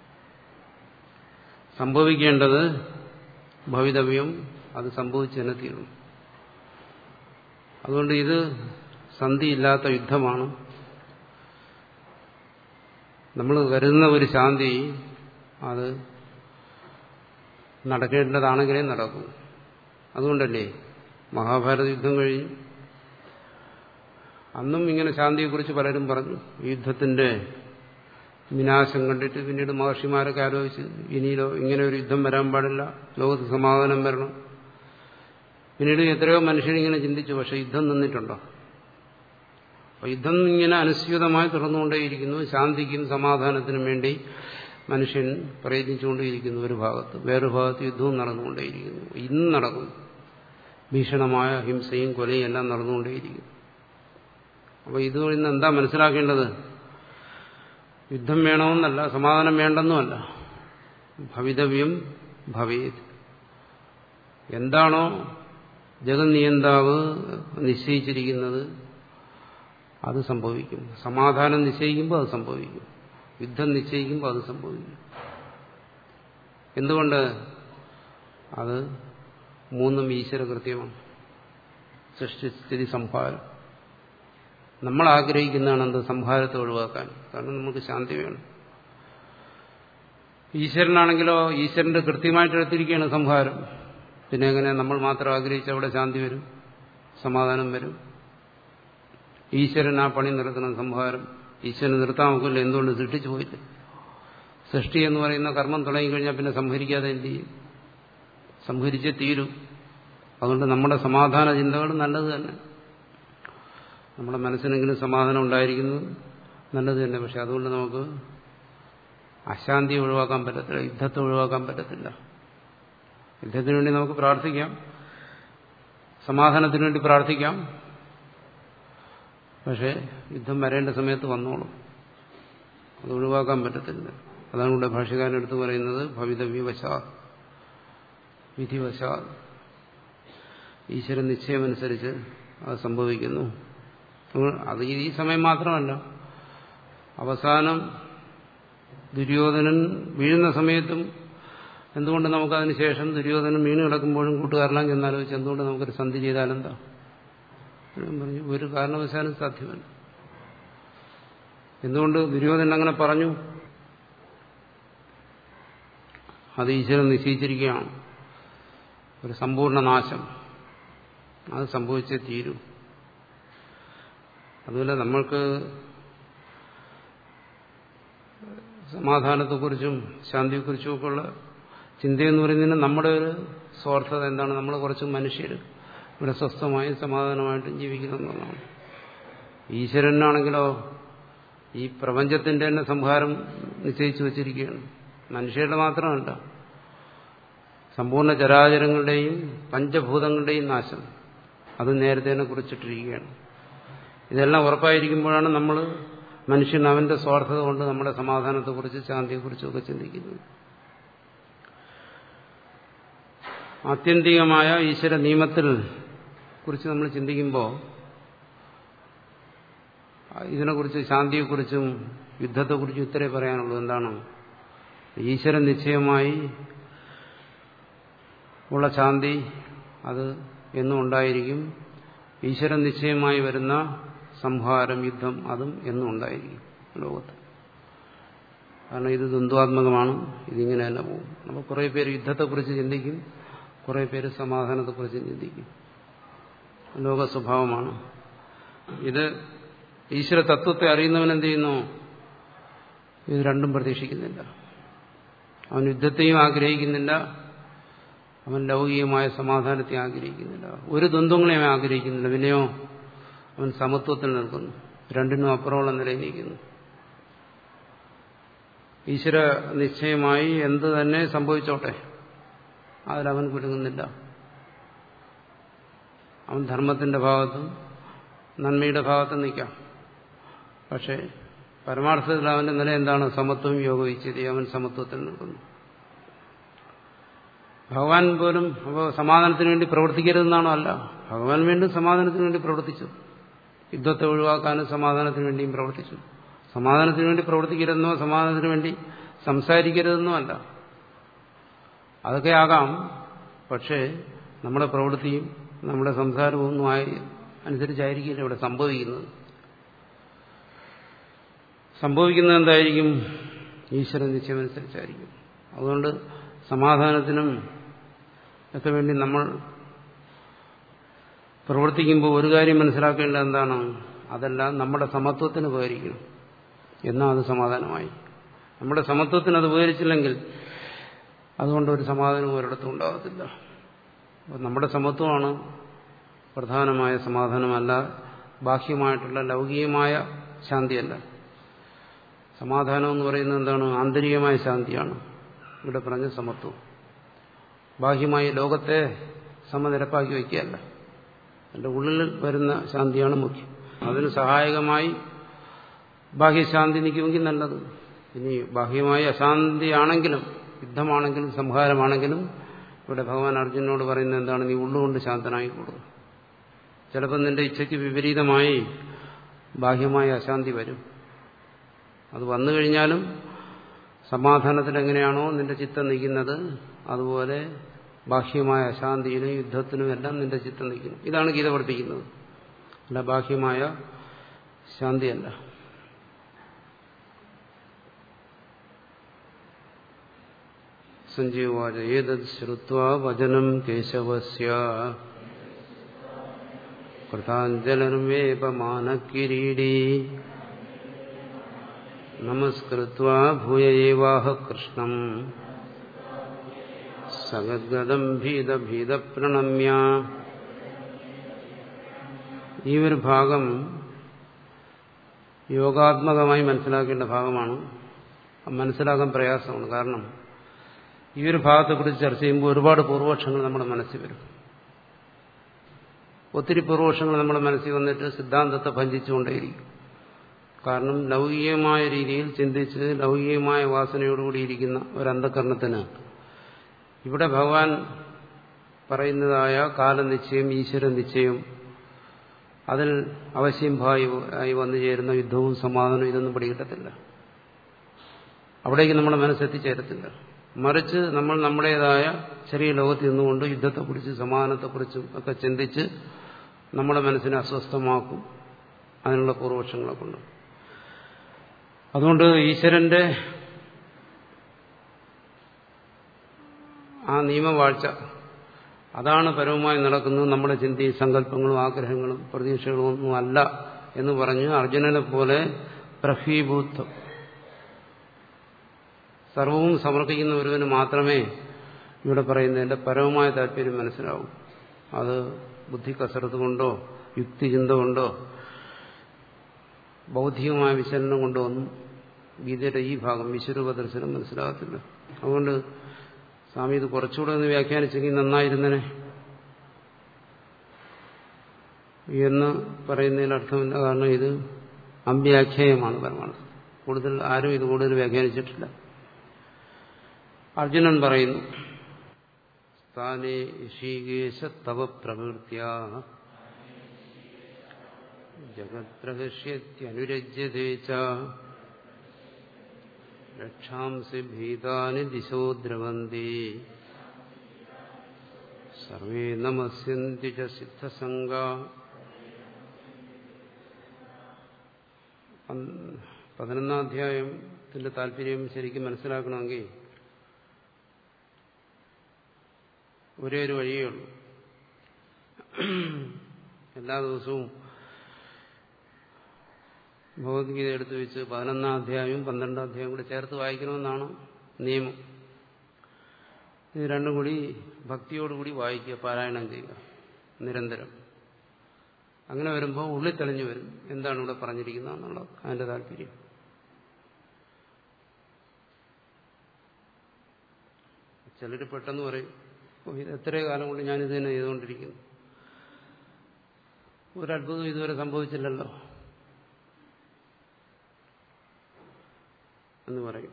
സംഭവിക്കേണ്ടത് ഭവിതവ്യം അത് സംഭവിച്ചു തന്നെ തീർന്നു അതുകൊണ്ട് ഇത് സന്ധിയില്ലാത്ത യുദ്ധമാണ് നമ്മൾ കരുതുന്ന ഒരു ശാന്തി അത് നടക്കേണ്ടതാണെങ്കിലേ നടക്കൂ അതുകൊണ്ടല്ലേ മഹാഭാരത യുദ്ധം കഴിഞ്ഞു അന്നും ഇങ്ങനെ ശാന്തിയെക്കുറിച്ച് പലരും പറഞ്ഞു ഈ യുദ്ധത്തിന്റെ വിനാശം കണ്ടിട്ട് പിന്നീട് മഹർഷിമാരൊക്കെ ആലോചിച്ച് ഇനിയിലോ ഇങ്ങനെ ഒരു യുദ്ധം വരാൻ പാടില്ല ലോകത്ത് സമാധാനം വരണം പിന്നീട് എത്രയോ മനുഷ്യരിങ്ങനെ ചിന്തിച്ചു പക്ഷെ യുദ്ധം നിന്നിട്ടുണ്ടോ അപ്പൊ യുദ്ധം ഇങ്ങനെ അനുസ്യൂതമായി തുറന്നുകൊണ്ടേയിരിക്കുന്നു ശാന്തിക്കും സമാധാനത്തിനും വേണ്ടി മനുഷ്യൻ പ്രയത്നിച്ചുകൊണ്ടേയിരിക്കുന്നു ഒരു ഭാഗത്ത് വേറൊരു ഭാഗത്ത് യുദ്ധവും നടന്നുകൊണ്ടേയിരിക്കുന്നു ഇന്ന് നടക്കുന്നു ഭീഷണമായ ഹിംസയും കൊലയും എല്ലാം നടന്നുകൊണ്ടേയിരിക്കുന്നു അപ്പോൾ ഇത് ഇന്ന് എന്താ മനസ്സിലാക്കേണ്ടത് യുദ്ധം വേണമെന്നല്ല സമാധാനം വേണ്ടെന്നുമല്ല ഭവിതവ്യം ഭവേത് എന്താണോ ജഗന്നിയന്താവ് നിശ്ചയിച്ചിരിക്കുന്നത് അത് സംഭവിക്കും സമാധാനം നിശ്ചയിക്കുമ്പോൾ അത് സംഭവിക്കും യുദ്ധം നിശ്ചയിക്കുമ്പോൾ അത് സംഭവിക്കും എന്തുകൊണ്ട് അത് മൂന്നും ഈശ്വര കൃത്യമാണ് സൃഷ്ടിസ്ഥിതി സംഹാരം നമ്മൾ ആഗ്രഹിക്കുന്നതാണ് എന്ത് സംഹാരത്തെ ഒഴിവാക്കാൻ കാരണം നമുക്ക് ശാന്തി വേണം ഈശ്വരനാണെങ്കിലോ ഈശ്വരന്റെ കൃത്യമായിട്ട് എടുത്തിരിക്കുകയാണ് സംഹാരം പിന്നെ എങ്ങനെ നമ്മൾ മാത്രം ആഗ്രഹിച്ച് അവിടെ ശാന്തി വരും സമാധാനം വരും ഈശ്വരൻ ആ പണി നിർത്തണം സംഹാരം ഈശ്വരൻ നിർത്താൻ നോക്കില്ല എന്തുകൊണ്ട് സൃഷ്ടിച്ചു പോയില്ല സൃഷ്ടി എന്ന് പറയുന്ന കർമ്മം തുടങ്ങിക്കഴിഞ്ഞാൽ പിന്നെ സംഹരിക്കാതെ എന്ത് ചെയ്യും സംഹരിച്ചേ തീരും അതുകൊണ്ട് നമ്മുടെ സമാധാന ചിന്തകൾ നല്ലത് തന്നെ നമ്മുടെ മനസ്സിനെങ്കിലും സമാധാനം ഉണ്ടായിരിക്കുന്നത് നല്ലത് തന്നെ പക്ഷെ അതുകൊണ്ട് നമുക്ക് അശാന്തി ഒഴിവാക്കാൻ പറ്റത്തില്ല യുദ്ധത്തെ ഒഴിവാക്കാൻ പറ്റത്തില്ല യുദ്ധത്തിന് വേണ്ടി നമുക്ക് പ്രാർത്ഥിക്കാം സമാധാനത്തിന് വേണ്ടി പ്രാർത്ഥിക്കാം പക്ഷേ യുദ്ധം വരേണ്ട സമയത്ത് വന്നോളും അത് ഒഴിവാക്കാൻ പറ്റത്തില്ല അതാണ് ഇവിടെ ഭാഷകാരൻ എടുത്ത് പറയുന്നത് ഭവിതവ്യവശാ വിധിവശാ ഈശ്വര നിശ്ചയമനുസരിച്ച് അത് സംഭവിക്കുന്നു അത് ഈ സമയം മാത്രമല്ല അവസാനം ദുര്യോധനൻ വീഴുന്ന സമയത്തും എന്തുകൊണ്ട് നമുക്കതിന് ശേഷം ദുര്യോധനൻ വീണ് കിടക്കുമ്പോഴും കൂട്ടുകാരെല്ലാം ചെന്നാലോചിച്ച് എന്തുകൊണ്ട് നമുക്കൊരു സന്ധി ചെയ്താലെന്താ പറഞ്ഞു ഒരു കാരണവശാലും സാധ്യമല്ല എന്തുകൊണ്ട് ദുര്യോധനൻ അങ്ങനെ പറഞ്ഞു അത് ഈശ്വരൻ നിശ്ചയിച്ചിരിക്കുകയാണ് ഒരു സമ്പൂർണ്ണ നാശം അത് സംഭവിച്ചേ തീരൂ അതുപോലെ നമ്മൾക്ക് സമാധാനത്തെക്കുറിച്ചും ശാന്തിയെക്കുറിച്ചും ഒക്കെ ഉള്ള ചിന്തയെന്ന് പറയുന്നതിന് നമ്മുടെ ഒരു സ്വാർത്ഥത എന്താണ് നമ്മൾ കുറച്ച് മനുഷ്യർ ഇവിടെ സ്വസ്ഥമായും സമാധാനമായിട്ടും ജീവിക്കുന്നതാണ് ഈശ്വരനാണെങ്കിലോ ഈ പ്രപഞ്ചത്തിന്റെ തന്നെ സംഹാരം നിശ്ചയിച്ചു വച്ചിരിക്കുകയാണ് മനുഷ്യരുടെ മാത്രമല്ല സമ്പൂർണ്ണ ചരാചരങ്ങളുടെയും പഞ്ചഭൂതങ്ങളുടെയും നാശം അത് നേരത്തെ തന്നെ കുറിച്ചിട്ടിരിക്കുകയാണ് ഇതെല്ലാം ഉറപ്പായിരിക്കുമ്പോഴാണ് നമ്മൾ മനുഷ്യൻ അവന്റെ സ്വാർത്ഥത കൊണ്ട് നമ്മുടെ സമാധാനത്തെക്കുറിച്ച് ശാന്തിയെക്കുറിച്ചും ഒക്കെ ചിന്തിക്കുന്നത് ആത്യന്തികമായ ഈശ്വര നിയമത്തിൽ കുറിച്ച് നമ്മൾ ചിന്തിക്കുമ്പോൾ ഇതിനെക്കുറിച്ച് ശാന്തിയെക്കുറിച്ചും യുദ്ധത്തെക്കുറിച്ചും ഇത്രേ പറയാനുള്ളൂ എന്താണ് ഈശ്വര നിശ്ചയമായി ഉള്ള ശാന്തി അത് എന്നും ഉണ്ടായിരിക്കും ഈശ്വര നിശ്ചയമായി വരുന്ന സംഹാരം യുദ്ധം അതും എന്നും ഉണ്ടായിരിക്കും ലോകത്ത് കാരണം ഇത് ദ്വന്ദ്വാത്മകമാണ് ഇതിങ്ങനെ തന്നെ പോകും അപ്പോൾ കുറേ പേര് യുദ്ധത്തെക്കുറിച്ച് ചിന്തിക്കും കുറേ പേര് സമാധാനത്തെക്കുറിച്ച് ചിന്തിക്കും ലോക സ്വഭാവമാണ് ഇത് ഈശ്വര തത്വത്തെ അറിയുന്നവൻ എന്ത് ചെയ്യുന്നു ഇത് രണ്ടും പ്രതീക്ഷിക്കുന്നില്ല അവൻ യുദ്ധത്തെയും ആഗ്രഹിക്കുന്നില്ല അവൻ ലൗകികമായ സമാധാനത്തെ ആഗ്രഹിക്കുന്നില്ല ഒരു ദ്വന്ദ്ങ്ങളെയും ആഗ്രഹിക്കുന്നില്ല പിന്നെയോ അവൻ സമത്വത്തിൽ നിൽക്കുന്നു രണ്ടിനും അപ്പുറമുള്ള നിലയിൽ നിൽക്കുന്നു ഈശ്വര നിശ്ചയമായി എന്ത് തന്നെ സംഭവിച്ചോട്ടെ അതിലവൻ കുലുങ്ങുന്നില്ല അവൻ ധർമ്മത്തിന്റെ ഭാഗത്തും നന്മയുടെ ഭാഗത്തും നിൽക്കാം പക്ഷേ പരമാർത്ഥത്തിൽ അവന്റെ നില എന്താണ് സമത്വം യോഗവിച്ചത് അവൻ സമത്വത്തിൽ നിൽക്കുന്നു ഭഗവാൻ പോലും അപ്പോൾ സമാധാനത്തിന് വേണ്ടി പ്രവർത്തിക്കരുതെന്നാണോ അല്ല ഭഗവാൻ വീണ്ടും സമാധാനത്തിന് വേണ്ടി പ്രവർത്തിച്ചു യുദ്ധത്തെ ഒഴിവാക്കാനും സമാധാനത്തിന് വേണ്ടിയും പ്രവർത്തിച്ചു സമാധാനത്തിന് വേണ്ടി പ്രവർത്തിക്കരുതെന്നോ സമാധാനത്തിന് വേണ്ടി സംസാരിക്കരുതെന്നോ അല്ല അതൊക്കെ ആകാം പക്ഷേ നമ്മുടെ പ്രവൃത്തിയും നമ്മുടെ സംസാരവും ഒന്നും ആയി അനുസരിച്ചായിരിക്കില്ല ഇവിടെ സംഭവിക്കുന്നത് സംഭവിക്കുന്നത് എന്തായിരിക്കും ഈശ്വര നിശ്ചയമനുസരിച്ചായിരിക്കും അതുകൊണ്ട് സമാധാനത്തിനും ഒക്കെ വേണ്ടി നമ്മൾ പ്രവർത്തിക്കുമ്പോൾ ഒരു കാര്യം മനസ്സിലാക്കേണ്ടത് എന്താണ് അതെല്ലാം നമ്മുടെ സമത്വത്തിന് ഉപകരിക്കണം എന്നാൽ അത് സമാധാനമായി നമ്മുടെ സമത്വത്തിന് അത് ഉപകരിച്ചില്ലെങ്കിൽ അതുകൊണ്ട് ഒരു സമാധാനം ഒരിടത്തും ഉണ്ടാകത്തില്ല അപ്പോൾ നമ്മുടെ സമത്വമാണ് പ്രധാനമായ സമാധാനമല്ല ബാഹ്യമായിട്ടുള്ള ലൗകികമായ ശാന്തിയല്ല സമാധാനം എന്ന് പറയുന്നത് എന്താണ് ആന്തരികമായ ശാന്തിയാണ് ഇവിടെ പറഞ്ഞ സമത്വം ബാഹ്യമായി ലോകത്തെ സമനിരപ്പാക്കി വയ്ക്കുകയല്ല എൻ്റെ ഉള്ളിൽ വരുന്ന ശാന്തിയാണ് മുഖ്യം അതിന് സഹായകമായി ബാഹ്യശാന്തി നിൽക്കുമെങ്കിൽ നല്ലത് ഇനി ബാഹ്യമായ അശാന്തിയാണെങ്കിലും യുദ്ധമാണെങ്കിലും സംഹാരമാണെങ്കിലും ഇവിടെ ഭഗവാൻ അർജുനോട് പറയുന്നത് എന്താണ് നീ ഉള്ളുകൊണ്ട് ശാന്തനായി കൂടുക ചിലപ്പോൾ നിന്റെ ഇച്ഛയ്ക്ക് വിപരീതമായി ബാഹ്യമായ അശാന്തി വരും അത് വന്നു കഴിഞ്ഞാലും സമാധാനത്തിൽ എങ്ങനെയാണോ നിന്റെ ചിത്തം നിൽക്കുന്നത് അതുപോലെ ബാഹ്യമായ അശാന്തിയിലും യുദ്ധത്തിനും എല്ലാം നിന്റെ ചിത്തം നിൽക്കുന്നു ഇതാണ് ഗീത പഠിപ്പിക്കുന്നത് അല്ല ബാഹ്യമായ ശാന്തിയല്ല സഞ്ജീവാച ഏതത് ശ്രുത്വ വചനം കേശവസ്യ കൃതാഞ്ജലർവേപമാനക്കിരീടീ നമസ്കൃത്വ ഭൂയവാഹ കൃഷ്ണം സഗദ്ഗതം ഭീത ഭീത പ്രണമ്യ ഈ ഒരു ഭാഗം യോഗാത്മകമായി മനസ്സിലാക്കേണ്ട ഭാഗമാണ് മനസ്സിലാക്കാൻ പ്രയാസമാണ് കാരണം ഈ ഒരു ഭാഗത്തെക്കുറിച്ച് ചർച്ച ചെയ്യുമ്പോൾ ഒരുപാട് പൂർവപക്ഷങ്ങൾ നമ്മുടെ മനസ്സിൽ വരും ഒത്തിരി പൂർവപക്ഷങ്ങൾ നമ്മുടെ മനസ്സിൽ വന്നിട്ട് സിദ്ധാന്തത്തെ ഭഞ്ചിച്ചുകൊണ്ടേയിരിക്കും കാരണം ലൗകികമായ രീതിയിൽ ചിന്തിച്ച് ലൗകികമായ വാസനയോടുകൂടി ഇരിക്കുന്ന ഒരു അന്ധകരണത്തിന് ഇവിടെ ഭഗവാൻ പറയുന്നതായ കാലനിശ്ചയം ഈശ്വര നിശ്ചയം അതിൽ അവശ്യംഭായി വന്നു ചേരുന്ന യുദ്ധവും സമാധാനവും ഇതൊന്നും പിടികിട്ടത്തില്ല അവിടേക്ക് നമ്മുടെ മനസ്സെത്തിച്ചേരത്തില്ല മറിച്ച് നമ്മൾ നമ്മുടേതായ ചെറിയ ലോകത്ത് നിന്നുകൊണ്ട് യുദ്ധത്തെക്കുറിച്ച് സമാധാനത്തെക്കുറിച്ചും ഒക്കെ ചിന്തിച്ച് നമ്മുടെ മനസ്സിനെ അസ്വസ്ഥമാക്കും അതിനുള്ള പൂർവപക്ഷങ്ങളെ കൊണ്ട് അതുകൊണ്ട് ഈശ്വരന്റെ ആ നിയമവാഴ്ച അതാണ് പരവുമായി നടക്കുന്നത് നമ്മുടെ ചിന്തയും സങ്കല്പങ്ങളും ആഗ്രഹങ്ങളും പ്രതീക്ഷകളും ഒന്നും അല്ല എന്ന് പറഞ്ഞ് അർജുനനെ പോലെ പ്രഫീഭൂത്വം സർവവും സമർപ്പിക്കുന്ന ഒരുവന് മാത്രമേ ഇവിടെ പറയുന്നതിന്റെ പരമമായ താല്പര്യം മനസ്സിലാവും അത് ബുദ്ധി കസരത്ത് കൊണ്ടോ യുക്തിചിന്ത കൊണ്ടോ ബൗദ്ധികമായ വിശകലനം കൊണ്ടോ ഒന്നും ഗീതയുടെ ഈ ഭാഗം വിശ്വരൂപ ദർശനം മനസ്സിലാകത്തില്ല അതുകൊണ്ട് സ്വാമി ഇത് കുറച്ചുകൂടെ ഒന്ന് വ്യാഖ്യാനിച്ചെങ്കിൽ നന്നായിരുന്നനെ എന്ന് പറയുന്നതിൽ അർത്ഥമില്ല കാരണം ഇത് അമ്പ്യാഖ്യായമാണ് പരമാർത്ഥം കൂടുതൽ ആരും ഇത് കൂടുതൽ വ്യാഖ്യാനിച്ചിട്ടില്ല അർജുനൻ പറയുന്നു സ്ഥാനേ ഋഷികേശ തവ പ്രവൃത്യ ജഗത്രഹഷ്യത്യനുരജ്യതേ ച രക്ഷാംസി ഭീതാനി ദിശോ ദ്രവന്തി സർവേ നമസ്യന്തി ച സിദ്ധസംഗ പതിനൊന്നാം അധ്യായത്തിന്റെ താല്പര്യം ശരിക്കും മനസ്സിലാക്കണമെങ്കിൽ ഒരേ ഒരു വഴിയേ ഉള്ളൂ എല്ലാ ദിവസവും ഭഗവത്ഗീത എടുത്തു വെച്ച് പതിനൊന്നാം അധ്യായവും പന്ത്രണ്ടാം അധ്യായം കൂടി ചേർത്ത് വായിക്കണമെന്നാണ് നിയമം ഇത് രണ്ടും കൂടി ഭക്തിയോടുകൂടി വായിക്കുക പാരായണം ചെയ്യുക നിരന്തരം അങ്ങനെ വരുമ്പോൾ ഉള്ളിൽ തെളിഞ്ഞു വരും എന്താണ് ഇവിടെ പറഞ്ഞിരിക്കുന്നത് എന്നുള്ളത് അതിന്റെ താല്പര്യം ചിലർ പെട്ടെന്ന് പറയും ഇത് എത്രയോ കാലം കൊണ്ട് ഞാനിത് തന്നെ ചെയ്തുകൊണ്ടിരിക്കുന്നു ഒരത്ഭുതം ഇതുവരെ സംഭവിച്ചില്ലല്ലോ എന്ന് പറയും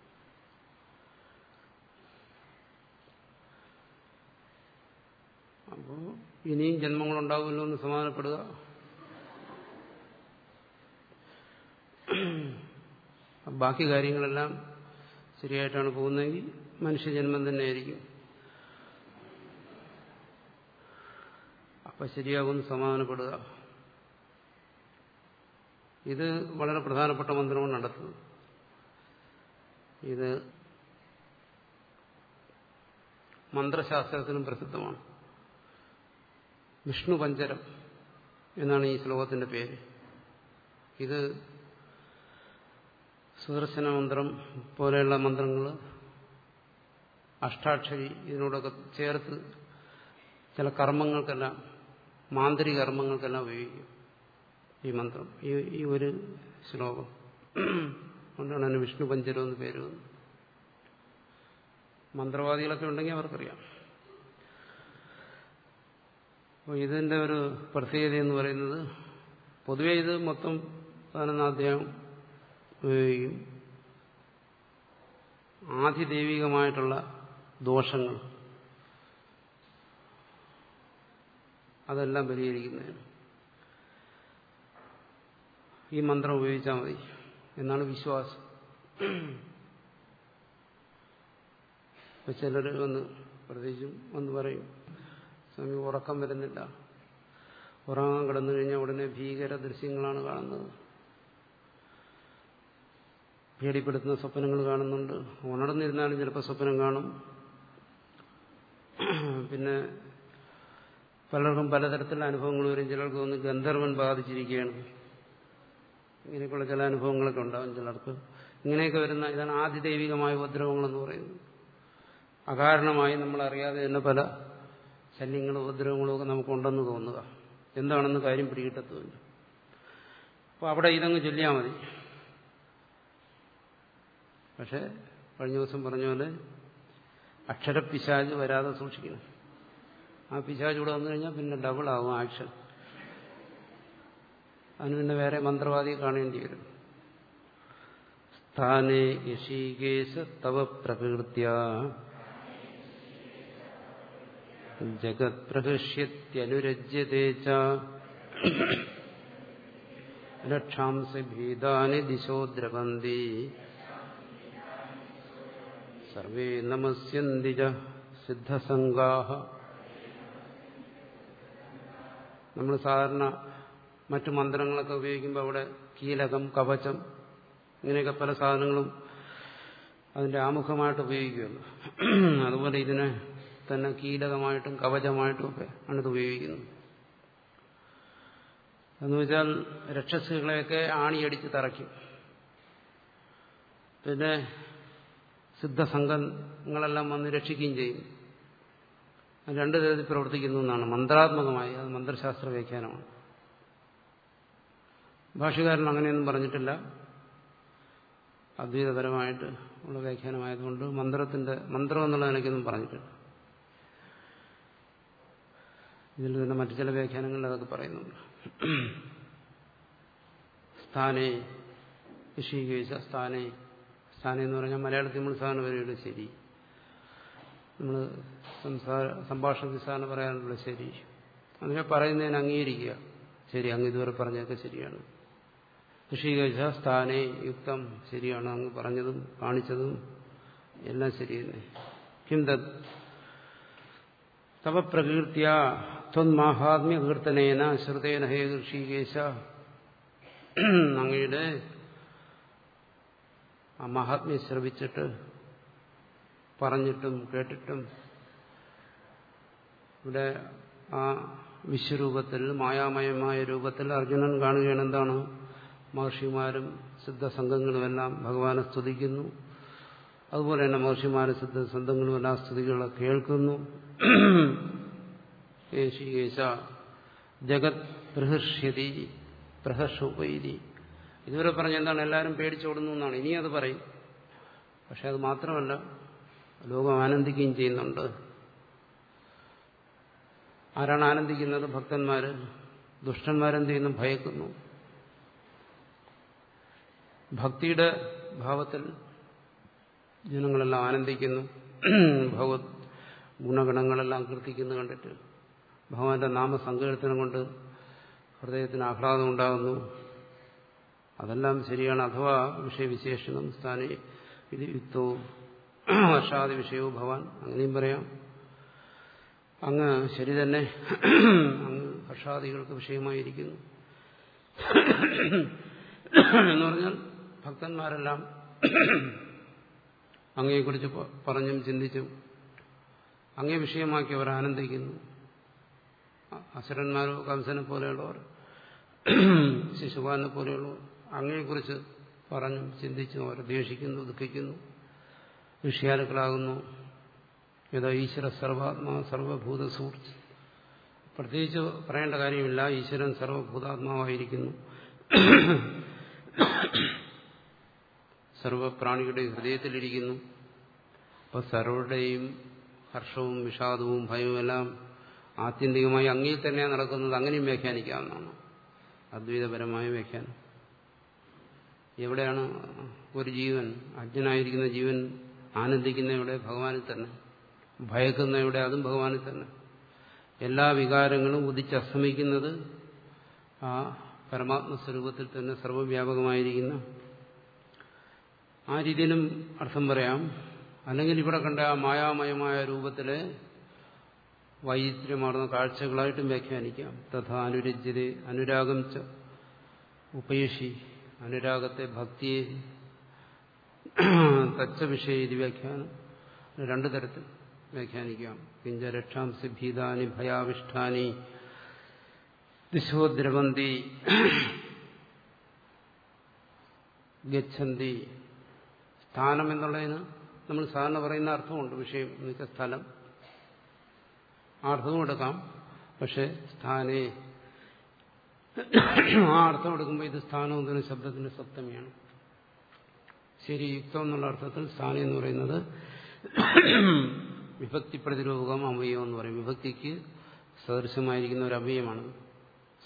അപ്പോൾ ഇനിയും ജന്മങ്ങളുണ്ടാകുമല്ലോ എന്ന് സമാധാനപ്പെടുക ബാക്കി കാര്യങ്ങളെല്ലാം ശരിയായിട്ടാണ് പോകുന്നതെങ്കിൽ മനുഷ്യജന്മം തന്നെയായിരിക്കും അപ്പൊ ശരിയാകുമെന്ന് സമാധാനപ്പെടുക ഇത് വളരെ പ്രധാനപ്പെട്ട മന്ത്രമാണ് നടത്തുന്നത് ഇത് മന്ത്രശാസ്ത്രത്തിനും പ്രസിദ്ധമാണ് വിഷ്ണു പഞ്ചരം എന്നാണ് ഈ ശ്ലോകത്തിന്റെ പേര് ഇത് സുദർശന മന്ത്രം പോലെയുള്ള മന്ത്രങ്ങൾ അഷ്ടാക്ഷരി ഇതിനോടൊക്കെ ചേർത്ത് ചില കർമ്മങ്ങൾക്കെല്ലാം മാന്ത്രിക കർമ്മങ്ങൾക്കെല്ലാം ഉപയോഗിക്കും ഈ മന്ത്രം ഈ ഈ ഒരു ശ്ലോകം അതുകൊണ്ടാണ് അതിന് വിഷ്ണു പഞ്ചരം എന്ന് പേര് വന്നത് മന്ത്രവാദികളൊക്കെ ഉണ്ടെങ്കിൽ അവർക്കറിയാം അപ്പോൾ ഇതിന്റെ ഒരു പ്രത്യേകത എന്ന് പറയുന്നത് പൊതുവെ ഇത് മൊത്തം പതിനൊന്നാം അധ്യായം ഉപയോഗിക്കും ആധിദൈവികമായിട്ടുള്ള ദോഷങ്ങൾ അതെല്ലാം പരിഹരിക്കുന്നതിന് ഈ മന്ത്രം ഉപയോഗിച്ചാൽ മതി എന്നാണ് വിശ്വാസം ഇപ്പൊ ചിലർ വന്ന് പ്രത്യേകിച്ചും വന്ന് പറയും സ്വാമി ഉറക്കം വരുന്നില്ല ഉറങ്ങാൻ കിടന്നു കഴിഞ്ഞാൽ ഉടനെ ഭീകര ദൃശ്യങ്ങളാണ് കാണുന്നത് പേടിപ്പെടുത്തുന്ന സ്വപ്നങ്ങൾ കാണുന്നുണ്ട് ഉണർന്നിരുന്നാലും ചിലപ്പോൾ സ്വപ്നം കാണും പിന്നെ പലർക്കും പലതരത്തിലുള്ള അനുഭവങ്ങൾ വരും ചിലർക്ക് ഒന്ന് ഗന്ധർവൻ ബാധിച്ചിരിക്കുകയാണ് ഇങ്ങനെയൊക്കെയുള്ള ചില അനുഭവങ്ങളൊക്കെ ഉണ്ടാകും ചിലർക്ക് ഇങ്ങനെയൊക്കെ വരുന്ന ഇതാണ് ആദിദൈവികമായ ഉപദ്രവങ്ങളെന്ന് പറയുന്നത് അകാരണമായി നമ്മൾ അറിയാതെ തന്നെ പല ശല്യങ്ങളും ഉപദ്രവങ്ങളും ഒക്കെ നമുക്കുണ്ടെന്ന് തോന്നുക എന്താണെന്ന് കാര്യം പിടികിട്ടത്തുമില്ല അപ്പോൾ അവിടെ ഇതങ്ങ് ചൊല്ലിയാൽ മതി പക്ഷെ കഴിഞ്ഞ ദിവസം പറഞ്ഞ പോലെ അക്ഷരപ്പിശാജ് വരാതെ സൂക്ഷിക്കണം ആ പിശാജ് ഇവിടെ വന്നു കഴിഞ്ഞാൽ പിന്നെ ഡബിൾ ആകും ആക്ഷൻ അതിന് പിന്നെ വേറെ മന്ത്രവാദിയെ കാണേണ്ടി വരും സ്ഥാനേ യശീകേശ തവ പ്രകൃത്യ ജഗത് പ്രഹൃഷ്യത്യനുരജ്യത്തെ ച രക്ഷാംസി ഭീതാനി ദിശോ ദ്രവന്തി സർവേ നമസ്യന്തി ച സിദ്ധസംഗാഹ നമ്മൾ സാധാരണ മറ്റു മന്ത്രങ്ങളൊക്കെ ഉപയോഗിക്കുമ്പോൾ അവിടെ കീലകം കവചം ഇങ്ങനെയൊക്കെ പല സാധനങ്ങളും അതിന്റെ ആമുഖമായിട്ട് ഉപയോഗിക്കുമല്ലോ അതുപോലെ ഇതിനെ തന്നെ കീലകമായിട്ടും കവചമായിട്ടും ഒക്കെ ആണ് ഇത് ഉപയോഗിക്കുന്നത് എന്ന് വെച്ചാൽ രക്ഷസുകളെയൊക്കെ ആണിയടിച്ച് തറയ്ക്കും പിന്നെ സിദ്ധസംഘങ്ങളെല്ലാം വന്ന് രക്ഷിക്കുകയും ചെയ്യും രണ്ട് തരത്തിൽ പ്രവർത്തിക്കുന്നു എന്നാണ് മന്ത്രാത്മകമായി അത് മന്ത്രശാസ്ത്ര വ്യാഖ്യാനമാണ് ഭാഷകാരൻ അങ്ങനെയൊന്നും പറഞ്ഞിട്ടില്ല അദ്വൈതപരമായിട്ട് ഉള്ള വ്യാഖ്യാനമായതുകൊണ്ട് മന്ത്രത്തിന്റെ മന്ത്രം എന്നുള്ള നിലയ്ക്കൊന്നും പറഞ്ഞിട്ടില്ല ഇതിൽ തന്നെ മറ്റു ചില വ്യാഖ്യാനങ്ങളിൽ അതൊക്കെ പറയുന്നുണ്ട് സ്ഥാനേ ഋഷികേശ സ്ഥാനേ സ്ഥാനം എന്ന് പറഞ്ഞാൽ മലയാളത്തിൽ നമ്മൾ സാധനം വരെയുള്ളൂ ശരി നമ്മൾ സംസാര സംഭാഷണത്തിൽ സാധനം പറയാനുള്ള ശരി അങ്ങനെ പറയുന്നതിന് അംഗീകരിക്കുക ശരി അങ്ങ് ഇതുവരെ പറഞ്ഞതൊക്കെ ശരിയാണ് ഋഷികേശ സ്ഥാനേ യുക്തം ശരിയാണ് അങ്ങ് പറഞ്ഞതും കാണിച്ചതും എല്ലാം ശരി തന്നെ കിം തത് തവ പ്രകീർത്തിയ ത്വന്മാഹാത്മ്യ കീർത്തനേന ശ്രുതേന ഹേ ഋഷികേശ അങ്ങയുടെ ആ മഹാത്മ്യം ശ്രവിച്ചിട്ട് പറഞ്ഞിട്ടും കേട്ടിട്ടും ഇവിടെ ആ വിശ്വരൂപത്തിൽ മായാമയമായ രൂപത്തിൽ അർജുനൻ കാണുകയാണ് എന്താണ് മഹർഷിമാരും സിദ്ധസംഘങ്ങളുമെല്ലാം ഭഗവാനെ സ്തുതിക്കുന്നു അതുപോലെ തന്നെ മഹർഷിമാരും സിദ്ധസംഘങ്ങളുമെല്ലാം സ്തുതികളെ കേൾക്കുന്നു യേശീകേശ ജഗത് പ്രഹർഷ്യതി പ്രഹർഷോപൈതി ഇതുവരെ പറഞ്ഞ എന്താണ് എല്ലാവരും പേടിച്ചോടുന്നു എന്നാണ് ഇനി അത് പറയും പക്ഷെ അത് മാത്രമല്ല ലോകം ആനന്ദിക്കുകയും ചെയ്യുന്നുണ്ട് ആരാണ് ആനന്ദിക്കുന്നത് ഭക്തന്മാര് ദുഷ്ടന്മാരെന്ത് ചെയ്യുന്നു ഭയക്കുന്നു ഭക്തിയുടെ ഭാവത്തിൽ ജനങ്ങളെല്ലാം ആനന്ദിക്കുന്നു ഭഗവത് ഗുണഗണങ്ങളെല്ലാം കീർത്തിക്കുന്നു കണ്ടിട്ട് ഭഗവാന്റെ നാമസങ്കീർത്തനം കൊണ്ട് ഹൃദയത്തിന് ആഹ്ലാദം ഉണ്ടാകുന്നു അതെല്ലാം ശരിയാണ് അഥവാ വിഷയവിശേഷണം സ്ഥാനെ ഇത് യുക്തവും വർഷാദി വിഷയവും ഭവാൻ അങ്ങനെയും പറയാം അങ്ങ് ശരി തന്നെ അങ്ങ് ഹർഷാദികൾക്ക് വിഷയമായിരിക്കുന്നു എന്ന് പറഞ്ഞാൽ ഭക്തന്മാരെല്ലാം അങ്ങയെക്കുറിച്ച് പറഞ്ഞും ചിന്തിച്ചും അങ്ങേ വിഷയമാക്കി അവർ ആനന്ദിക്കുന്നു അസുരന്മാരോ കംസനെ പോലെയുള്ളവർ ശിശുപാലനെ പോലെയുള്ളവർ അങ്ങയെക്കുറിച്ച് പറഞ്ഞും ചിന്തിച്ചും അവർ ദ്വേഷിക്കുന്നു ദുഃഖിക്കുന്നു വിഷയാലുക്കളാകുന്നു ഏതോ ഈശ്വര സർവാത്മാ സർവഭൂത സുഹൃത്ത് പ്രത്യേകിച്ച് പറയേണ്ട കാര്യമില്ല ഈശ്വരൻ സർവഭൂതാത്മാവായിരിക്കുന്നു സർവപ്രാണികളുടെ ഹൃദയത്തിലിരിക്കുന്നു അപ്പോൾ സർവരുടെയും ഹർഷവും വിഷാദവും ഭയവും എല്ലാം ആത്യന്തികമായി അങ്ങയിൽ തന്നെയാണ് നടക്കുന്നത് അങ്ങനെയും വ്യാഖ്യാനിക്കാവുന്നതാണ് അദ്വൈതപരമായ വ്യാഖ്യാനം എവിടെയാണ് ഒരു ജീവൻ അജ്ഞനായിരിക്കുന്ന ജീവൻ ആനന്ദിക്കുന്ന ഇവിടെ ഭഗവാനിൽ തന്നെ ഭയക്കുന്ന ഇവിടെ അതും ഭഗവാനിൽ തന്നെ എല്ലാ വികാരങ്ങളും ഉദിച്ചസ്തമിക്കുന്നത് ആ പരമാത്മസ്വരൂപത്തിൽ തന്നെ സർവവ്യാപകമായിരിക്കുന്ന ആ രീതിയിലും അർത്ഥം പറയാം അല്ലെങ്കിൽ ഇവിടെ കണ്ട ആ മായാമയമായ രൂപത്തിലെ വൈചിത്ര്യമാർന്ന കാഴ്ചകളായിട്ടും വ്യാഖ്യാനിക്കാം തഥാ അനുരജ്യത അനുരാഗം ച ഉപേഷി അനുരാഗത്തെ ഭക്തിയെ തച്ച വിഷയ ഇത് വ്യാഖ്യാനം രണ്ടു തരത്തിൽ വ്യാഖ്യാനിക്കാം കിഞ്ച രക്ഷാംസി ഭീതാനി ഭയാവിഷ്ഠാനി ദിശോദ്രവന്തി ഗച്ഛന്തി സ്ഥാനം എന്നുള്ളതിന് നമ്മൾ സാധാരണ പറയുന്ന അർത്ഥമുണ്ട് വിഷയം എന്ന് വെച്ചാൽ സ്ഥലം ആ അർത്ഥവും എടുക്കാം പക്ഷെ സ്ഥാനേ ആ അർത്ഥം എടുക്കുമ്പോൾ ഇത് സ്ഥാനം എന്നൊരു ശബ്ദത്തിന്റെ സപ്തമിയാണ് ശരി യുക്തം എന്നുള്ള അർത്ഥത്തിൽ സ്ഥാനം എന്ന് പറയുന്നത് വിഭക്തി പ്രതിരൂപകം അവയവം എന്ന് പറയും വിഭക്തിക്ക് സദൃശമായിരിക്കുന്ന ഒരു അവയമാണ്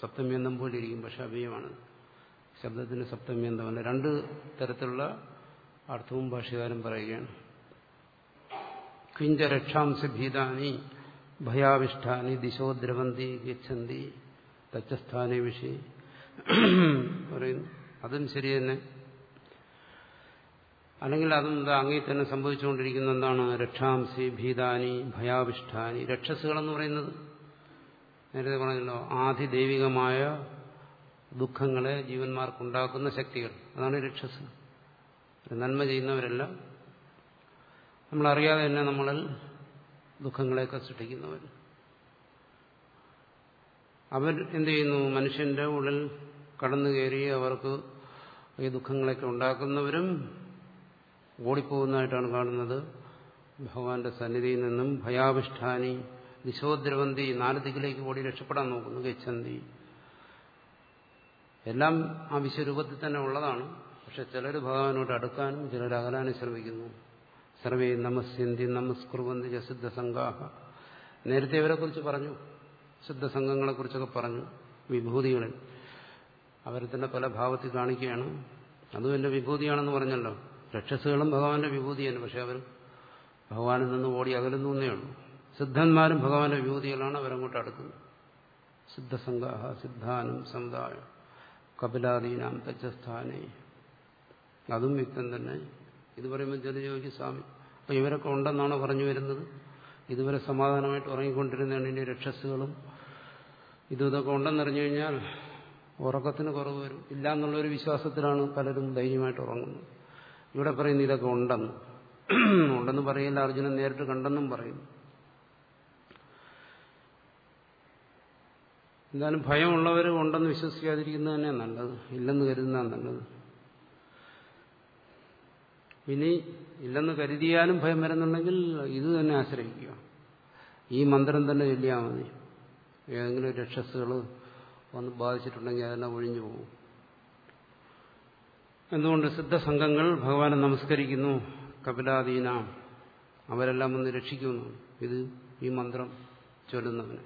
സപ്തമ്യന്തം പോലെ ഇരിക്കും പക്ഷെ അവയമാണ് ശബ്ദത്തിന്റെ സപ്തമ്യന്തമല്ല രണ്ട് തരത്തിലുള്ള അർത്ഥവും ഭാഷകാരൻ പറയുകയാണ് കിഞ്ച രക്ഷാംസ ഭീതാനി ഭയാവിഷ്ഠാനി ദിശോ ദ്രവന്തി ഗച്ഛന്തി തച്ചസ്ഥാനെ വിഷയ പറയുന്നു അതും ശരി തന്നെ അല്ലെങ്കിൽ അതും എന്താ അങ്ങേ തന്നെ സംഭവിച്ചുകൊണ്ടിരിക്കുന്ന എന്താണ് രക്ഷാംസി ഭീതാനി ഭയാവിഷ്ഠാനി രക്ഷസുകളെന്ന് പറയുന്നത് നേരത്തെ പറഞ്ഞല്ലോ ആധിദൈവികമായ ദുഃഖങ്ങളെ ജീവന്മാർക്കുണ്ടാക്കുന്ന ശക്തികൾ അതാണ് രക്ഷസ് നന്മ ചെയ്യുന്നവരല്ല നമ്മളറിയാതെ തന്നെ നമ്മളിൽ ദുഃഖങ്ങളെയൊക്കെ സൃഷ്ടിക്കുന്നവർ അവർ എന്ത് ചെയ്യുന്നു മനുഷ്യന്റെ ഉള്ളിൽ കടന്നു കയറി അവർക്ക് ഈ ദുഃഖങ്ങളൊക്കെ ഉണ്ടാക്കുന്നവരും ഓടിപ്പോകുന്നതായിട്ടാണ് കാണുന്നത് ഭഗവാന്റെ സന്നിധിയിൽ നിന്നും ഭയാവിഷ്ഠാനി ദിശോദ്രവന്തി നാല് ദിക്കിലേക്ക് ഓടി രക്ഷപ്പെടാൻ നോക്കുന്നു ഗച്ഛന്തി എല്ലാം ആ വിശ്വരൂപത്തിൽ തന്നെ ഉള്ളതാണ് പക്ഷെ ചിലർ ഭഗവാനോട് അടുക്കാനും ചിലർ അകലാനും ശ്രമിക്കുന്നു സർവേ നമസ്യന്തി നമസ്കുർവന്തി സിദ്ധ സംഘാഹ നേരത്തെ ഇവരെ കുറിച്ച് പറഞ്ഞു സിദ്ധസംഘങ്ങളെ കുറിച്ചൊക്കെ പറഞ്ഞു വിഭൂതികളിൽ അവരെ തന്നെ പല ഭാവത്തിൽ കാണിക്കുകയാണ് അതും എന്റെ വിഭൂതിയാണെന്ന് പറഞ്ഞല്ലോ രക്ഷസുകളും ഭഗവാന്റെ വിഭൂതിയാണ് പക്ഷെ അവർ ഭഗവാനിൽ നിന്ന് ഓടി അകലുന്നു എന്നേ ഉള്ളൂ സിദ്ധന്മാരും ഭഗവാന്റെ വിഭൂതികളാണ് അവരങ്ങോട്ട് അടുക്കുന്നത് സിദ്ധസംഘാഹ സിദ്ധാനം സമുദായം കപിലാദീനാം തച്ചസ്ഥാനെ അതും യുക്തം തന്നെ ഇത് പറയുമ്പോൾ ചെറിയ ചോദിക്കും സ്വാമി അപ്പൊ ഇവരൊക്കെ ഉണ്ടെന്നാണോ പറഞ്ഞു വരുന്നത് ഇതുവരെ സമാധാനമായിട്ട് ഉറങ്ങിക്കൊണ്ടിരുന്നതാണ് ഇനി രക്ഷസുകളും ഇതും ഇതൊക്കെ ഉണ്ടെന്നറിഞ്ഞു കഴിഞ്ഞാൽ ഉറക്കത്തിന് കുറവ് വരും ഇല്ല എന്നുള്ളൊരു വിശ്വാസത്തിലാണ് പലരും ധൈര്യമായിട്ട് ഉറങ്ങുന്നത് ഇവിടെ പറയുന്നു ഇതൊക്കെ ഉണ്ടെന്ന് ഉണ്ടെന്ന് പറയില്ല അർജുനൻ നേരിട്ട് കണ്ടെന്നും പറയുന്നു എന്തായാലും ഭയമുള്ളവർ ഉണ്ടെന്ന് വിശ്വസിക്കാതിരിക്കുന്നത് തന്നെ നല്ലത് ഇല്ലെന്ന് കരുതുന്നതാണ് നല്ലത് ഇനി ഇല്ലെന്ന് കരുതിയാലും ഭയം വരുന്നുണ്ടെങ്കിൽ ഇത് തന്നെ ആശ്രയിക്കുക ഈ മന്ത്രം തന്നെ ചൊല്ലിയാൽ മതി ഏതെങ്കിലും രക്ഷസുകൾ വന്ന് ബാധിച്ചിട്ടുണ്ടെങ്കിൽ അതെല്ലാം ഒഴിഞ്ഞു പോകും എന്തുകൊണ്ട് സിദ്ധസംഘങ്ങൾ ഭഗവാനെ നമസ്കരിക്കുന്നു കപിലാദീന അവരെല്ലാം വന്ന് രക്ഷിക്കുന്നു ഇത് ഈ മന്ത്രം ചൊല്ലുന്നവന്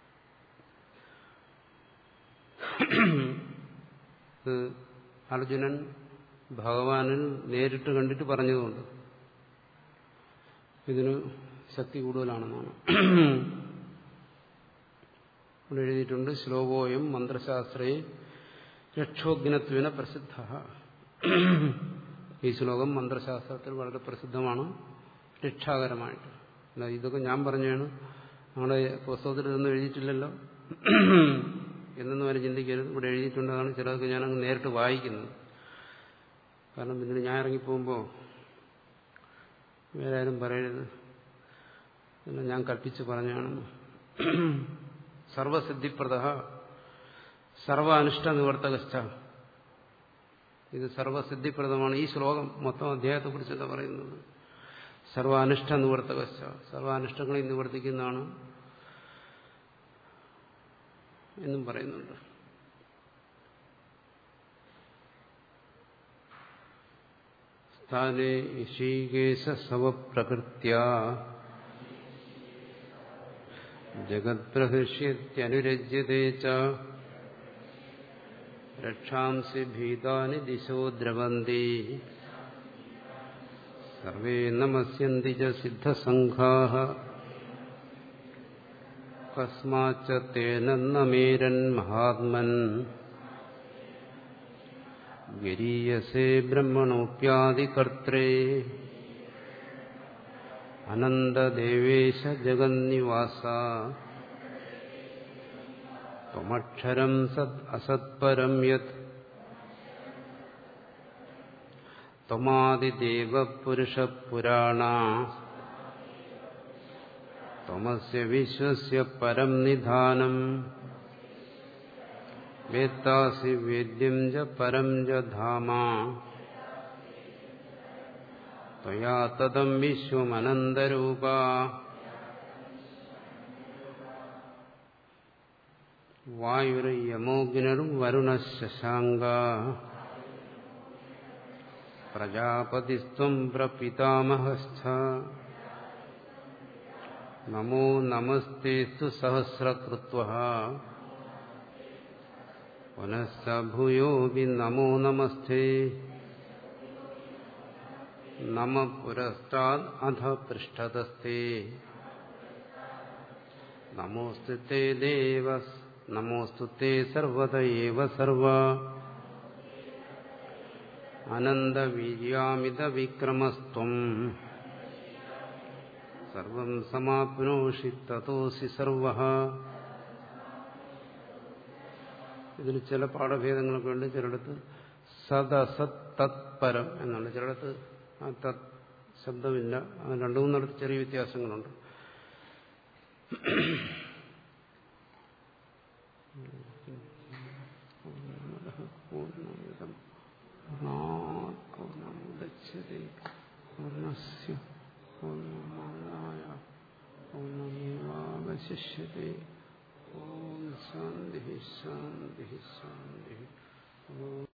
അർജുനൻ ഭഗവാനിൽ നേരിട്ട് കണ്ടിട്ട് പറഞ്ഞതുകൊണ്ട് ഇതിന് ശക്തി കൂടുതലാണെന്നാണ് ഇവിടെ എഴുതിയിട്ടുണ്ട് ശ്ലോകോയം മന്ത്രശാസ്ത്രേ രക്ഷോഗ്നത്വന പ്രസിദ്ധ ഈ ശ്ലോകം മന്ത്രശാസ്ത്രത്തിൽ വളരെ പ്രസിദ്ധമാണ് രക്ഷാകരമായിട്ട് അല്ല ഇതൊക്കെ ഞാൻ പറഞ്ഞാണ് നമ്മുടെ പുസ്തകത്തിൽ ഇതൊന്നും എഴുതിയിട്ടില്ലല്ലോ എന്നൊന്നും വരെ ചിന്തിക്കരുത് ഇവിടെ എഴുതിയിട്ടുള്ളതാണ് ചിലതൊക്കെ ഞാനങ്ങ് നേരിട്ട് വായിക്കുന്നത് കാരണം പിന്നീട് ഞാൻ ഇറങ്ങിപ്പോകുമ്പോൾ വേറെ ആരും പറയരുത് എല്ലാം ഞാൻ കൽപ്പിച്ച് പറഞ്ഞാണെന്ന് സർവസിദ്ധിപ്രദ സർവ അനിഷ്ട നിവർത്തകസ്ഥ ഇത് സർവസിദ്ധിപ്രദമാണ് ഈ ശ്ലോകം മൊത്തം അധ്യായത്തെക്കുറിച്ച് എന്താ പറയുന്നത് സർവ അനിഷ്ട നിവർത്തകസ്ഥ സർവ അനിഷ്ടങ്ങളെ നിവർത്തിക്കുന്നതാണ് എന്നും പറയുന്നുണ്ട് സ്ഥാനെ ഋഷീകേശ സവപ്രകൃത്യ ജഗത്പ്രഹൃഷ്യത്യനുരജ്യത്തെ ച രക്ഷാംസി ഭീതാനി ദിശോ ദ്രവന്തി സർവേ നമസ്യന്തി ച സിദ്ധസംഘാഃ കസ്മാച്ച തേന നമേരൻ മഹാത്മൻ ഗരീയസേ ബ്രഹ്മണോപ്യാദികർത്രേ അനന്തദേവേശ ജഗന്നിവാസ ത്വമക്ഷരം സത് അസത്പരം യത് ത്വമാദിദേവ പുരുഷ പുരാണ ത്വമസ്യ വിശ്വസ്യ പരം നിധാനം വേത്താസി വേദ്യം ച പരം ച ധാമ ത്വയാ തദം വിശ്വമനന്തരൂപ വായുരയമോഗ്നിർവരുണശശാങ്ക പ്രജാപതിസ്ത്വം പ്രപിതാമഹസ്ഥ നമോ നമസ്തേസ്തു സഹസ്രകൃത്വ പുനഃസ ഭൂയോപി നമോ നമസ്തേ നമ പുരസ്താദ് അധ പൃഷ്ഠതസ്തേ നമോസ്തുത്തെ ദേവ നമോസ്തുത്തെ സർവത ഏവ സർവ അനന്തവീര്യാമിത വിക്രമസ്ത്വം സർവം സമാപ്നോഷി തതോസി സർവ ഇതിൽ ചില പാഠഭേദങ്ങളൊക്കെ ഉണ്ട് ചിലടത്ത് സദസത് തത്പരം എന്നാണ് ചിലടത്ത് ആ തത് ശബ്ദമില്ല അത് രണ്ടു മൂന്നിടത്ത് ചെറിയ വ്യത്യാസങ്ങളുണ്ട് പൂർണ്ണമിതം പൂർണ്ണമുദച്ഛതി പൂർണ്ണസ്യ പൂർണ്ണമായ പൂർണ്ണമേവാവശിഷ്യത്തെ ഓം ശാന്തി ശാന്തി ശാന്തി ഓം